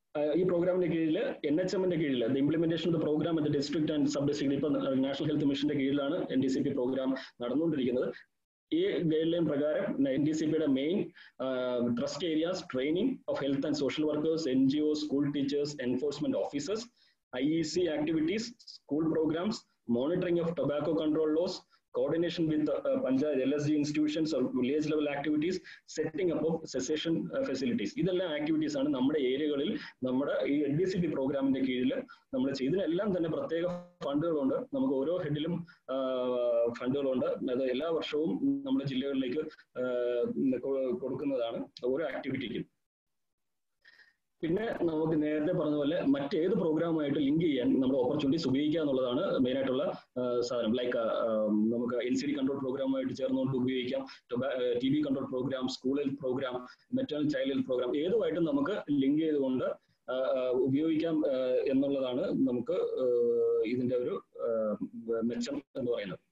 ഈ പ്രോഗ്രാമിന്റെ കീഴിൽ എൻ എച്ച് എമ്മിന്റെ കീഴിൽ the implementation of the programme at district and sub district ഇപ്പൊ നാഷണൽ ഹെൽത്ത് മിഷന്റെ കീഴിലാണ് N D C P programme നടന്നുകൊണ്ടിരിക്കുന്നത് ഈ ഗൈഡ് ലൈൻ പ്രകാരം എൻ ഡി സി പിയുടെ main thrust areas training of health and social workers N G O school teachers enforcement officers I E C activities school programmes monitoring of tobacco control laws coordination with uh, Panchayat LSG institutions or village level activities, setting up of cessation uh, facilities. ഇതെല്ലാം ആക്ടിവിറ്റീസ് ആണ് നമ്മുടെ ഏരിയകളിൽ നമ്മുടെ ഈ എൻ ഡി സി പി പ്രോഗ്രാമിന്റെ കീഴിൽ നമ്മൾ ചെയ്തതിനെല്ലാം തന്നെ പ്രത്യേക ഫണ്ടുകളുണ്ട് നമുക്ക് ഓരോ ഹെഡിലും ഫണ്ടുകളുണ്ട് അത് എല്ലാ വർഷവും നമ്മുടെ ജില്ലകളിലേക്ക് കൊടുക്കുന്നതാണ് ഓരോ ആക്ടിവിറ്റിക്കും പിന്നെ നമുക്ക് നേരത്തെ പറഞ്ഞ പോലെ മറ്റേത് പ്രോഗ്രാമുമായിട്ട് ലിങ്ക് ചെയ്യാൻ നമ്മുടെ ഓപ്പർച്യൂണിറ്റീസ് ഉപയോഗിക്കുക എന്നുള്ളതാണ് മെയിൻ ആയിട്ടുള്ള സാധനം ലൈക്ക് നമുക്ക് എൻ സി ഡി കൺട്രോൾ പ്രോഗ്രാമുമായിട്ട് ചേർന്നുകൊണ്ട് ഉപയോഗിക്കാം T B control programme school health programme maternal child health programme ഏതുമായിട്ടും നമുക്ക് ലിങ്ക് ചെയ്തുകൊണ്ട് ഉപയോഗിക്കാം എന്നുള്ളതാണ് നമുക്ക് ഇതിന്റെ ഒരു മെച്ചം എന്ന് പറയുന്നത്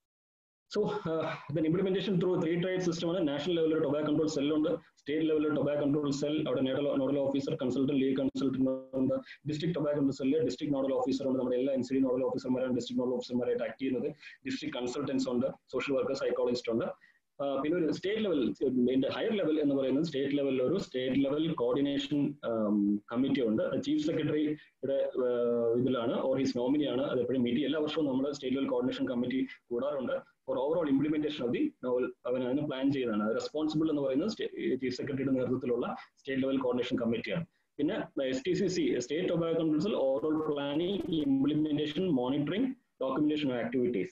So uh, then implementation through three trade system ആണ് നാഷണൽ ലെവലിൽ ടൊബാക്കോ കൺട്രോൾ സെൽ ഉണ്ട് സ്റ്റേറ്റ് ലെവലിൽ ടൊബാക്കോ കൺട്രോൾ സെൽ അവിടെ nodal officer consultant legal consultant ഉണ്ട് district tobacco control cell district nodal officer ഉണ്ട് നമ്മുടെ എല്ലാ എൻ സി ഡി നോഡൽ ഓഫീസർമാരാണ് ഡിസ്ട്രിക്ട് നോഡൽ ഓഫീസർമാരായിട്ട് ആക്ട് ചെയ്യുന്നത് ഡിസ്ട്രിക്ട് കൺസൾട്ടൻസ് ഉണ്ട് സോഷ്യൽ വർക്കർ സൈക്കോളജിസ്റ്റ് ഉണ്ട് പിന്നെ ഒരു സ്റ്റേറ്റ് ലെവൽ ഇതിന്റെ ഹയർ ലെവൽ എന്ന് പറയുന്നത് സ്റ്റേറ്റ് ലെവലിൽ ഒരു സ്റ്റേറ്റ് ലെവൽ കോർഡിനേഷൻ കമ്മിറ്റി ഉണ്ട് ചീഫ് സെക്രട്ടറിയുടെ ഇതിലാണ് ഓർ ഹിസ് നോമിനിയാണ് അത് എപ്പോഴും മീറ്റ് എല്ലാ വർഷവും നമ്മൾ സ്റ്റേറ്റ് ലെവൽ കോർഡിനേഷൻ കമ്മിറ്റി കൂടാറുണ്ട് for overall implementation of the നോവൽ അവൻ അതിന് പ്ലാൻ ചെയ്തതാണ് റെസ്പോൺസിബിൾ എന്ന് പറയുന്നത് ചീഫ് സെക്രട്ടറിയുടെ നേതൃത്വത്തിലുള്ള സ്റ്റേറ്റ് ലെവൽ കോർഡിനേഷൻ കമ്മിറ്റിയാണ് പിന്നെ S T C C state tobacco കൺട്രോൾസിൽ overall planning implementation monitoring documentation activities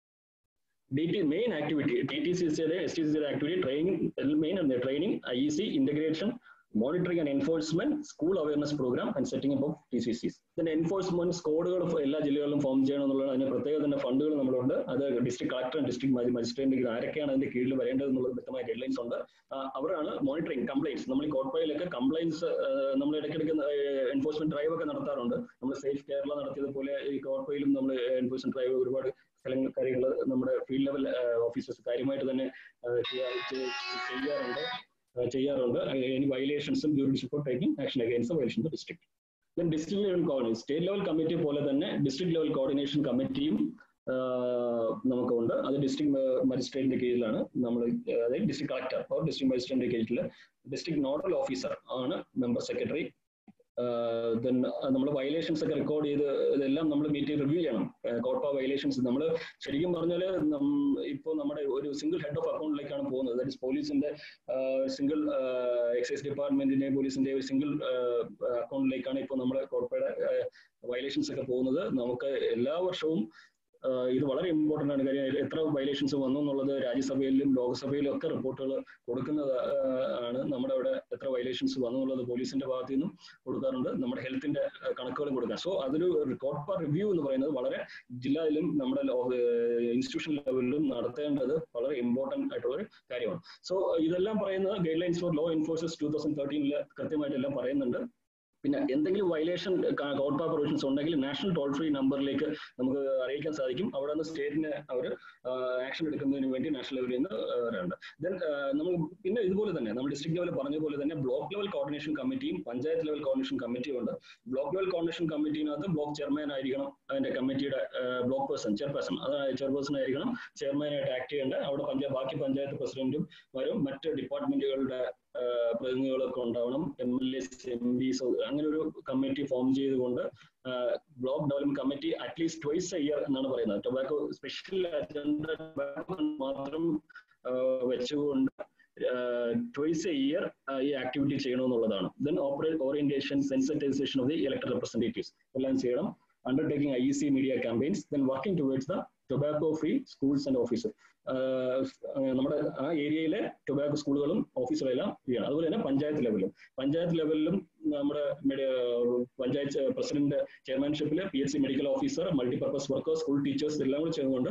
D T main activity T T C സിയുടെ എസ് ടി സി സിയുടെ ആക്ടിവിറ്റി ട്രെയിനിങ് മെയിൻ ഉണ്ട് training I E C integration monitoring and enforcement school awareness programme and setting up of T C Cs ഇതിന്റെ എൻഫോഴ്സ്മെന്റ് കോഡുകൾ എല്ലാ ജില്ലകളിലും ഫോം ചെയ്യണം എന്നുള്ളത് അതിന് പ്രത്യേക തന്നെ ഫണ്ടുകൾ നമ്മളുണ്ട് അത് ഡിസ്ട്രിക്ട് കളക്ടർ ഡിസ്ട്രിക്ട് മജിസ്ട്രേറ്റ് ആരൊക്കെയാണ് അതിന്റെ കീഴിൽ വരേണ്ടത് എന്നുള്ളത് വ്യക്തമായ ഗൈഡ് ലൈൻസ് ഉണ്ട് അവരാണ് മോണിറ്ററിംഗ് കംപ്ലൈൻസ് നമ്മൾ ഈ കോട്ടയിലൊക്കെ കംപ്ലൈൻസ് നമ്മൾ ഇടയ്ക്കിടയ്ക്ക് എൻഫോഴ്സ്മെന്റ് ഡ്രൈവ് ഒക്കെ നടത്താറുണ്ട് നമ്മൾ സേഫ് കേരള നടത്തിയതുപോലെ ഈ കോട്ടയിലും നമ്മൾ എൻഫോഴ്സ്മെന്റ് ഡ്രൈവ് ഒരുപാട് സ്ഥലങ്ങൾ കാര്യങ്ങൾ നമ്മുടെ ഫീൽഡ് ലെവൽ ഓഫീസേഴ്സ് കാര്യമായിട്ട് തന്നെ ചെയ്യാറുണ്ട് ചെയ്യാറുണ്ട് എനി വയലേഷൻസും jurisdiction for taking action against violation of district then district level coordination state level committee പോലെ തന്നെ ഡിസ്ട്രിക്ട് ലെവൽ കോർഡിനേഷൻ കമ്മിറ്റിയും നമുക്കുണ്ട് അത് ഡിസ്ട്രിക്ട് മജിസ്ട്രേറ്റിന്റെ കീഴിലാണ് നമ്മൾ അതായത് ഡിസ്ട്രിക്ട് കളക്ടർ ഓർ ഡിസ്ട്രിക്ട് മജിസ്ട്രേറ്റിന്റെ കീഴിൽ ഡിസ്ട്രിക്ട് നോഡൽ ഓഫീസർ ആണ് മെമ്പർ സെക്രട്ടറി ദെൻ നമ്മൾ വയലേഷൻസ് ഒക്കെ റെക്കോർഡ് ചെയ്ത് ഇതെല്ലാം നമ്മൾ മീറ്റ് റിവ്യൂ ചെയ്യണം കോട്ട വയലേഷൻസ് നമ്മൾ ശരിക്കും പറഞ്ഞാൽ ഇപ്പോൾ നമ്മുടെ ഒരു സിംഗിൾ ഹെഡ് ഓഫ് അക്കൗണ്ടിലേക്കാണ് പോകുന്നത് ദാറ്റ് ഇസ് പോലീസിന്റെ സിംഗിൾ എക്സൈസ് ഡിപ്പാർട്ട്മെന്റിന്റെ പോലീസിന്റെ ഒരു സിംഗിൾ അക്കൗണ്ടിലേക്കാണ് ഇപ്പോൾ നമ്മുടെ കോട്ടയുടെ വയലേഷൻസ് ഒക്കെ പോകുന്നത് നമുക്ക് എല്ലാ വർഷവും ഇത് വളരെ ഇമ്പോർട്ടന്റ് ആണ് കാര്യം എത്ര വയലേഷൻസ് വന്നു എന്നുള്ളത് രാജ്യസഭയിലും ലോക്സഭയിലും ഒക്കെ റിപ്പോർട്ടുകൾ കൊടുക്കുന്നത് ആണ് നമ്മുടെ അവിടെ എത്ര വയലേഷൻസ് വന്നു എന്നുള്ളത് പോലീസിന്റെ ഭാഗത്തു നിന്നും കൊടുക്കാറുണ്ട് നമ്മുടെ ഹെൽത്തിന്റെ കണക്കുകളും കൊടുക്കാം സോ അതൊരു കോർട്ട് റിവ്യൂ എന്ന് പറയുന്നത് വളരെ ജില്ലയിലും നമ്മുടെ ഇൻസ്റ്റിറ്റ്യൂഷൻ ലെവലിലും നടത്തേണ്ടത് വളരെ ഇമ്പോർട്ടന്റ് ആയിട്ടുള്ള ഒരു കാര്യമാണ് സോ ഇതെല്ലാം പറയുന്നത് guidelines for law enforcers two thousand തേർട്ടീനിൽ കൃത്യമായിട്ട് എല്ലാം പറയുന്നുണ്ട് പിന്നെ എന്തെങ്കിലും വയലേഷൻ കോർട്ട് പ്രൊവിഷൻസ് ഉണ്ടെങ്കിൽ നാഷണൽ ടോൾ ഫ്രീ നമ്പറിലേക്ക് നമുക്ക് അറിയിക്കാൻ സാധിക്കും അവിടെ നിന്ന് സ്റ്റേറ്റിന് അവർ ആക്ഷൻ എടുക്കുന്നതിന് വേണ്ടി നാഷണൽ ലെവലിൽ നിന്ന് വരാറുണ്ട് ദെൻ നമ്മൾ പിന്നെ ഇതുപോലെ തന്നെ നമ്മൾ ഡിസ്ട്രിക്ട് ലെവൽ പറഞ്ഞ പോലെ തന്നെ ബ്ലോക്ക് ലെവൽ കോർഡിനേഷൻ കമ്മിറ്റിയും പഞ്ചായത്ത് ലെവൽ കോർഡിനേഷൻ കമ്മിറ്റിയും ഉണ്ട് ബ്ലോക്ക് ലെവൽ കോർഡിനേഷൻ കമ്മിറ്റിനകത്ത് ബ്ലോക്ക് ചെയർമാൻ ആയിരിക്കണം അതിന്റെ കമ്മിറ്റിയുടെ ബ്ലോക്ക് പേഴ്സൺ ചെയർപേഴ്സൺ അതായത് ചെയർപേഴ്സൺ ആയിരിക്കണം ചെയർമാനായിട്ട് ആക്ട് ചെയ്യേണ്ടത് അവിടെ പഞ്ചായത്ത് ബാക്കി പഞ്ചായത്ത് പ്രസിഡന്റും വരും മറ്റ് ഡിപ്പാർട്ട്മെന്റുകളുടെ പ്രതിനിധികളൊക്കെ ഉണ്ടാവണം M L S M Ps അങ്ങനെ ഒരു കമ്മിറ്റി ഫോം ചെയ്തുകൊണ്ട് block development committee at least twice a year എന്നാണ് പറയുന്നത് ടൊബാക്കോ സ്പെഷ്യൽ അജണ്ട മാത്രം വെച്ചുകൊണ്ട് ട്വൈസ് എ ഇയർ ഈ ആക്ടിവിറ്റി ചെയ്യണമെന്നുള്ളതാണ് then operate orientation sensitization of the elected representatives എല്ലാം ചെയ്യണം undertaking I C media campaigns then working towards the tobacco free schools and officer നമ്മുടെ ആ ഏരിയയിലെ ടൊബാക്കോ സ്കൂളുകളും ഓഫീസുകളും എല്ലാം ചെയ്യണം അതുപോലെ തന്നെ പഞ്ചായത്ത് ലെവലിലും പഞ്ചായത്ത് ലെവലിലും നമ്മുടെ പഞ്ചായത്ത് പ്രസിഡന്റ് ചെയർമാൻഷിപ്പിൽ P H C medical officer multipurpose workers school teachers എല്ലാം കൂടി ചേർന്നുകൊണ്ട്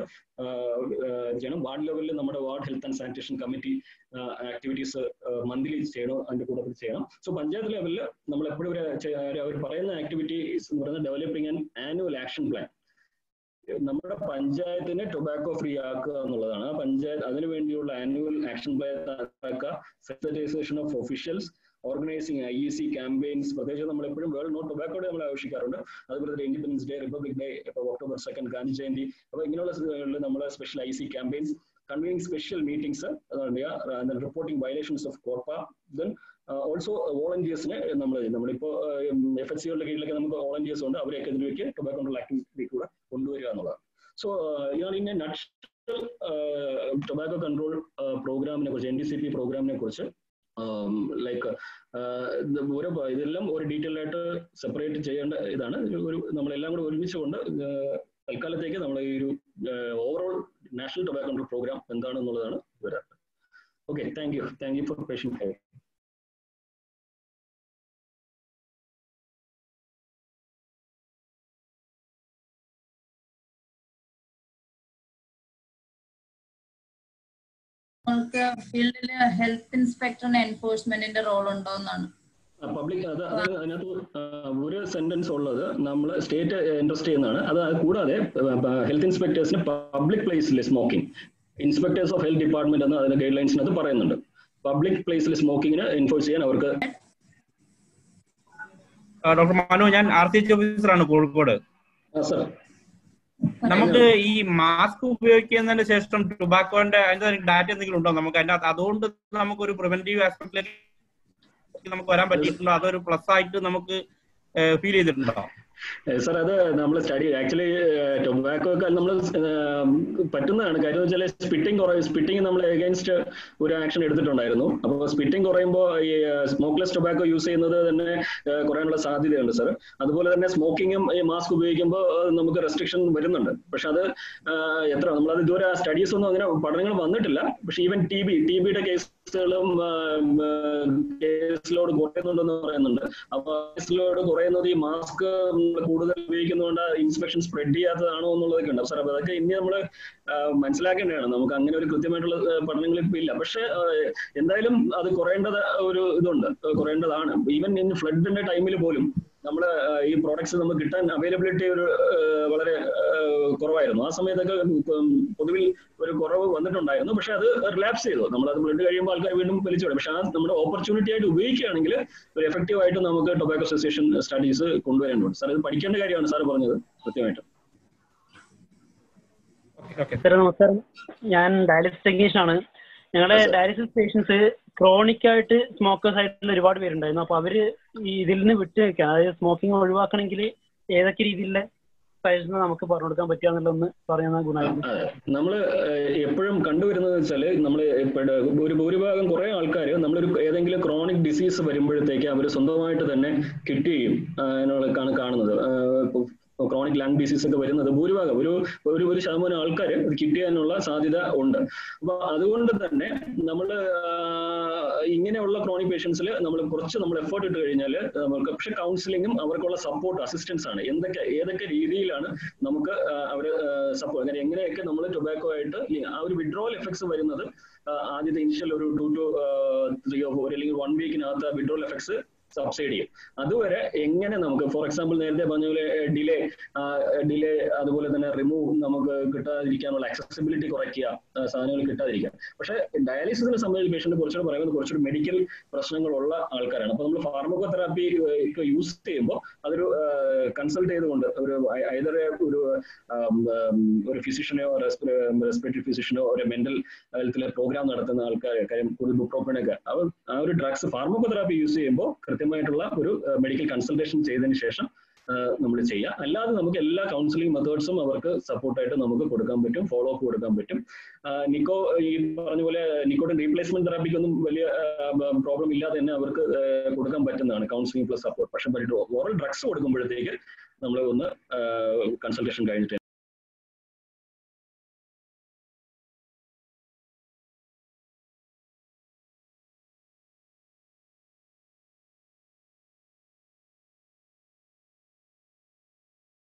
ചെയ്യണം വാർഡ് ലെവലിൽ നമ്മുടെ ward health and sanitation committee activities monthly ചെയ്യണം അതിന്റെ കൂട്ടത്തിൽ ചെയ്യണം സോ പഞ്ചായത്ത് ലെവലിൽ നമ്മൾ എപ്പോഴും അവർ പറയുന്ന ആക്ടിവിറ്റീസ് എന്ന് പറയുന്നത് developing an annual action plan നമ്മുടെ പഞ്ചായത്തിനെ ടൊബാക്കോ ഫ്രീ ആക്കുക എന്നുള്ളതാണ് ആ പഞ്ചായത്ത് അതിനു വേണ്ടിയുള്ള ആനുവൽ ആക്ഷൻ പ്ലാൻ ആക്കുക sensitization of officials organizing I E C campaigns പ്രത്യേകിച്ച് നമ്മൾ എപ്പോഴും വേൾഡ് നോട്ട് ടൊബാക്കോ ഡേ നമ്മൾ ആഘോഷിക്കാറുണ്ട് അതുപോലെ തന്നെ ഇൻഡിപെൻഡൻസ് ഡേ റിപ്പബ്ലിക് ഡേ ഇപ്പോൾ ഒക്ടോബർ സെക്കൻഡ് ഗാന്ധി ജയന്തി അപ്പോൾ ഇങ്ങനെയുള്ള നമ്മൾ special I C campaigns convening special meetings uh, and then reporting violations of CORPA then also വോളണ്ടിയേഴ്സിനെ നമ്മൾ നമ്മളിപ്പോ എഫ് എച്ച് സികളുടെ കീഴിലൊക്കെ നമുക്ക് വോളണ്ടിയേഴ്സ് ഉണ്ട് അവരെയൊക്കെ ഇതിലേക്ക് ടൊബാക്കോ കൺട്രോൾ ആക്ടിവിറ്റി കൂടെ കൊണ്ടുവരിക എന്നുള്ളതാണ് സോ ഇതാണ് ഇന്നെ നട്ട് ടൊബാക്കോ കൺട്രോൾ പ്രോഗ്രാമിനെ കുറിച്ച് എൻ ഡി സി പി പ്രോഗ്രാമിനെ കുറിച്ച് ലൈക്ക് ഓരോ ഇതെല്ലാം ഒരു ഡീറ്റെയിൽ ആയിട്ട് സെപ്പറേറ്റ് ചെയ്യേണ്ട ഇതാണ് ഒരു നമ്മളെല്ലാം കൂടെ ഒരുമിച്ചുകൊണ്ട് തൽക്കാലത്തേക്ക് നമ്മൾ ഈ ഒരു overall national tobacco control programme എന്താണെന്നുള്ളതാണ് വരാറ് okay thank you thank you for patience നമുക്ക് ഫീൽഡില് ഹെൽത്ത് ഇൻസ്പെക്ടറിന് എൻഫോഴ്സ്മെന്റിന്റെ റോൾ ഉണ്ടോ എന്നാണ് പബ്ലിക് അത് അതിനകത്ത് ഒരു സെന്റൻസ് ഉള്ളത് നമ്മൾ സ്റ്റേറ്റ് ഇൻട്രസ്റ്റ് ചെയ്യുന്നതാണ് അത് കൂടാതെ ഹെൽത്ത് ഇൻസ്പെക്ടേഴ്സിന് പബ്ലിക് പ്ലേസിൽ smoking inspectors of health department എന്ന് അതിന്റെ ഗൈഡ് ലൈൻസിനകത്ത് പറയുന്നുണ്ട് പബ്ലിക് പ്ലേസിൽ സ്മോക്കിങ്ങിന് എൻഫോഴ്സ് ചെയ്യാൻ അവർക്ക് ഡോക്ടർ മനു ഞാൻ ആർ സി എച്ച് ഓഫീസറാണ് കോഴിക്കോട് സർ നമുക്ക് ഈ മാസ്ക് ഉപയോഗിക്കുന്നതിന് ശേഷം ടുബാക്കോന്റെ അതിന്റെ ഡാറ്റ എന്തെങ്കിലും ഉണ്ടോ നമുക്ക് അതിന്റെ അതുകൊണ്ട് നമുക്ക് ഒരു പ്രിവെന്റീവ് ആസ്പെക്ടിലേക്ക് നമുക്ക് വരാൻ പറ്റിയിട്ടുണ്ടോ അതൊരു പ്ലസ് ആയിട്ട് നമുക്ക് ഫീൽ ചെയ്തിട്ടുണ്ടോ സർ അത് നമ്മൾ സ്റ്റഡി ആക്ച്വലി ടൊബാക്കോ ഒക്കെ നമ്മൾ പറ്റുന്നതാണ് കാര്യം വെച്ചാൽ സ്പിറ്റിംഗ് കുറയും സ്പിറ്റിംഗ് നമ്മൾ എഗൈൻസ്റ്റ് ഒരു ആക്ഷൻ എടുത്തിട്ടുണ്ടായിരുന്നു അപ്പോൾ സ്പിറ്റിംഗ് കുറയുമ്പോൾ ഈ സ്മോക്ക്ലെസ് ടൊബാക്കോ യൂസ് ചെയ്യുന്നത് തന്നെ കുറയാനുള്ള സാധ്യതയുണ്ട് സർ അതുപോലെ തന്നെ സ്മോക്കിങ്ങും ഈ മാസ്ക് ഉപയോഗിക്കുമ്പോൾ നമുക്ക് റെസ്ട്രിക്ഷൻ വരുന്നുണ്ട് പക്ഷെ അത് എത്ര നമ്മളത് ഇതുവരെ സ്റ്റഡീസ് ഒന്നും അങ്ങനെ പഠനങ്ങൾ വന്നിട്ടില്ല പക്ഷെ ഈവൻ ടി ബി ടി ബിയുടെ കേസുകളും കേസ് ലോഡ് കുറയുന്നുണ്ടെന്ന് പറയുന്നുണ്ട് അപ്പൊ കേസ് ലോഡ് കുറയുന്നത് ഈ മാസ്ക് കൂടുതൽ ഉപയോഗിക്കുന്നതുകൊണ്ട് ഇൻസ്പെക്ഷൻ സ്പ്രെഡ് ചെയ്യാത്തതാണോ എന്നുള്ളതൊക്കെ ഉണ്ട് സാർ അപ്പൊ അതൊക്കെ ഇനി നമ്മൾ മനസ്സിലാക്കേണ്ടതാണ് നമുക്ക് അങ്ങനെ ഒരു കൃത്യമായിട്ടുള്ള പഠനങ്ങൾ ഇപ്പൊ ഇല്ല പക്ഷെ എന്തായാലും അത് കുറയേണ്ടത് ഒരു ഇതുണ്ട് കുറയേണ്ടതാണ് ഈവൻ ഇൻ ഫ്ലഡിന്റെ ടൈമിൽ പോലും നമ്മൾ ഈ പ്രോഡക്ട്സ് നമുക്ക് കിട്ടാൻ അവൈലബിലിറ്റി ഒരു വളരെ കുറവായിരുന്നു ആ സമയത്തൊക്കെ പൊതുവിൽ ഒരു കുറവ് വന്നിട്ടുണ്ടായിരുന്നു പക്ഷെ അത് റിലാപ്സ് ചെയ്തു നമ്മൾ അത് ബ്ലഡ് കഴിയുമ്പോൾ ആൾക്കാർ വീണ്ടും വലിച്ചു പക്ഷെ ആ നമ്മുടെ ഓപ്പർച്യൂണിറ്റി ആയിട്ട് ഉപയോഗിക്കുകയാണെങ്കിൽ ഒരു എഫക്റ്റീവ് ആയിട്ട് നമുക്ക് ടൊബാക്കോ അസോസിയേഷൻ സ്റ്റഡീസ് കൊണ്ടുവരേണ്ടതുണ്ട് സാർ ഇത് പഠിക്കേണ്ട കാര്യമാണ് സാർ പറഞ്ഞത് കൃത്യമായിട്ട് സാർ നമസ്കാരം ഞാൻ ഡയാലിസിസ് ടെക്നീഷ്യൻ ആണ് ഞങ്ങളുടെ ഡയാലിസിസ് പേഷ്യൻസ് ക്രോണിക് ആയിട്ട് സ്മോക്കേഴ്സ് ആയിട്ടുള്ള ഒരുപാട് പേരുണ്ടായിരുന്നു അപ്പൊ അവര് ഇതിൽ നിന്ന് വിട്ടു നിൽക്കാൻ അതായത് സ്മോക്കിംഗ് ഒഴിവാക്കണമെങ്കിൽ ഏതൊക്കെ രീതിയിലുള്ള സജഷൻസ് നമുക്ക് പറഞ്ഞു കൊടുക്കാൻ പറ്റുക എന്നുള്ളതൊന്ന് പറയുന്ന ഗുണമായിരുന്നു നമ്മൾ എപ്പോഴും കണ്ടുവരുന്നത് വെച്ചാൽ നമ്മൾ ഒരു ഭൂരിഭാഗം കുറെ ആൾക്കാർ നമ്മളൊരു ഏതെങ്കിലും ക്രോണിക് ഡിസീസ് വരുമ്പോഴത്തേക്ക് അവർ സ്വന്തമായിട്ട് തന്നെ കിറ്റ് ചെയ്യും എന്നുള്ളതാണ് കാണുന്നത് ക്രോണിക് ലങ് ഡിസീസ് ഒക്കെ വരുന്നത് ഭൂരിഭാഗം ഒരു ഒരു ഒരു ശതമാനം ആൾക്കാർ ഇത് കിറ്റ് ചെയ്യാനുള്ള സാധ്യത ഉണ്ട് അപ്പൊ അതുകൊണ്ട് തന്നെ നമ്മൾ ഇങ്ങനെയുള്ള ക്രോണിക് പേഷ്യൻസിൽ നമ്മൾ കുറച്ച് നമ്മൾ എഫേർട്ട് ഇട്ട് കഴിഞ്ഞാൽ നമുക്ക് പക്ഷെ കൗൺസിലിങ്ങും അവർക്കുള്ള സപ്പോർട്ട് അസിസ്റ്റൻസ് ആണ് എന്തൊക്കെ ഏതൊക്കെ രീതിയിലാണ് നമുക്ക് അവർ സപ്പോർട്ട് അങ്ങനെ എങ്ങനെയൊക്കെ നമ്മൾ ടൊബാക്കോ ആയിട്ട് ആ ഒരു വിഡ്രോവൽ എഫക്ട്സ് വരുന്നത് ആദ്യത്തെ ഇനിഷ്യൽ ഒരു two two three or four അല്ലെങ്കിൽ വൺ വീക്കിനകത്ത് വിഡ്രോവൽ എഫക്ട്സ് സബ്സൈഡ് ചെയ്യും അതുവരെ എങ്ങനെ നമുക്ക് ഫോർ എക്സാമ്പിൾ നേരത്തെ പറഞ്ഞ പോലെ ഡിലേ ഡിലേ അതുപോലെ തന്നെ റിമൂവ് നമുക്ക് കിട്ടാതിരിക്കാനുള്ള അക്സസിബിലിറ്റി കുറയ്ക്കുക സാധനങ്ങൾ കിട്ടാതിരിക്കുക പക്ഷേ ഡയാലിസിസിനെ സംബന്ധിച്ച് പേഷ്യന്റ് കുറച്ചുകൂടെ പറയുന്നത് കുറച്ചുകൂടി മെഡിക്കൽ പ്രശ്നങ്ങളുള്ള ആൾക്കാരാണ് അപ്പൊ നമ്മൾ ഫാർമക്കോ തെറാപ്പി ഇപ്പൊ യൂസ് ചെയ്യുമ്പോൾ അതൊരു കൺസൾട്ട് ചെയ്തുകൊണ്ട് ഒരു ഐതർ ഒരു ഒരു ഫിസിഷ്യനോ റെസ്പിറേറ്ററി ഫിസിഷ്യനോ ഒരു മെന്റൽ ഹെൽത്തിലെ പ്രോഗ്രാം നടത്തുന്ന ആൾക്കാർ കാര്യം കൂടുതൽ ബുപ്രോപ്പനൊക്കെ അവർ ആ ഒരു ഡ്രഗ്സ് ഫാർമക്കോ തെറാപ്പി യൂസ് ചെയ്യുമ്പോൾ കൃത്യമായിട്ടുള്ള ഒരു മെഡിക്കൽ കൺസൾട്ടേഷൻ ചെയ്തതിന് ശേഷം നമ്മൾ ചെയ്യുക അല്ലാതെ നമുക്ക് എല്ലാ കൗൺസിലിംഗ് മെത്തേഡ്സും അവർക്ക് സപ്പോർട്ടായിട്ട് നമുക്ക് കൊടുക്കാൻ പറ്റും ഫോളോ അപ്പ് കൊടുക്കാൻ പറ്റും നിക്കോ ഈ പറഞ്ഞ പോലെ നിക്കോട്ടിൻ റീപ്ലേസ്മെന്റ് തെറാപ്പിക്കൊന്നും വലിയ പ്രോബ്ലം ഇല്ലാതെ തന്നെ അവർക്ക് കൊടുക്കാൻ പറ്റുന്നതാണ് കൗൺസിലിംഗ് പ്ലസ് സപ്പോർട്ട് പക്ഷെ ഓറൽ ഡ്രഗ്സ് കൊടുക്കുമ്പോഴത്തേക്ക് നമ്മൾ ഒന്ന് കൺസൾട്ടേഷൻ കഴിഞ്ഞിട്ട്